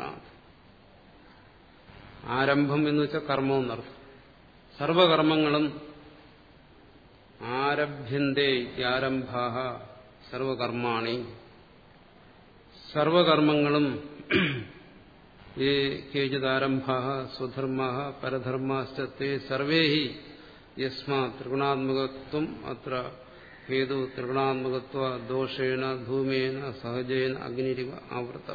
ആരംഭം എന്ന് വെച്ചാൽ കർമ്മം എന്നർത്ഥം സർവകർമ്മങ്ങളും ആരഭ്യന്തേ ഇത്യാരംഭ സർവകർമാണി സർവകർമ്മങ്ങളും ये केचिदारम्भ स्वधर्म परधर्माश्चे सर्वे ही यस्मा त्रिगुणात्मकत्वम अत्र हेतु त्रिगुणात्मकत्व दोषेण धूमेन സഹജേന അഗ്നിരിവ ആവൃത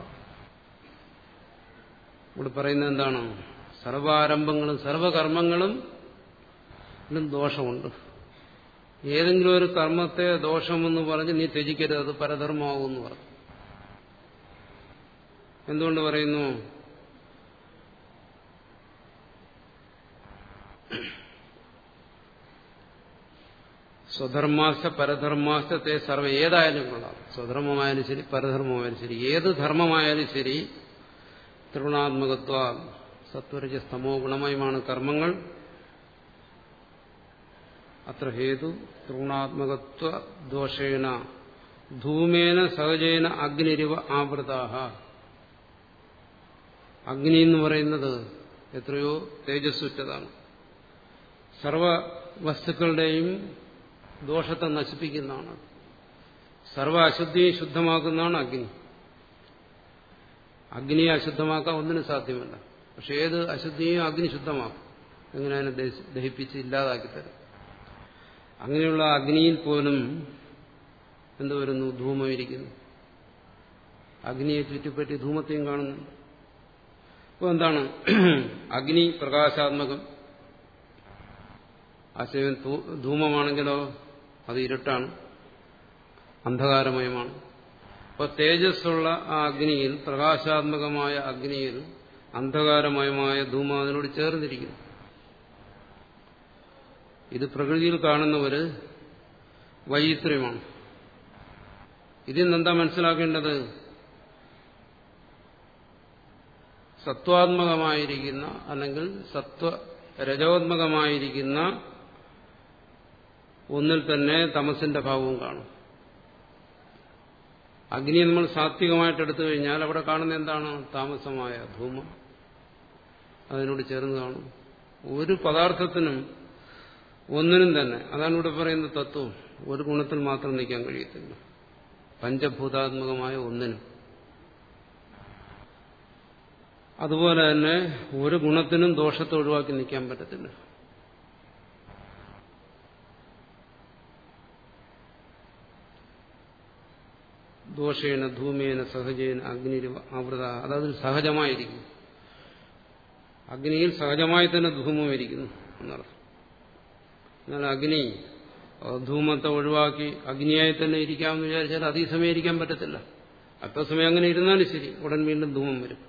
ഇവിടെ പറയുന്നത് എന്താണ് സർവാരംഭങ്ങളും സർവകർമ്മങ്ങളും ദോഷമുണ്ട് ഏതെങ്കിലും ഒരു കർമ്മത്തെ ദോഷമെന്ന് പറഞ്ഞ് നീ ത്യജിക്കരുത് അത് പരധർമ്മമാകുമെന്ന് പറഞ്ഞു എന്തുകൊണ്ട് പറയുന്നു സ്വധർമാശ പരധർമാശ തേ സർവ ഏതായാലും കൊള്ളാം സ്വധർമ്മമായാലും ശരി പരധർമ്മമായാലും ശരി ഏത് ധർമ്മമായാലും ശരി ത്രിഗുണാത്മകത്വ സത്വരജ സ്തമോ ഗുണമയമാണ് കർമ്മങ്ങൾ അത്ര ഹേതു ത്രിഗുണാത്മകത്വ ദോഷേണ ധൂമേന സഹജേന അഗ്നിരിവ ആവൃതാഹ അഗ്നി എന്ന് പറയുന്നത് എത്രയോ തേജസ്സുറ്റതാണ് സർവ വസ്തുക്കളുടെയും ദോഷത്തെ നശിപ്പിക്കുന്നതാണ് സർവ അശുദ്ധിയും ശുദ്ധമാക്കുന്നതാണ് അഗ്നി അഗ്നിയെ അശുദ്ധമാക്കാൻ ഒന്നിനും സാധ്യമല്ല പക്ഷെ ഏത് അശുദ്ധിയും അഗ്നി ശുദ്ധമാക്കും എങ്ങനെ അതിനെ ദഹിപ്പിച്ച് ഇല്ലാതാക്കി തരും അങ്ങനെയുള്ള അഗ്നിയിൽ പോലും എന്ത് വരുന്നു ധൂമം ഇരിക്കുന്നു അഗ്നിയെ ചുറ്റിപ്പറ്റി ധൂമത്തെയും കാണുന്നു അപ്പോൾ എന്താണ് അഗ്നി പ്രകാശാത്മകം ആശയം ധൂമമാണെങ്കിലോ അത് ഇരുട്ടാണ് അന്ധകാരമയമാണ് അപ്പോൾ തേജസ്സുള്ള ആ അഗ്നിയിൽ പ്രകാശാത്മകമായ അഗ്നിയിൽ അന്ധകാരമയമായ ധൂമം അതിനോട് ചേർന്നിരിക്കുന്നു ഇത് പ്രകൃതിയിൽ കാണുന്നവര് വൈചിത്ര്യമാണ് ഇതിൽ നിന്നെന്താ മനസ്സിലാക്കേണ്ടത് സത്വാത്മകമായിരിക്കുന്ന അല്ലെങ്കിൽ സത്വ രജോത്മകമായിരിക്കുന്ന ഒന്നിൽ തന്നെ തമസിന്റെ ഭാവവും കാണും അഗ്നിയെ നമ്മൾ സാത്വികമായിട്ട് എടുത്തു കഴിഞ്ഞാൽ അവിടെ കാണുന്ന എന്താണ് താമസമായ ധൂമം അതിനോട് ചേർന്ന് കാണും ഒരു പദാർത്ഥത്തിനും ഒന്നിനും തന്നെ അതാണ് ഇവിടെ പറയുന്ന തത്വം ഒരു ഗുണത്തിൽ മാത്രം നിൽക്കാൻ കഴിയത്തില്ല പഞ്ചഭൂതാത്മകമായ ഒന്നിനും അതുപോലെ തന്നെ ഒരു ഗുണത്തിനും ദോഷത്തെ ഒഴിവാക്കി നിൽക്കാൻ പറ്റത്തില്ല ദോഷേന ധൂമേന സഹജേന അഗ്നി ആവൃത അതതിൽ സഹജമായിരിക്കും അഗ്നിയിൽ സഹജമായി തന്നെ ധൂമം ഇരിക്കുന്നു എന്നർത്ഥം എന്നാൽ അഗ്നി ധൂമത്തെ ഒഴിവാക്കി അഗ്നിയായി തന്നെ ഇരിക്കാമെന്ന് വിചാരിച്ചാൽ അധിക സമയം ഇരിക്കാൻ പറ്റത്തില്ല അല്പസമയം അങ്ങനെ ഇരുന്നാലും ശരി ഉടൻ വീണ്ടും ധൂമം വരും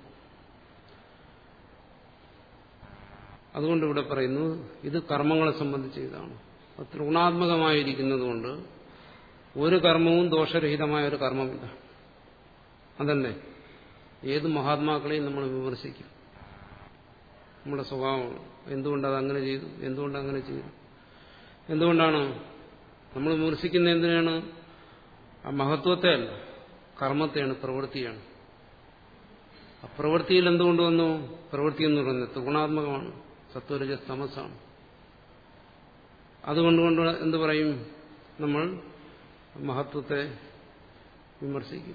അതുകൊണ്ട് ഇവിടെ പറയുന്നു ഇത് കർമ്മങ്ങളെ സംബന്ധിച്ച് ഇതാണ് ത്രിഗുണാത്മകമായിരിക്കുന്നതുകൊണ്ട് ഒരു കർമ്മവും ദോഷരഹിതമായ ഒരു കർമ്മമില്ല അതല്ലേ ഏത് മഹാത്മാക്കളെയും നമ്മൾ വിമർശിക്കും നമ്മുടെ സ്വഭാവമാണ് എന്തുകൊണ്ട് അത് അങ്ങനെ ചെയ്തു എന്തുകൊണ്ട് അങ്ങനെ ചെയ്തു എന്തുകൊണ്ടാണ് നമ്മൾ വിമർശിക്കുന്ന എന്തിനാണ് ആ മഹത്വത്തെ അല്ല കർമ്മത്തെയാണ് പ്രവൃത്തിയാണ് ആ പ്രവൃത്തിയിൽ എന്തുകൊണ്ട് വന്നു പ്രവൃത്തി എന്ന് പറയുന്നത് ത്രിഗുണാത്മകമാണ് സത്വരജ തമസാണ് അതുകൊണ്ടുകൊണ്ട് എന്ത് പറയും നമ്മൾ മഹത്വത്തെ വിമർശിക്കും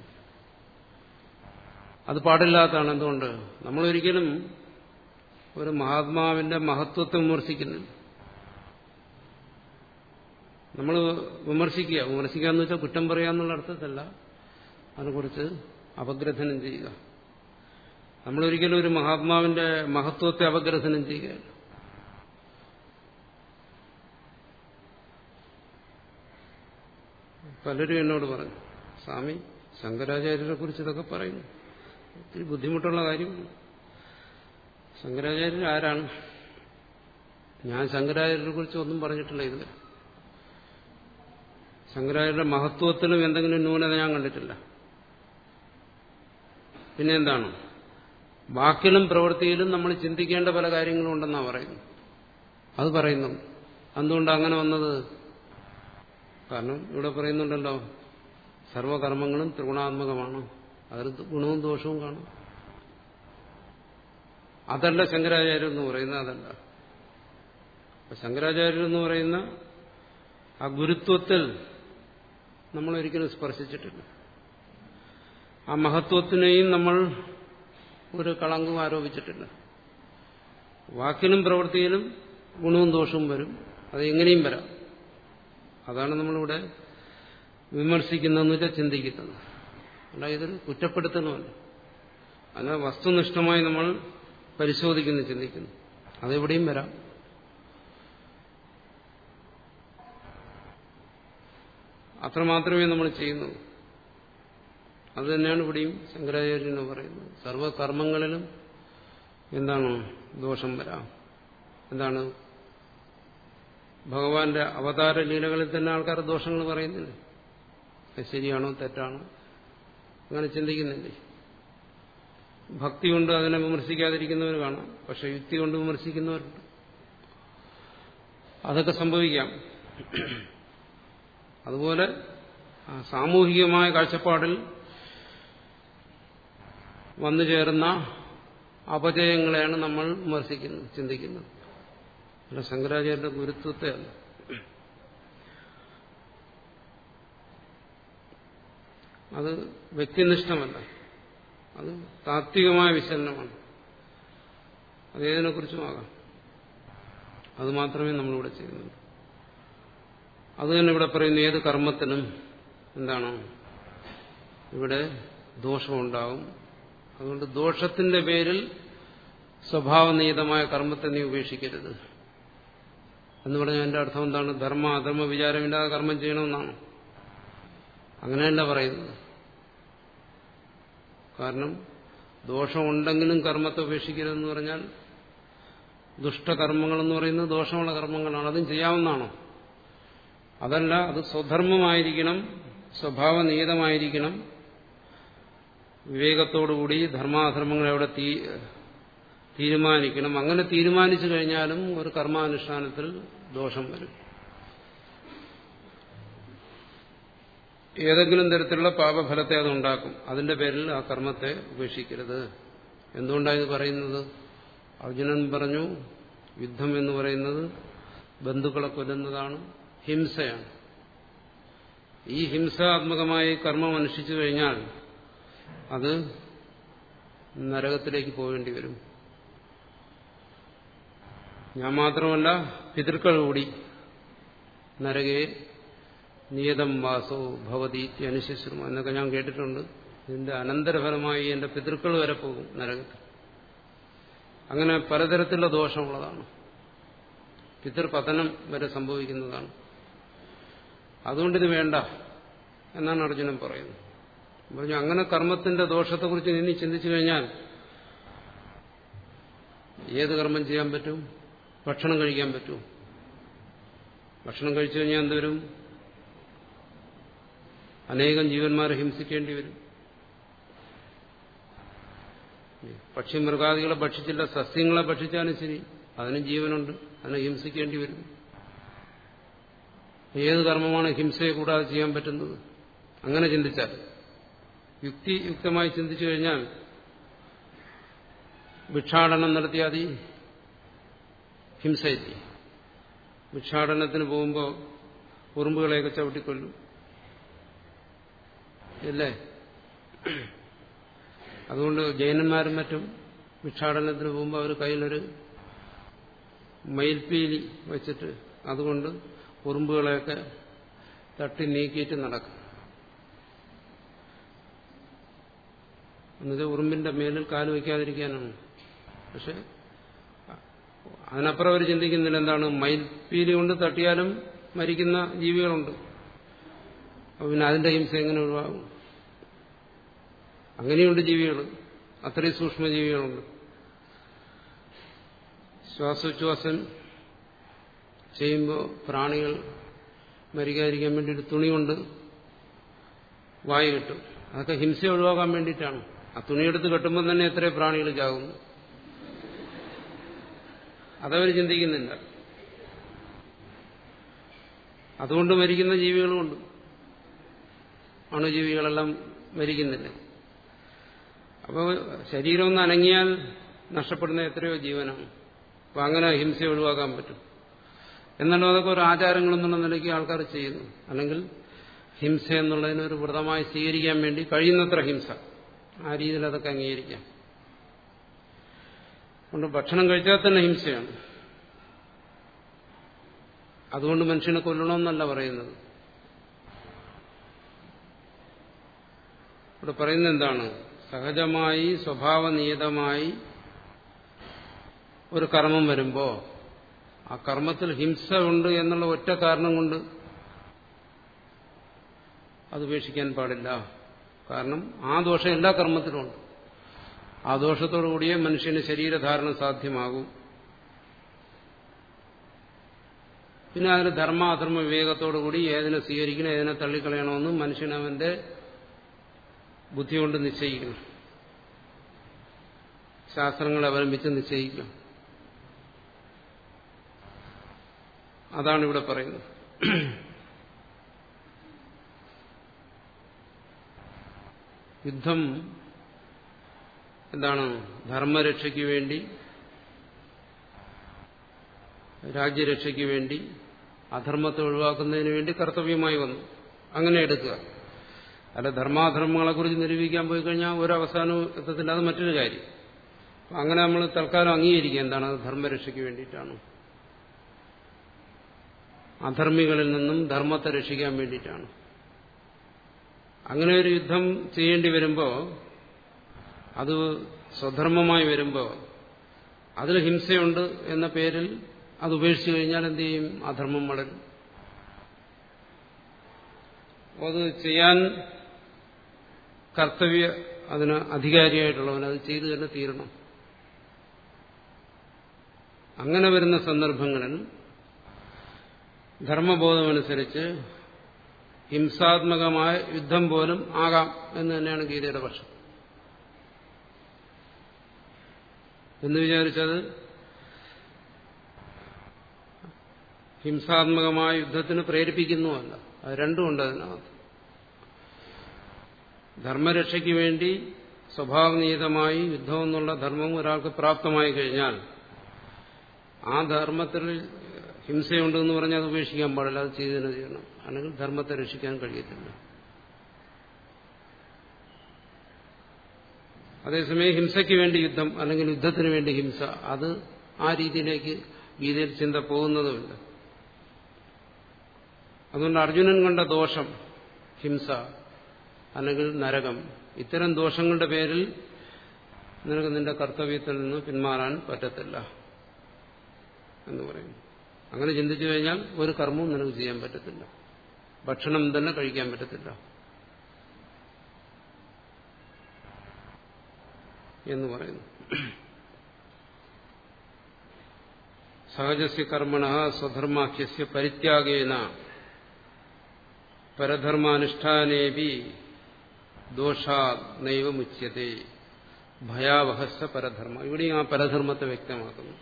അത് പാടില്ലാത്തതാണ് എന്തുകൊണ്ട് നമ്മൾ ഒരിക്കലും ഒരു മഹാത്മാവിന്റെ മഹത്വത്തെ വിമർശിക്കുന്നില്ല നമ്മൾ വിമർശിക്കുക വിമർശിക്കുക എന്ന് വെച്ചാൽ കുറ്റം പറയുക എന്നുള്ള അർത്ഥത്തിലല്ല അതിനെക്കുറിച്ച് അപഗ്രഥനം ചെയ്യുക നമ്മളൊരിക്കലും ഒരു മഹാത്മാവിന്റെ മഹത്വത്തെ അപഗ്രഥനം ചെയ്യുകയല്ല പലരും എന്നോട് പറഞ്ഞു സ്വാമി ശങ്കരാചാര്യരെ കുറിച്ച് ഇതൊക്കെ പറയുന്നു ഒത്തിരി ബുദ്ധിമുട്ടുള്ള കാര്യമാണ് ശങ്കരാചാര്യർ ആരാണ് ഞാൻ ശങ്കരാചാര്യരെ കുറിച്ച് ഒന്നും പറഞ്ഞിട്ടില്ല ഇതുവരെ ശങ്കരാചാര്യരുടെ മഹത്വത്തിലും എന്തെങ്കിലും ന്യൂനത ഞാൻ കണ്ടിട്ടില്ല പിന്നെ എന്താണ് വാക്കിലും പ്രവൃത്തിയിലും നമ്മൾ ചിന്തിക്കേണ്ട പല കാര്യങ്ങളും ഉണ്ടെന്നാണ് പറയുന്നത് അത് പറയുന്നു എന്തുകൊണ്ട് അങ്ങനെ വന്നത് കാരണം ഇവിടെ പറയുന്നുണ്ടല്ലോ സർവകർമ്മങ്ങളും ത്രിഗുണാത്മകമാണ് അതിൽ ഗുണവും ദോഷവും കാണും അതല്ല ശങ്കരാചാര്യർ എന്ന് പറയുന്നത് അതല്ല അപ്പൊ ശങ്കരാചാര്യർ എന്ന് പറയുന്ന ആ ഗുരുത്വത്തിൽ നമ്മൾ ഒരിക്കലും സ്പർശിച്ചിട്ടില്ല ആ മഹത്വത്തിനെയും നമ്മൾ ഒരു കളങ്കം ആരോപിച്ചിട്ടില്ല വാക്കിലും പ്രവൃത്തിയിലും ഗുണവും ദോഷവും വരും അത് എങ്ങനെയും വരാം അതാണ് നമ്മളിവിടെ വിമർശിക്കുന്നതെന്ന് വെച്ചാൽ ചിന്തിക്കുന്നത് അല്ല ഇതൊരു കുറ്റപ്പെടുത്തലുമല്ല അതിനെ വസ്തുനിഷ്ഠമായി നമ്മൾ പരിശോധിക്കുന്നു ചിന്തിക്കുന്നു അതെവിടെയും വരാം അത്രമാത്രമേ നമ്മൾ ചെയ്യുന്നുള്ളൂ അത് തന്നെയാണ് ഇവിടെയും ശങ്കരാചാര്യന് പറയുന്നത് സർവകർമ്മങ്ങളിലും എന്താണ് ദോഷം വരാം എന്താണ് ഭഗവാന്റെ അവതാര ലീലകളിൽ തന്നെ ആൾക്കാർ ദോഷങ്ങൾ പറയുന്നില്ലേ അത് ശരിയാണോ തെറ്റാണോ അങ്ങനെ ചിന്തിക്കുന്നില്ലേ ഭക്തി കൊണ്ട് അതിനെ വിമർശിക്കാതിരിക്കുന്നവർ കാണാം പക്ഷെ യുക്തി കൊണ്ട് വിമർശിക്കുന്നവരുണ്ട് അതൊക്കെ സംഭവിക്കാം അതുപോലെ സാമൂഹികമായ കാഴ്ചപ്പാടിൽ വന്നു ചേർന്ന അപജയങ്ങളെയാണ് നമ്മൾ വിമർശിക്കുന്നത് ചിന്തിക്കുന്നത് അല്ല ശങ്കരാചാര്യന്റെ ഗുരുത്വത്തെ അല്ല അത് വ്യക്തിനിഷ്ഠമല്ല അത് താത്വികമായ വിശകലനമാണ് അതേതിനെക്കുറിച്ചുമാകാം അത് മാത്രമേ നമ്മളിവിടെ ചെയ്യുന്നുള്ളൂ അത് തന്നെ ഇവിടെ പറയുന്ന ഏത് കർമ്മത്തിനും എന്താണ് ഇവിടെ ദോഷമുണ്ടാവും അതുകൊണ്ട് ദോഷത്തിന്റെ പേരിൽ സ്വഭാവനീതമായ കർമ്മത്തെ നീ ഉപേക്ഷിക്കരുത് എന്ന് പറഞ്ഞാൽ എന്റെ അർത്ഥം എന്താണ് ധർമ്മ അധർമ്മ വിചാരമില്ലാതെ കർമ്മം ചെയ്യണമെന്നാണ് അങ്ങനെയല്ല പറയുന്നത് കാരണം ദോഷമുണ്ടെങ്കിലും കർമ്മത്തെ ഉപേക്ഷിക്കരുതെന്ന് പറഞ്ഞാൽ ദുഷ്ടകർമ്മങ്ങളെന്ന് പറയുന്നത് ദോഷമുള്ള കർമ്മങ്ങളാണ് അതും ചെയ്യാവുന്നതാണോ അതല്ല അത് സ്വധർമ്മമായിരിക്കണം സ്വഭാവനീതമായിരിക്കണം വിവേകത്തോടുകൂടി ധർമാധർമ്മങ്ങൾ എവിടെ തീരുമാനിക്കണം അങ്ങനെ തീരുമാനിച്ചു കഴിഞ്ഞാലും ഒരു കർമാനുഷ്ഠാനത്തിൽ ദോഷം വരും ഏതെങ്കിലും തരത്തിലുള്ള പാപഫലത്തെ അതുണ്ടാക്കും അതിന്റെ പേരിൽ ആ കർമ്മത്തെ ഉപേക്ഷിക്കരുത് എന്തുകൊണ്ടാണ് ഇത് പറയുന്നത് അർജുനൻ പറഞ്ഞു യുദ്ധം എന്ന് പറയുന്നത് ബന്ധുക്കളെ കൊല്ലുന്നതാണ് ഹിംസയാണ് ഈ ഹിംസാത്മകമായി കർമ്മം അനുഷ്ഠിച്ചു കഴിഞ്ഞാൽ അത് നരകത്തിലേക്ക് പോകേണ്ടി വരും ഞാൻ മാത്രമല്ല പിതൃക്കൾ കൂടി നരകെ നിയതം വാസോ ഭവതി അനുശശ്രം എന്നൊക്കെ ഞാൻ കേട്ടിട്ടുണ്ട് ഇതിന്റെ അനന്തരഫലമായി എന്റെ പിതൃക്കൾ വരെ പോകും നരകത്തിൽ അങ്ങനെ പലതരത്തിലുള്ള ദോഷമുള്ളതാണ് പിതൃപതനം വരെ സംഭവിക്കുന്നതാണ് അതുകൊണ്ടിത് വേണ്ട എന്നാണ് അർജുനൻ പറയുന്നത് പറഞ്ഞു അങ്ങനെ കർമ്മത്തിന്റെ ദോഷത്തെക്കുറിച്ച് ഇനി ചിന്തിച്ചു കഴിഞ്ഞാൽ ഏത് കർമ്മം ചെയ്യാൻ പറ്റും ഭക്ഷണം കഴിക്കാൻ പറ്റും ഭക്ഷണം കഴിച്ചു കഴിഞ്ഞാൽ എന്തുവരും അനേകം ജീവന്മാരെ ഹിംസിക്കേണ്ടി വരും പക്ഷി മൃഗാദികളെ ഭക്ഷിച്ചില്ല സസ്യങ്ങളെ ഭക്ഷിച്ചാലും ശരി അതിനും ജീവനുണ്ട് അതിനെ ഹിംസിക്കേണ്ടി വരും ഏത് കർമ്മമാണ് ഹിംസയെ കൂടാതെ ചെയ്യാൻ പറ്റുന്നത് അങ്ങനെ ചിന്തിച്ചാൽ യുക്തിയുക്തമായി ചിന്തിച്ചു കഴിഞ്ഞാൽ ഭിക്ഷാടനം നടത്തിയാൽ ഈ ഹിംസയില്ലേ ഭിക്ഷാടനത്തിന് പോകുമ്പോൾ ഉറുമ്പുകളെയൊക്കെ ചവിട്ടിക്കൊല്ലും ഇല്ലേ അതുകൊണ്ട് ജൈനന്മാരും മറ്റും ഭിക്ഷാടനത്തിന് പോകുമ്പോൾ അവർ കയ്യിലൊരു മയിൽപ്പീലി വെച്ചിട്ട് അതുകൊണ്ട് ഉറുമ്പുകളെയൊക്കെ തട്ടി നീക്കിയിട്ട് നടക്കും എന്നുവെച്ചാൽ ഉറുമ്പിന്റെ മേലിൽ കാല് വയ്ക്കാതിരിക്കാനാണ് പക്ഷെ അതിനപ്പുറം അവർ ചിന്തിക്കുന്നില്ല എന്താണ് മയിൽപ്പീലി കൊണ്ട് തട്ടിയാലും മരിക്കുന്ന ജീവികളുണ്ട് അപ്പൊ പിന്നെ അതിന്റെ ഹിംസ എങ്ങനെ ഒഴിവാകും അങ്ങനെയുണ്ട് ജീവികൾ അത്രയും സൂക്ഷ്മജീവികളുണ്ട് ശ്വാസോച്ഛ്വാസം ചെയ്യുമ്പോൾ പ്രാണികൾ മരിക്കാതിരിക്കാൻ വേണ്ടി ഒരു തുണി കൊണ്ട് വായു കിട്ടും അതൊക്കെ ഹിംസ ഒഴിവാക്കാൻ വേണ്ടിയിട്ടാണ് ആ തുണിയെടുത്ത് കെട്ടുമ്പോൾ തന്നെ എത്ര പ്രാണികൾ ചാകുന്നു അതവർ ചിന്തിക്കുന്നില്ല അതുകൊണ്ട് മരിക്കുന്ന ജീവികളുമുണ്ട് അണുജീവികളെല്ലാം മരിക്കുന്നില്ല അപ്പോൾ ശരീരം ഒന്ന് അനങ്ങിയാൽ നഷ്ടപ്പെടുന്ന എത്രയോ ജീവനാണ് അപ്പം അങ്ങനെ ഹിംസ ഒഴിവാക്കാൻ പറ്റും എന്നാലും അതൊക്കെ ഒരു ആചാരങ്ങളെന്നുള്ള നിലയ്ക്ക് ആൾക്കാർ ചെയ്യുന്നു അല്ലെങ്കിൽ ഹിംസ എന്നുള്ളതിന് ഒരു വ്രതമായി സ്വീകരിക്കാൻ വേണ്ടി കഴിയുന്നത്ര ഹിംസ ആ രീതിയിൽ അതൊക്കെ അംഗീകരിക്കാം അതുകൊണ്ട് ഭക്ഷണം കഴിച്ചാൽ തന്നെ ഹിംസയാണ് അതുകൊണ്ട് മനുഷ്യനെ കൊല്ലണമെന്നല്ല പറയുന്നത് ഇവിടെ പറയുന്നത് എന്താണ് സഹജമായി സ്വഭാവനിയതമായി ഒരു കർമ്മം വരുമ്പോൾ ആ കർമ്മത്തിൽ ഹിംസ ഉണ്ട് എന്നുള്ള ഒറ്റ കാരണം കൊണ്ട് അത് ഉപേക്ഷിക്കാൻ പാടില്ല കാരണം ആ ദോഷം എല്ലാ കർമ്മത്തിലുമുണ്ട് ആ ദോഷത്തോടു കൂടിയേ മനുഷ്യന് ശരീരധാരണ സാധ്യമാകൂ പിന്നെ അതിന് ധർമ്മ അധർമ്മ വിവേകത്തോടു കൂടി ഏതിനെ സ്വീകരിക്കണം ഏതിനെ തള്ളിക്കളയണമെന്ന് മനുഷ്യൻ അവന്റെ ബുദ്ധി കൊണ്ട് നിശ്ചയിക്കണം ശാസ്ത്രങ്ങളെ അവലംബിച്ച് നിശ്ചയിക്കണം അതാണ് ഇവിടെ പറയുന്നത് യുദ്ധം എന്താണ് ധർമ്മരക്ഷയ്ക്ക് വേണ്ടി രാജ്യരക്ഷയ്ക്ക് വേണ്ടി അധർമ്മത്തെ ഒഴിവാക്കുന്നതിന് വേണ്ടി കർത്തവ്യമായി വന്നു അങ്ങനെ എടുക്കുക അല്ല ധർമാധർമ്മങ്ങളെക്കുറിച്ച് നിരൂപിക്കാൻ പോയി കഴിഞ്ഞാൽ ഒരവസാനം എത്തത്തില്ല അത് മറ്റൊരു കാര്യം അങ്ങനെ നമ്മൾ തൽക്കാലം അംഗീകരിക്കുക എന്താണ് അത് ധർമ്മരക്ഷയ്ക്ക് വേണ്ടിയിട്ടാണ് അധർമ്മികളിൽ നിന്നും ധർമ്മത്തെ രക്ഷിക്കാൻ വേണ്ടിയിട്ടാണ് അങ്ങനെ ഒരു യുദ്ധം ചെയ്യേണ്ടി വരുമ്പോൾ അത് സ്വധർമ്മമായി വരുമ്പോൾ അതിൽ ഹിംസയുണ്ട് എന്ന പേരിൽ അത് ഉപേക്ഷിച്ചു കഴിഞ്ഞാൽ എന്ത് ചെയ്യും അധർമ്മം വളരും അത് ചെയ്യാൻ കർത്തവ്യ അതിന് അധികാരിയായിട്ടുള്ളവൻ അത് ചെയ്തു തന്നെ തീരണം അങ്ങനെ വരുന്ന സന്ദർഭങ്ങളിൽ ധർമ്മബോധമനുസരിച്ച് ഹിംസാത്മകമായ യുദ്ധം പോലും ആകാം എന്ന് തന്നെയാണ് ഗീതയുടെ പക്ഷം എന്ന് വിചാരിച്ചത് ഹിംസാത്മകമായ യുദ്ധത്തിന് പ്രേരിപ്പിക്കുന്നുമല്ല അത് രണ്ടുമുണ്ട് അതിനകത്ത് ധർമ്മരക്ഷയ്ക്ക് വേണ്ടി സ്വഭാവനീതമായി യുദ്ധം എന്നുള്ള ധർമ്മം ഒരാൾക്ക് പ്രാപ്തമായി കഴിഞ്ഞാൽ ആ ധർമ്മത്തിൽ ഹിംസയുണ്ടെന്ന് പറഞ്ഞാൽ അത് ഉപേക്ഷിക്കാൻ പാടില്ല അത് ചെയ്തു തന്നെ ചെയ്യണം അല്ലെങ്കിൽ ധർമ്മത്തെ രക്ഷിക്കാൻ കഴിയത്തില്ല അതേസമയം ഹിംസയ്ക്ക് വേണ്ടി യുദ്ധം അല്ലെങ്കിൽ യുദ്ധത്തിന് വേണ്ടി ഹിംസ അത് ആ രീതിയിലേക്ക് ഗീതയിൽ ചിന്ത പോകുന്നതുമില്ല അതുകൊണ്ട് അർജുനൻ കണ്ട ദോഷം ഹിംസ അല്ലെങ്കിൽ നരകം ഇത്തരം ദോഷങ്ങളുടെ പേരിൽ നിനക്ക് നിന്റെ കർത്തവ്യത്തിൽ നിന്ന് പിന്മാറാൻ പറ്റത്തില്ല എന്ന് പറയുന്നു അങ്ങനെ ചിന്തിച്ചു കഴിഞ്ഞാൽ ഒരു കർമ്മവും നിനക്ക് ചെയ്യാൻ പറ്റത്തില്ല ഭക്ഷണം തന്നെ കഴിക്കാൻ പറ്റത്തില്ല എന്ന് പറയുന്നു സഹജസ്യ കർമ്മണ സ്വധർമാഖ്യസ്യ പരിത്യാഗേന പരധർമാനുഷ്ഠാനേപി ദോഷാ നൈവ മുച്യത്തെ ഭയാവഹസ പരധർമ്മ ഇവിടെയും ആ പരധർമ്മത്തെ വ്യക്തമാക്കുന്നു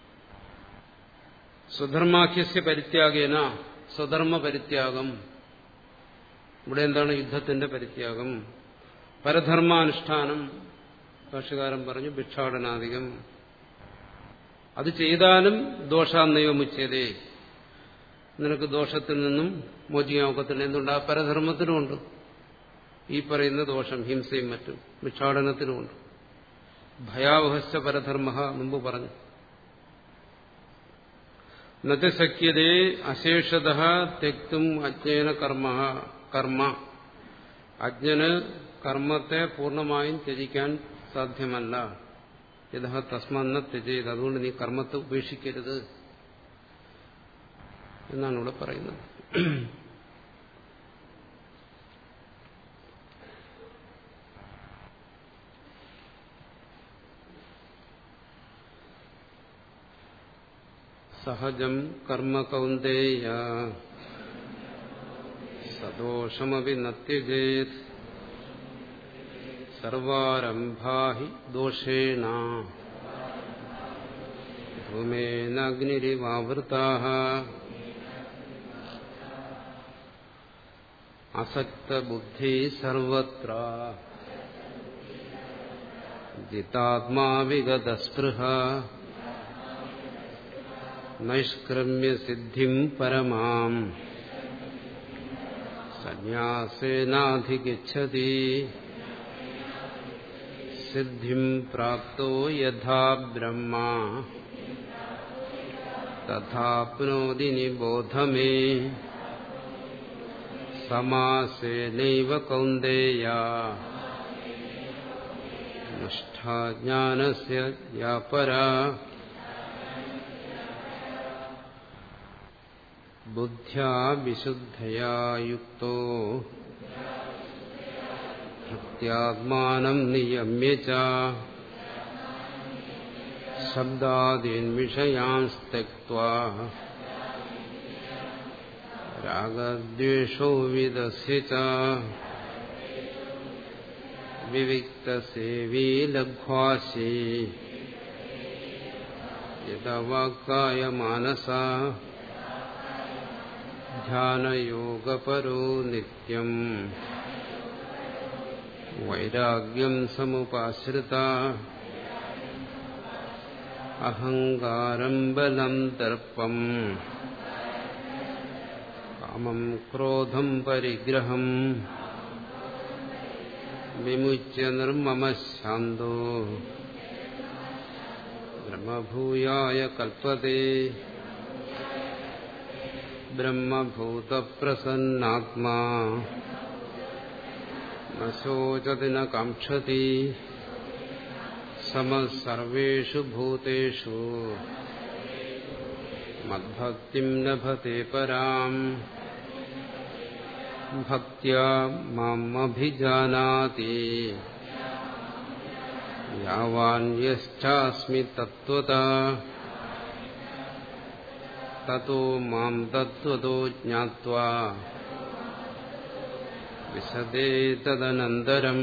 സ്വധർമാഖ്യസ്യ പരിത്യാഗേന സ്വധർമ്മ പരിത്യാഗം ഇവിടെ എന്താണ് യുദ്ധത്തിന്റെ പരിത്യാഗം പരധർമാനുഷ്ഠാനം ഭാഷകാരൻ പറഞ്ഞു ഭിക്ഷാടനാധികം അത് ചെയ്താലും ദോഷാന്നൈവമുച്ചതേ നിനക്ക് ദോഷത്തിൽ നിന്നും മോചിക്കാൻ ഒക്കത്തില്ല എന്തുകൊണ്ട് ആ പരധർമ്മത്തിനുമുണ്ട് ഈ പറയുന്ന ദോഷം ഹിംസയും മറ്റും ഭിക്ഷാടനത്തിനുമുണ്ട് ഭയാവഹസ്യ പരധർമ്മ മുമ്പ് പറഞ്ഞു നശക്യതേ അശേഷത തെക്തും അജ്ഞേന കർമ്മ കർമ്മ അജ്ഞന് കർമ്മത്തെ പൂർണ്ണമായും ത്യജിക്കാൻ സാധ്യമല്ല യഥ തസ്മന്ന ത്യജയത് അതുകൊണ്ട് നീ കർമ്മത്തെ ഉപേക്ഷിക്കരുത് എന്നാണ് ഇവിടെ പറയുന്നത് സഹജം കർമ്മ കൗന്ദേയ സദോഷമപി നത്യജേത് സർവാരംഭാ ഹി ദോഷേണ ധൂമേനഗ്നിരിവാവൃതാ അസക്തബുദ്ധി സർവത്ര ജിതാത്മാ വിഗതസ്പൃഹ നൈഷ്കൃമ്യസിദ്ധിം പരമാം സന്യാസേനാധിഗച്ഛതി സിദ്ധിം പ്രാപ്തോ യഥാ ബ്രഹ്മ തഥാപ്നോതി നിബോധമേ സമാസേനൈവ കൗന്ദേയ നിഷ്ഠാജ്ഞാനസ്യ യാപരാ ബുദ്ധ്യാ വിശുദ്ധയാ യുക്തോ ഭക്ത്യാത്മാനം നിയമ്യ ച ശബ്ദാദീൻ വിഷയാൻ സ്ത്യക്വാ രാഗദ്വേഷോ വിദസ്യ ച വിവിക്തസേവീ ലഘ്വാസി യഥവാക്കായ മാനസ ധ്യാനയോഗപരോ നിത്യം വൈരാഗ്യം സമുപാശ്രിത അഹങ്കാരം ബലം ദർപ്പം കാമം ക്രോധം പരിഗ്രഹം വിമുച്യ നിർമ്മമ ശാന്തോ ബ്രഹ്മഭൂയായ കൽപ്പത്തെ ബ്രഹ്മഭൂതപ്രസന്നാത്മാ ന ശോചതി ന കാക്ഷതി സമസർവേഷു ഭൂതേഷു മദ്ഭക്തിം ലഭത്തെ പരാം ഭക്ത്യാ മാമഭിജാനാതി യാവാൻ യശ്ചാസ്മി തത്വത തതോ മാം തത്വതോ ജ്ഞാത്വാ വിശദേ തദനന്തരം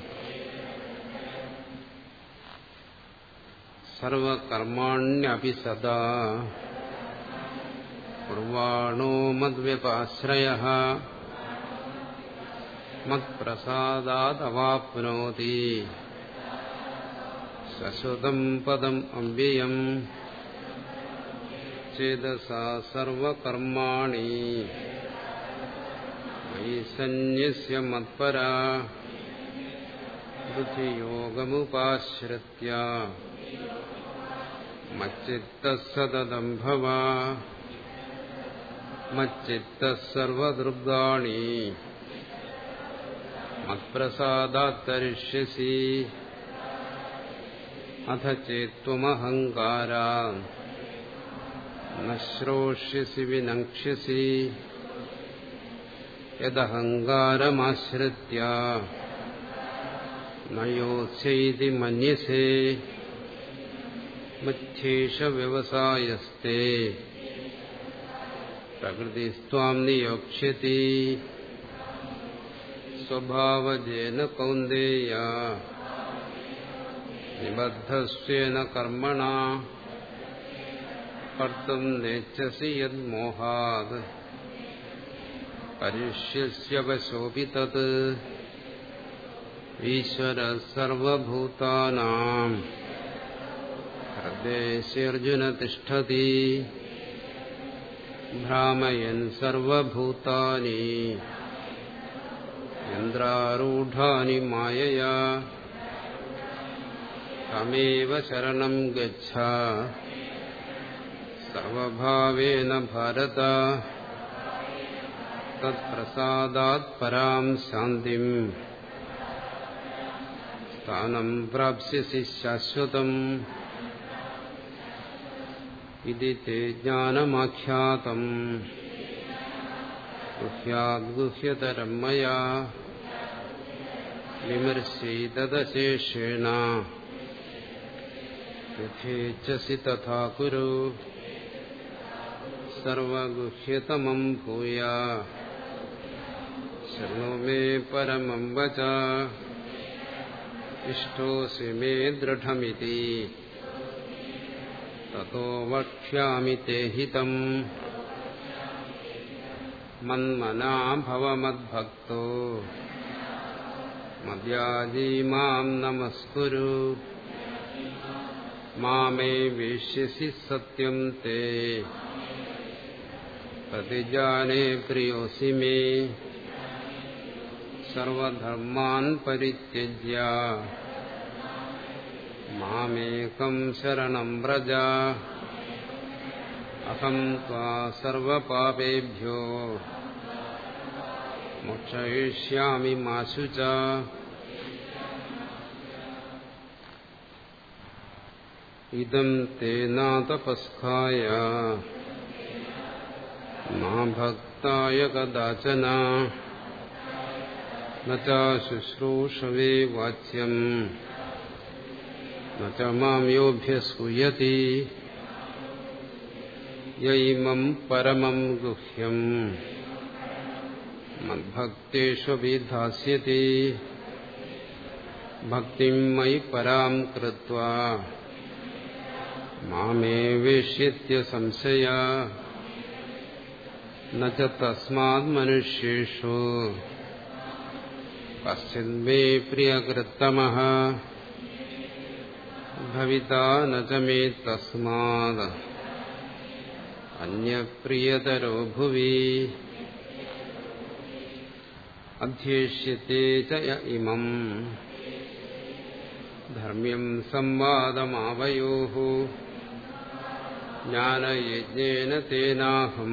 സർവകർമാണ്യപി സദാ കുർവാണോ മദ്വ്യപാശ്രയഃ മത്പ്രസാദാദവാപ്നോതി ശശ്വതം പദം അമ്പ്യയം ചേതസാ സർവകർമാണി മയി സന്യസ്യ മത്പരാ ബുദ്ധിയോഗമുപാശ്രിത്യ മച്ചിത്തസതദംഭവ മച്ചിത്തസർവദൃഗാണി മത്പ്രസാദാത്തരിഷ്യസി അഥ ചേത്വമഹങ്കാരാ ന ശ്രോഷ്യസി വിനക്ഷ്യസി യദഹങ്കാരമാശ്രിത്യ നയോസ്യൈതി മന്യസേ മധ്യേഷ വ്യവസായസ്തേ പ്രകൃതിസ്ത്വാം നിയോക്ഷ്യതി സ്വഭാവജേന കൗന്ദേയ നിബദ്ധസ്വേന കർമ്മണ കർത്തും നേച്ഛസി യദ്മോഹാത് പരിഷ്യസ്യവശോപി തത് ഈശ്വര സർവഭൂതാനാം ഹൃദയസ്യർജുന തിഷ്ഠതി ഭ്രാമയൻ സർവഭൂതാനി യന്ത്രാരൂഢാനി മായയാ തമേവ ശരണം ഗച്ഛ സർവഭാവേന ഭാരത തത്പ്രസാദാത് പരാം ശാന്തിം സ്ഥാനം പ്രാപ്സ്യസി ശാശ്വതം ഇതി തേ ജ്ഞാനമാഖ്യാതം ഗുഹ്യാദ്ഗുഹ്യതരം മയാ വിമർശൈതദശേഷേണ യഥേച്ഛസി തഥാ കുരു സർവഗുഹ്യതമം ഭൂയ ശൃണു മേ പരമം വച ഇഷ്ടോസി മേ ദൃഢമിതി തതോ വക്ഷ്യാമി തേ ഹിതം മന്മനാ ഭവമദ്ഭക്തോ മദ്യാജീ മാം നമസ്കുരു മാമേ വേഷ്യസി സത്യം തേ പ്രതിജാനേ പ്രിയോസി മേ സർവധർമാൻ പരിത്യജ്യ മാമേകം ശരണം വ്രജ അഹം ത്വാ സർവപാപേഭ്യോ മോക്ഷയിഷ്യാമി മാശു ച ഇതം തേനാതപസ്കായ മാ ഭക്തായ കദാചന ന ച ശുശ്രൂഷവേ വാച്യം ന ച മാം യോഭ്യസൂയതി യൈമം പരമം ഗുഹ്യം മദ്ഭക്തേഷ്വഭിധാസ്യതി ഭക്തിം മയി പരാം കൃത്വാ മാമേ വേഷ്യത്യ സംശയ ന ച തസ്മാത് മനുഷ്യേഷു കശ്ചിന്മേ പ്രിയകൃത്തമഃ ഭവിതാ ന ച മേ തസ്മാത് അന്യപ്രിയതരോ ഭുവി അധ്യേഷ്യത്തെ ച യ ഇമം ധർമ്മ്യം സംവാദമാവയോ ജ്ഞാനയജ്ഞേന തേനാഹം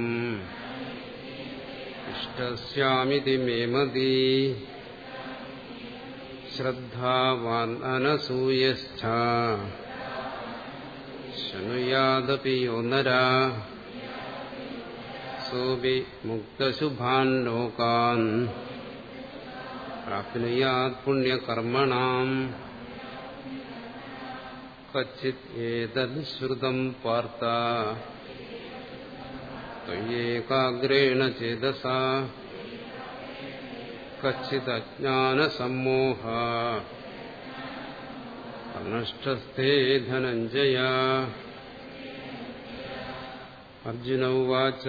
ഇഷ്ടസ്യാമിതി മേ മതി ശ്രദ്ധാവാൻ അനസൂയസ്ഥ ശൃണുയാദപി യോ നരാ സോപി മുക്തശുഭാൻ ലോകാൻ പ്രാപ്നുയാത് പുണ്യകർമ്മണാം കച്ചിത് ഏതത് ശ്രുതം പാർത്ത ത്വയേകാഗ്രേണ ചേതസ കച്ചിത് അജ്ഞാനസമ്മോഹ അനഷ്ടസ്ഥേ ധനഞ്ജയ അർജുന ഉവാച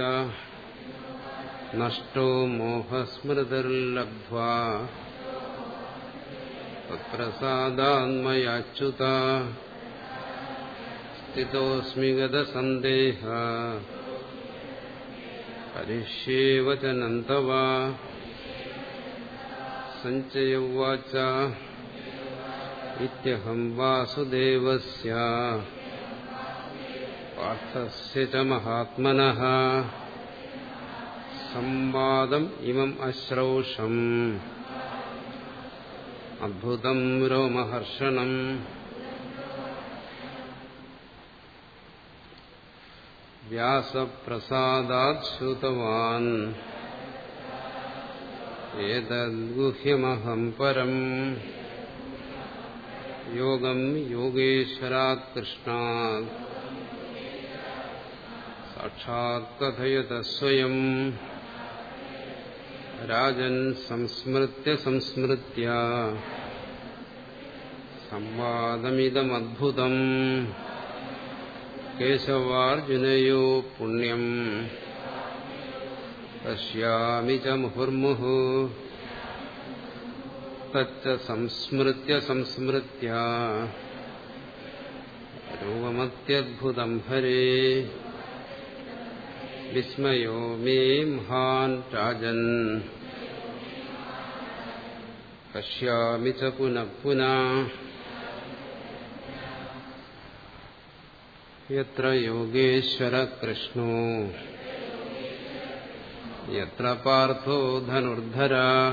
നഷ്ടോ മോഹസ്മൃതിർലബ്ധ്വാ തത്പ്രസാദാന്മയാച്യുത സ്ഥിതോസ്മി ഗതസന്ദേഹ കരിഷ്യേ വചനന്തവ സഞ്ജയ ഉവാച ഇത്യഹം വാസുദേവസ്യ പാർത്ഥസ്യ ച മഹാത്മനഃ സംവാദം ഇമം അശ്രൗഷം അദ്ഭുതം രോമഹർഷണം വ്യാസപ്രസാദാത് ശ്രുതവാൻ ഏതദ്ഗുഹ്യമഹം പരം യോഗം യോഗേശ്വരാത് കൃഷ്ണാത് സാക്ഷാത് കഥയത സ്വയം രാജൻ സംസ്മൃത്യ സംസ്മൃത്യ സംവാദമിതമദ്ഭുതം കേശവാർജുനയോ പുണ്യം പശ്യാമി ച മുഹുർമുഹു തച്ച സംസ്മൃത്യ സംസ്മൃത്യ രൂപമത്യദ്ഭുതം ഹരേ വിസ്മയോ മേ മഹാൻ രാജൻ പശ്യാമി ച പുനഃ പുനഃ യത്ര യോഗേശ്വര കൃഷ്ണോ യത്ര പാർത്ഥോ ധനുർധര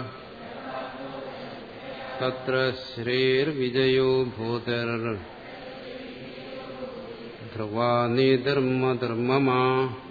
തത്ര ശ്രീർവിജയോ ഭൂതിർ ധ്രുവാ നീതിർമധർമ്മമാ